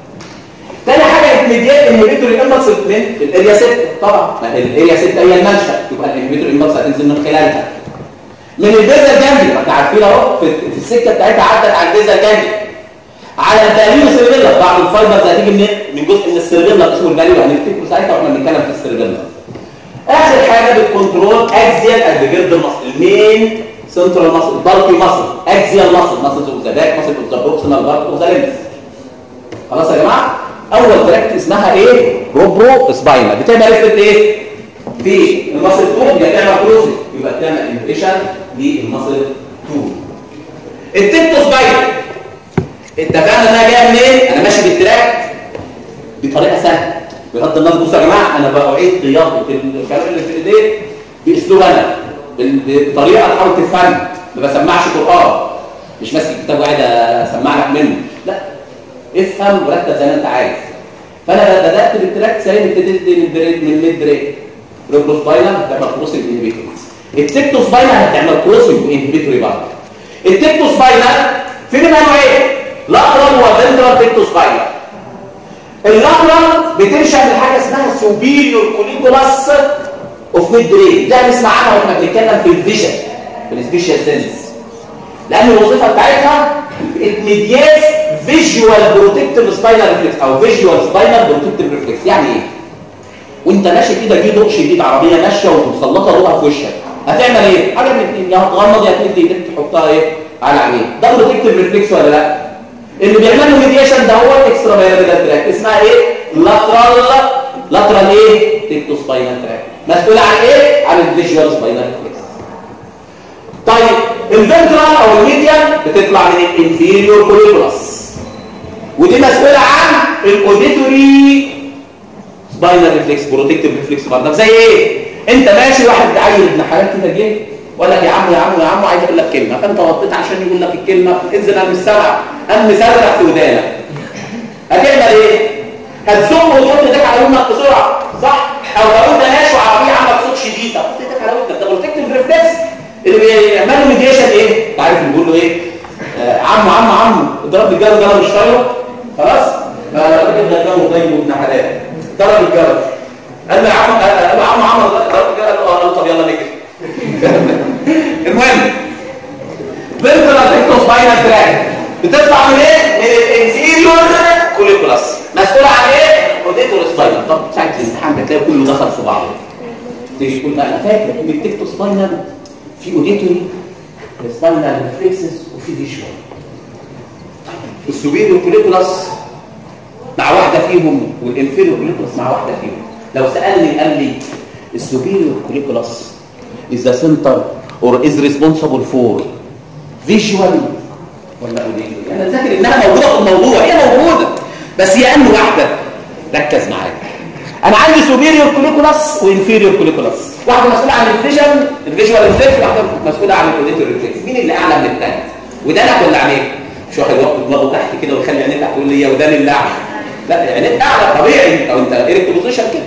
تاني حاجه انهبيتور انهبيتور امبلس من الاريا 6 طبعا ما الاريا 6 هي المنشا يبقى الانهبيتور امبلس هتنزل من خلالها من البيزا الجنبي ما احنا عارفين اهو في, في السكه بتاعتها عدت على البيزا الجنبي على الباليو سيربيلا بعض الفايبرز هتيجي من من جزء من السيربيلا اسمه الباليو هنفتكره ساعتها واحنا بنتكلم في السيربيلا اخر حاجه بتكنترول اكزيال اند جلد المصل المين سنترال مصل بالكي مصل اكزيال مصل مصل اوف ذا باك مصل اوف ذا بروكسيمال بارت اوف ذا ليمس خلاص يا جماعه اول تراكت اسمها ايه روبرو سباينال بتعمل افرت ايه في المصل 2 يبقى تعمل كروسنج يبقى تعمل انفيشن للمصل 2 التيبتو سباينال اتفقنا انها جايه منين انا ماشي بالتراك بطريقه سهله بغض النظر بصوا يا جماعه انا بعيد قياده الكلام اللي في ايديه باسلوب انا بطريقه تحاول تفهم ما بسمعش قران مش ماسك كتاب وقاعد اسمع لك منه لا افهم وركز زي ما انت عايز فانا بدات بالتراك سليم ابتديت من البريد من الميد بريك روبرو سباينال هتعمل كروسنج انهبيتوري التكتو سباينال هتعمل كروسنج انهبيتوري برضه التكتو سباينال في منها نوعين لاترال وفنترال تكتو سباينال اللاترال بتنشا من حاجه اسمها سوبيريور كوليكولاس اوف ميد برين ده نسمع عنها واحنا بنتكلم في الفيجن في السبيشال سينس لان الوظيفه بتاعتها اتميدياس فيجوال بروتكتيف سباينال ريفلكس او فيجوال سباينال بروتكتيف ريفلكس يعني ايه وانت ماشي كده جه ضوء شديد عربيه ماشيه ومسلطه ضوءها في وشك هتعمل ايه حاجه من الاثنين يا هتغمض يا تمد ايدك تحطها ايه على عينيك ده بروتكتيف ريفلكس ولا لا اللي بيعمل له ميديشن ده هو الاكسترا بايراميدال تراك اسمها ايه لاترال لاترال ايه تكتو سباينال تراك مسؤول عن ايه عن الفيجوال سباينال ريفلكس طيب الفنترال او الميديان بتطلع من الانفيريور كوليكولاس ودي مسؤوله عن الاوديتوري سباينال ريفلكس بروتكتيف ريفلكس برضه زي ايه انت ماشي واحد عيل ابن حلال كده جه وقال لك يا عم يا عم يا عم عايز اقول لك كلمه فانت وطيت عشان يقول لك الكلمه انزل انا مش سامع انا مسرح في ودانك هتعمل ايه هتزق وتحط ايدك على ودنك بسرعه صح او لو انت ماشي وعربيه عندك صوت شديد هتحط ايدك على ودنك ده بروتكتيف ريفلكس اللي بيعملوا ميديشن ايه انت عارف اللي بيقول له ايه آه عم عم عم ضرب الجرس ده انا مش طايره خلاص فالراجل ده جو طيب وابن حلال ضرب الجرس قال له يا عم قال له عم عم ضرب الجرس قال له طب يلا نجري المهم فيرترال تكتو سباينال تراك بتطلع من ايه من الانفيريور كوليكولاس مسؤول عن ايه اوديتور سباينال طب ساعه الامتحان بتلاقي كله دخل في بعضه تيجي تقول انا فاكر ان التكتو سباينال في اوديتوري سباينال ريفلكسز وفي فيجوال السوبيريور كوليكولاس مع واحده فيهم والانفيريور كوليكولاس مع واحده فيهم لو سالني قال لي السوبيريور كوليكولاس is the center or is responsible for visual ولا auditory انا فاكر انها موجوده في الموضوع هي موجوده بس هي انه واحده ركز معايا انا عندي superior colliculus وانفيريور colliculus واحده مسؤوله عن الفيجن الفيجوال ريفلكس واحده مسؤوله عن الاوديتوري ريفلكس مين اللي اعلى من الثاني ودانك ولا عينيك مش واحد يحط دماغه تحت كده ويخلي عينيه تحت يقول لي يا ودان اللي اعلى لا عينيك اعلى طبيعي او انت ايركت بوزيشن كده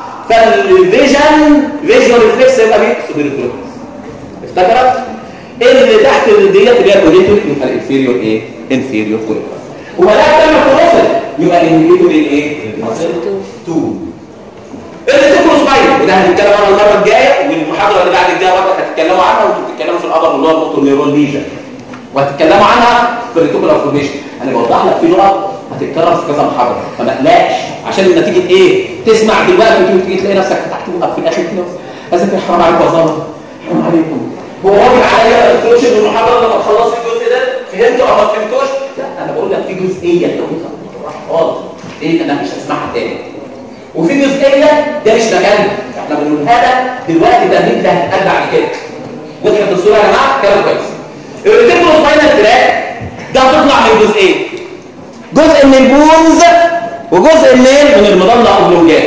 فالفيجن فيجوال ريفلكس يبقى مين سوبيريور كوليكولاس افتكرت اللي تحت ديت اللي هي الاوديتوري يبقى الانفيريور ايه انفيريور كوليكولاس وما لا تعمل كروسل يبقى الانفيريور ايه ماسل 2 اللي تكون سباينال وده هنتكلم عنه المره الجايه والمحاضره اللي بعد الجايه برضه هتتكلموا عنها وانتوا بتتكلموا في القدم اللي هو الموتور نيرون ليجن وهتتكلموا عنها في الريتيكولار فورميشن انا بوضح لك في نقط هتتكرر في كذا محاضره فما تقلقش عشان النتيجه ايه تسمع دلوقتي وتيجي تيجي تلاقي نفسك فتحت بقك في الاخر كده لازم حرام عليكم يا ظالم حرام عليكم هو واجب عليا ما تقولش ان المحاضره لما تخلص الجزء ده فهمته او ما فهمتوش لا انا بقول لك في جزئيه لو انت خالص ايه انا مش هسمعها تاني وفي جزئيه ده مش مكانها احنا بنقولها لك دلوقتي ده انت هتتقال بعد كده وضحت الصوره يا جماعه كلام كويس الريتيكولو سباينال تراك ده هتطلع من جزئين جزء من البونز وجزء من من المضله اوبلونجات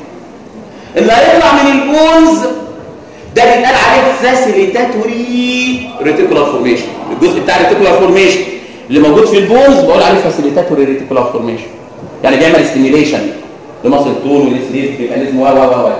اللي هيطلع من البونز ده بيتقال عليه فاسيليتاتوري ريتيكولار فورميشن الجزء بتاع الريتيكولار فورميشن اللي موجود في البونز بقول عليه فاسيليتاتوري ريتيكولار فورميشن يعني بيعمل ستيميليشن لمصل الطول والسليب ميكانيزم و و و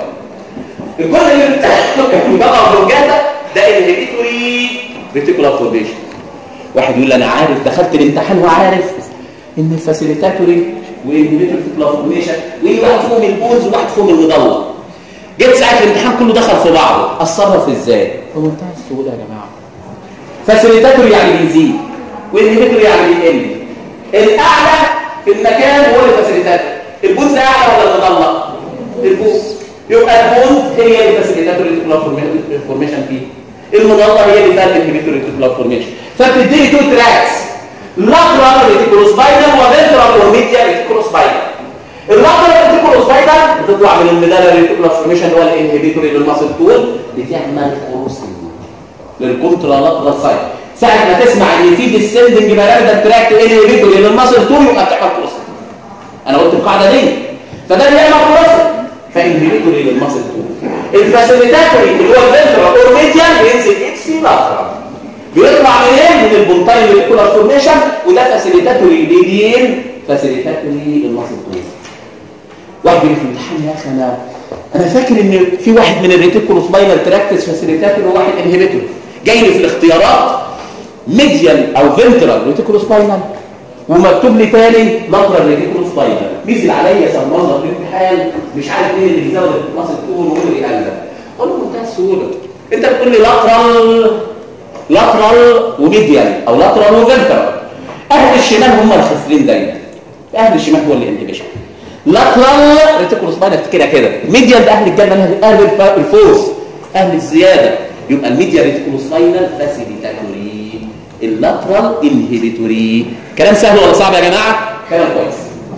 الجزء اللي بقى اوبلونجاتا ده انهبيتوري ريتيكولار فورميشن واحد يقول لي انا عارف دخلت الامتحان وعارف ان الفاسيليتاتوري والانهبيتوري ريتيكولار فورميشن واحد فيهم البونز وواحد فيهم المضله جيت ساعه الامتحان كله دخل في بعضه اتصرف ازاي بمنتهى السهوله يا جماعه فاسيليتاتوري يعني بيزيد والانهبيتوري يعني بيقل الاعلى في المكان هو الفاسيليتاتوري البونز اعلى ولا المضله البونز يبقى البونز هي الفاسيليتاتوري ريتيكولار فورميشن فيه المضله هي اللي فيها الانهبيتوري ريتيكولار فورميشن فبتديني تو تراكس لاترال ريتيكولوسباينال وفنترال وميديا ريتيكولوسباينال اللاترال ريتيكولوسباينال بتطلع من الميدالا ريتيكولار فورميشن اللي هو الانهبيتوري للماسل تول بتعمل كروسنج للكونترا لاترال سايد ساعه ما تسمع ان في ديسندنج بارامتر تراك انهبيتوري للماسل تول يبقى بتعمل كروسنج انا قلت القاعده دي فده بيعمل كروسنج فانهبيتوري للماسل تول الفاسيليتاتوري اللي هو الفنترال اور ميديان بينزل اكسي لاترال بيطلع منين من البونتاين ريتيكولار فورميشن وده فاسيليتاتوري لمين فاسيليتاتوري للماسل تول واحد في الامتحان يا اخي انا انا فاكر ان في واحد من الريتيكولو سباينال تراكتس فاسيليتاتور وواحد انهبيتور جاي لي في الاختيارات ميديال او فنترال ريتيكولو سباينال ومكتوب لي تاني لاترال ريتيكولو سباينال نزل عليا سمرنا في الامتحان مش عارف مين اللي بيزود الماسل تول ومين اللي يقلب قول له بمنتهى السهوله انت بتقول لي لاترال لاترال وميديال او لاترال وفنترال اهل الشمال هم الخاسرين دايما اهل الشمال هو اللي انهبيشن لاترال ريتيكولوس باين افتكرها كده ميديال ده اهل الجنه اهل الفوز اهل الزياده يبقى الميديا ريتيكولوس باينال فاسيليتاتوري اللاترال انهبيتوري كلام سهل ولا صعب يا جماعه كلام كويس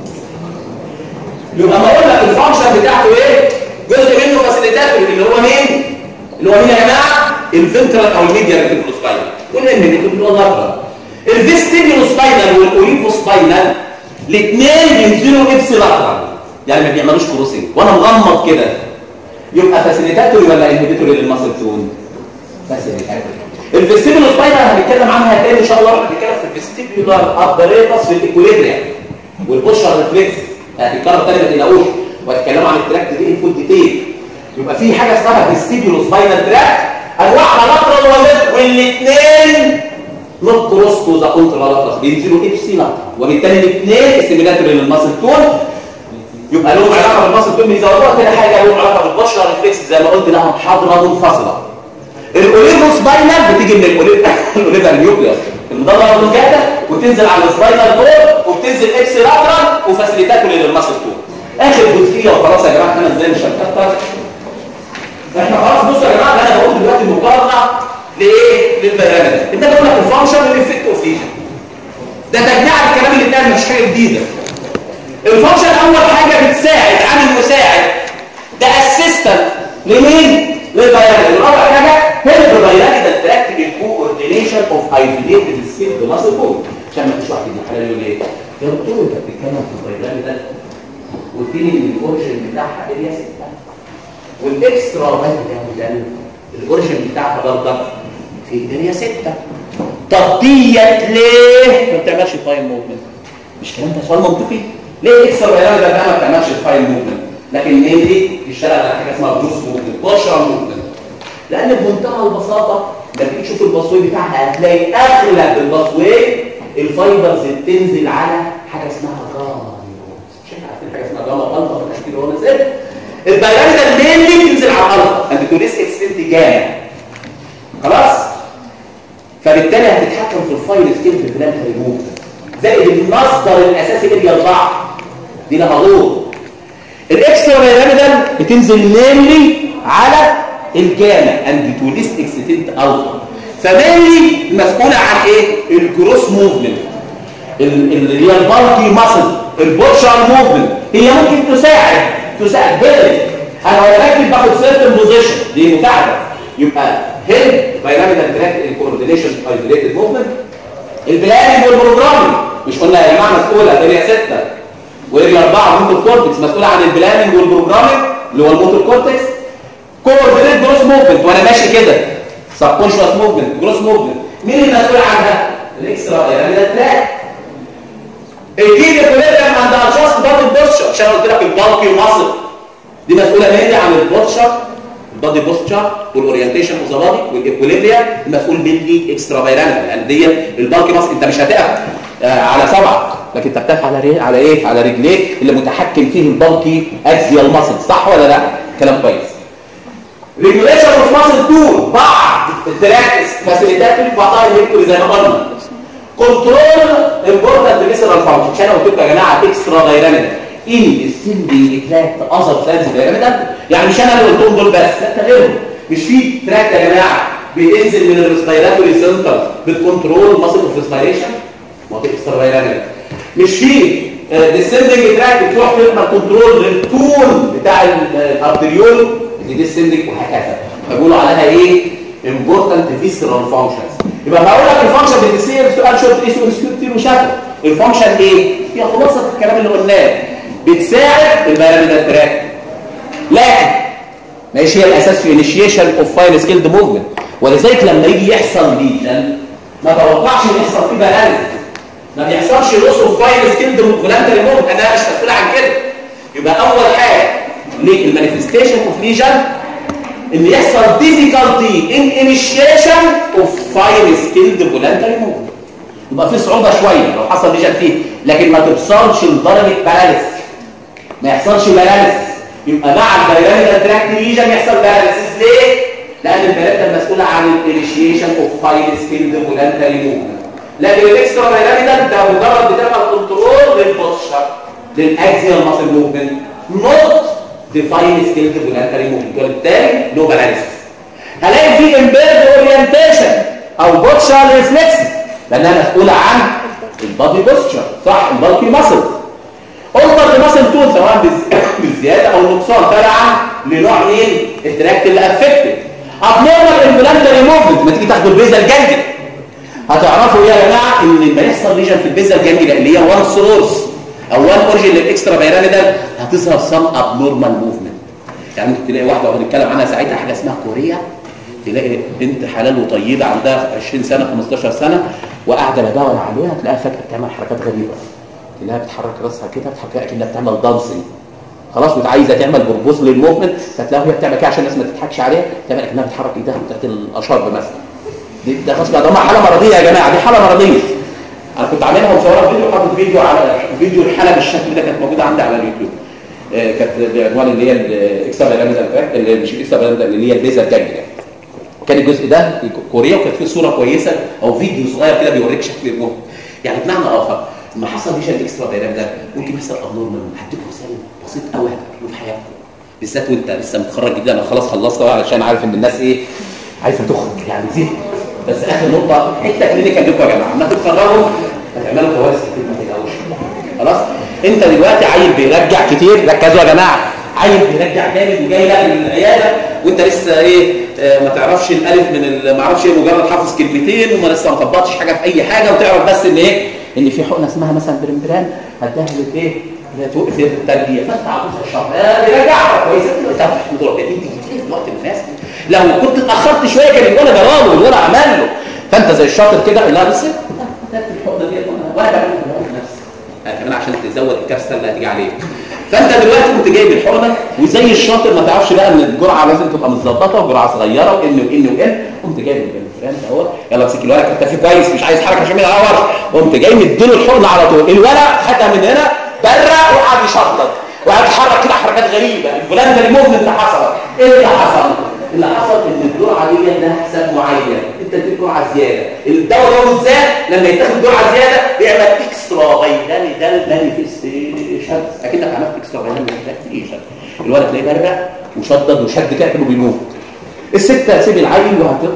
يبقى ما اقول لك الفانكشن بتاعته ايه جزء منه فاسيليتاتوري اللي هو مين اللي هو مين يا جماعه الفنترال او الميديا ريتيكولوس باينال والانهبيتوري اللي هو اللاترال الفيستيبيولوس باينال والاوليفوس باينال الاثنين بينزلوا ابس لاترال يعني ما بيعملوش كروسنج وانا مغمض كده يبقى فاسيليتاتوري ولا انهبيتوري للماسل تون فاسيليتاتوري الفيستيبولو سباينال هنتكلم عنها تاني ان شاء الله هنتكلم في الفيستيبولار ابريتس في الايكوليبريم والبوشر ريفلكس هنتكلم تاني ما تقلقوش وهتكلموا عن التراكت دي فول ديتيل يبقى في حاجه اسمها فيستيبولو سباينال تراك انواعها لاترال والاثنين نوت كروس تو ذا كونترا بينزلوا ابسي لاترال وبالتالي الاثنين استيميلاتوري للماسل تون يبقى لهم علاقه بالماسل تون بيزودوها كده حاجه لهم علاقه بالبشره ريفلكس زي ما قلت لها محاضره منفصله الاوليفوس باينال بتيجي من الاوليفر نيوكليوس المضله الرنجاته وتنزل على السباينال كورد وبتنزل ابسي لاترال وفاسيليتاتوري للماسل تون اخر جزئيه وخلاص يا جماعه انا ازاي مش هنكتر احنا خلاص بصوا يا جماعه انا بقول دلوقتي مقارنه لايه للبيانات انت بقول لك الفانكشن والافكت اوف ده تجميع الكلام اللي اتقال مش حاجه جديده الفانكشن اول حاجه بتساعد عامل مساعد ده اسيستنت لمين للبيانات رابع حاجه هي البيانات ده تراكت الكوردينيشن اوف ايزوليتد سكيل ماسل بون عشان ما فيش واحد من الحلال يقول ايه يا دكتور انت بتتكلم في البيانات ده قلت لي ان الاوريجن بتاعها اريا 6 والاكسترا فاليو الاوريجن بتاعها برضه في اريا 6 طب ديت ليه ما بتعملش فاين موفمنت مش كلام ده سؤال منطقي ليه الاكسترا فاليو ده ما بتعملش فاين موفمنت لكن ليه دي بيشتغل على حاجه اسمها بروس موفمنت بشره موفمنت لان بمنتهى البساطه لما تيجي تشوف الباسوي بتاعها هتلاقي اغلب الباسوي الفايبرز بتنزل على حاجه اسمها جاما مش احنا عارفين حاجه اسمها جاما الفا في التشكيل هو نازل البيانات ده مينلي بتنزل على الالفا انت توريس اكستنت جاما خلاص فبالتالي هتتحكم في في الفايل سكيل بلان هيموت زائد المصدر الاساسي اريا 4 دي لها دور الاكسترا بيراميدال بتنزل نيملي على الجاما اند تو ليست اكستنت اوتر فمينلي المسؤوله عن ايه الجروس موفمنت اللي هي البالكي ماسل البوتشر موفمنت هي ممكن تساعد تساعد بيرد انا وانا راكب باخد سيرتن بوزيشن دي مساعده يبقى هيلب بيراميدال تراك الكوردينيشن ايزوليتد موفمنت البلاننج والبروجرامنج مش قلنا يا جماعه مسؤوله اريا 6 واريا 4 موتور كورتكس مسؤوله عن البلاننج والبروجرامنج اللي هو الموتور كورتكس كوردينيت جروس موفمنت وانا ماشي كده سبكونشوس موفمنت جروس موفمنت مين المسؤول عنها الاكسترا بيراميدال تراك الكيد كوليريم عند ادجاست بادي بوستشر عشان قلت لك البالكي ماسل دي مسؤوله مني عن البوستشر البادي بوستشر والاورينتيشن اوف ذا بادي والاكوليبريا المسؤول مني اكسترا بيراميدال لان دي البالكي ماسل انت مش هتقف آه على صبعك لكن انت بتقف على ري... على ايه على رجليك اللي متحكم فيه البالكي اكزيال ماسل صح ولا لا كلام كويس ريجوليشن اوف ماسل تول بعض التراكس فاسيليتات بعضها يكتب زي ما قلنا كنترول امبورتنت فيسرال فانكشن عشان قلت لكم يا جماعه اكسترا دايناميك ان السندنج تراك اذر ساينس دايناميك يعني مش انا اللي قلتهم دول بس لا انت غيرهم مش في تراك يا جماعه بينزل من الريسبيراتوري سنتر بتكنترول ماسل اوف ريسبيريشن ما هو اكسترا دايناميك مش في ديسندنج تراك بتروح تعمل كنترول للتون بتاع الارتريول دي ديسندنج وهكذا فبيقولوا عليها ايه امبورتنت فيسرال فانكشنز يبقى هقول لك الفانكشن بتسير سؤال شورت ايس وسكيو كتير وشكل الفانكشن ايه هي خلاصه الكلام اللي قلناه بتساعد البيراميدال تراك لكن ماشي هي الاساس في انيشيشن اوف فاين سكيلد موفمنت ولذلك لما يجي يحصل ليجن ما توقعش ان يحصل فيه باراليز ما بيحصلش لوس اوف فاين سكيلد فولانتري موفمنت انا مش مسؤول عن كده يبقى اول حاجه للمانيفستيشن اوف ليجن ان يحصل difficulty in initiation of fine skilled voluntary movement يبقى في صعوبة شوية لو حصل ليجن فيه لكن ما توصلش لدرجة باراليس ما يحصلش باراليس يبقى مع البيراميدال تراكت ليجن يحصل باراليس ليه؟ لأن البيراميدال مسؤولة عن الانيشيشن اوف فاين سكيلد فولنتري موفمنت لكن الاكسترا بيراميدال ده مجرد بتعمل كنترول للبوستشر للاكزيال ماسل موفمنت نوت ديفاين سكيلد فولنتري موفمنت وبالتالي نو باراليسيس هلاقي في امبيرد اورينتيشن او بوتشر ريفلكس لانها مسؤوله عن البادي بوستشر صح البالكي ماسل اوردر الماسل تون سواء بالزياده او النقصان تبعا لنوع مين التراكت اللي افكتد ابنورمال انفلانتري موفمنت ما تيجي تاخدوا البيزا الجنجل هتعرفوا يا جماعه ان لما يحصل ليجن في البيزا الجنجل اللي هي وان سورس او وان اورجن للاكسترا بيراميدال هتظهر سم ابنورمال موفمنت يعني ممكن تلاقي واحده وهنتكلم عنها ساعتها حاجه اسمها كوريا تلاقي بنت حلال وطيبه عندها 20 سنه 15 سنه وقاعده لا دور عليها تلاقيها فجاه بتعمل حركات غريبه تلاقيها بتحرك راسها كده بتحرك كأنها بتعمل دانسينج خلاص وعايزه تعمل بربوز للموفمنت فتلاقيها وهي بتعمل كده عشان الناس ما تضحكش عليها تعمل كانها بتحرك ايدها بتاعت الاشرب مثلا دي ده خلاص ده حاله مرضيه يا جماعه دي حاله مرضيه انا كنت عاملها ومصورها فيديو حاطط فيديو على فيديو الحاله بالشكل ده كانت موجوده عندي على اليوتيوب آه كانت بعنوان اللي هي الاكسترا بيراميدال اللي مش الاكسترا بيراميدال اللي هي البيزا الجنج يعني كان الجزء ده كوريا وكانت فيه صوره كويسه او فيديو صغير كده بيوريك شكل المخ يعني بمعنى اخر لما حصل ليش الاكسترا بيراميدال ممكن يحصل ابنورمال هديكم مثال بسيط قوي هتعملوه في حياتكم بالذات وانت لسه متخرج جديد انا خلاص خلصت علشان عارف ان الناس ايه عايزه تخرج يعني زين بس اخر نقطه حته كلينيكال لكم يا جماعه لما تتخرجوا هتعملوا كوارث كتير ما تقلقوش خلاص انت دلوقتي عيل بيرجع كتير ركزوا يا جماعه عيل بيرجع جامد وجاي لك من العياده وانت لسه ايه آه ما تعرفش الالف من ما اعرفش ايه مجرد حافظ كلمتين وما لسه ما طبقتش حاجه في اي حاجه وتعرف بس ان ايه ان في حقنه اسمها مثلا برمبران هديها للايه توقف التربيه فانت عاوز الشهر بيرجعها كويس انت تحمد ربنا انت جيت في وقت مناسب لو كنت اتاخرت شويه كان الولد جراله والولد عمل له فانت زي الشاطر كده لا بس تاخد الحقنه دي وانا بعمل نفسي كمان عشان تزود الكبسه اللي هتيجي عليك فانت دلوقتي كنت جايب الحقنه وزي الشاطر ما تعرفش بقى ان الجرعه لازم تبقى متظبطه وجرعه صغيره وان وان وان قمت جايب البنفران اهو يلا امسك الورق انت فيه كويس مش عايز حركه عشان ما يعورش قمت جاي مديله الحقنه على طول الورق خدها من هنا برق وقعد يشطط وقعد يتحرك كده حركات غريبه الفلان ده الموفمنت حصل ايه اللي حصل؟ اللي حصل ان الجرعه دي لها حساب معين انت تديك جرعه زياده الدواء ده بالذات لما يتاخد جرعه زياده بيعمل اكسترا فيتامين ده مانيفستيشن اكنك عملت اكسترا فيتامين الولد تلاقيه برق وشدد وشد كده كانه بيموت الست سيب العيل وهتطلع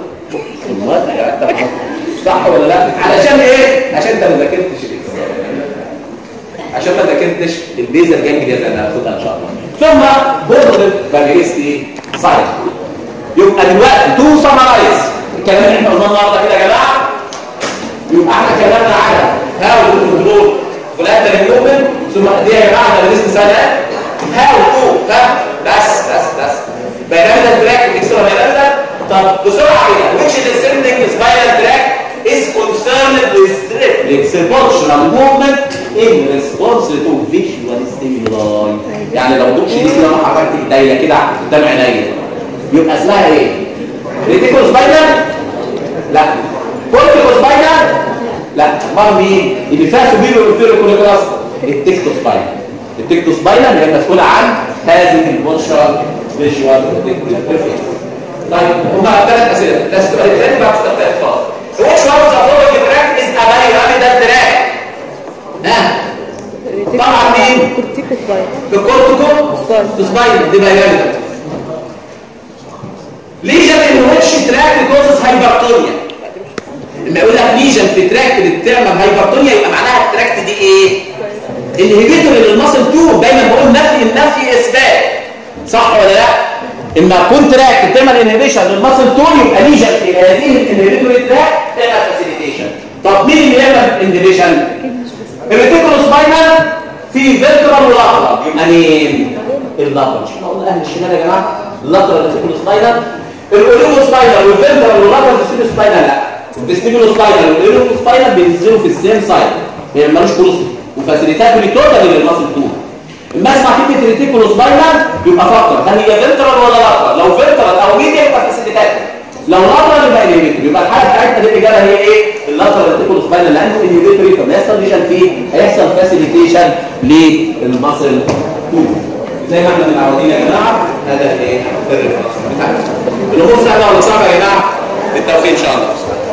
صح ولا لا علشان ايه عشان انت ما ذاكرتش عشان ما ذاكرتش البيزا الجنج دي اللي انا هاخدها ان شاء الله ثم بورد فالجريست ايه سايد يبقى دلوقتي تو سمرايز الكلام اللي احنا قلناه النهارده كده يا جماعه يبقى احنا كلامنا على هاو تو كنترول فلات الموفمنت ثم دي يا جماعه ده لسه سنه هاو تو بس بس بس بينما التراك الاكسترا بينما طب بسرعه كده which is the sending spinal track is concerned with reflex portional movement in response to visual stimuli يعني لو دوكش دي كده انا حركت ايديا كده قدام عينيا يبقى اسمها ايه ريتيكول سباينال لا كورتيكو سباينال لا امال مين اللي فيها سوبيريور انفيريور كوليكولاس التكتو سباينال التكتو سباينال هي مسؤوله عن هذه البورشال فيجوال طيب هما ثلاث اسئله ده السؤال الثاني بعد السؤال الثالث خالص which one of the following track is a pyramidal track ها طبعا مين كورتيكو سباين الكورتيكو سباين دي بيراميدال ليجن ان ويتش تراك كوزز هايبرتونيا لما يقول لك ليجن في تراك بتعمل هايبرتونيا يبقى معناها التراكت دي ايه انهبيتور للمصل تو دايما بقول نفي النفي اثبات صح ولا لا اما كنت تراك بتعمل انهبيشن للمصل تو يبقى ليجن في هذه الانهبيتور تراك تعمل فاسيليتيشن طب مين اللي يعمل انهبيشن الريتيكولو سباينال في فيرترال ولاترال يبقى مين اللاترال مش احنا قلنا اهل الشمال يا جماعه اللاترال ريتيكولو سباينال الاوليفو سباينال والفيرترال واللاترال الفيستيبولو سباينال لا الفيستيبولو سباينال والاوليفو سباينال بينزلوا في السيم سايد هي مالوش كروس وفاسيليتاتوري توتال للماسل تو اما اسمع كلمه ريتيكولو سباينال يبقى فكر هل هي فيرترال ولا لاترال لو فيرترال او ميديا يبقى فاسيليتاتوري لو لاترال يبقى انهبيتوري يبقى الحاله بتاعتنا دي الاجابه هي ايه اللاترال ريتيكولو سباينال لانه انهبيتوري فما يحصل ليشن فيه هيحصل فاسيليتيشن للماسل تو زي ما احنا متعودين يا جماعه هذا ايه الريفرنس بتاعنا الامور سهله ولا صعبه يا جماعه بالتوفيق ان شاء الله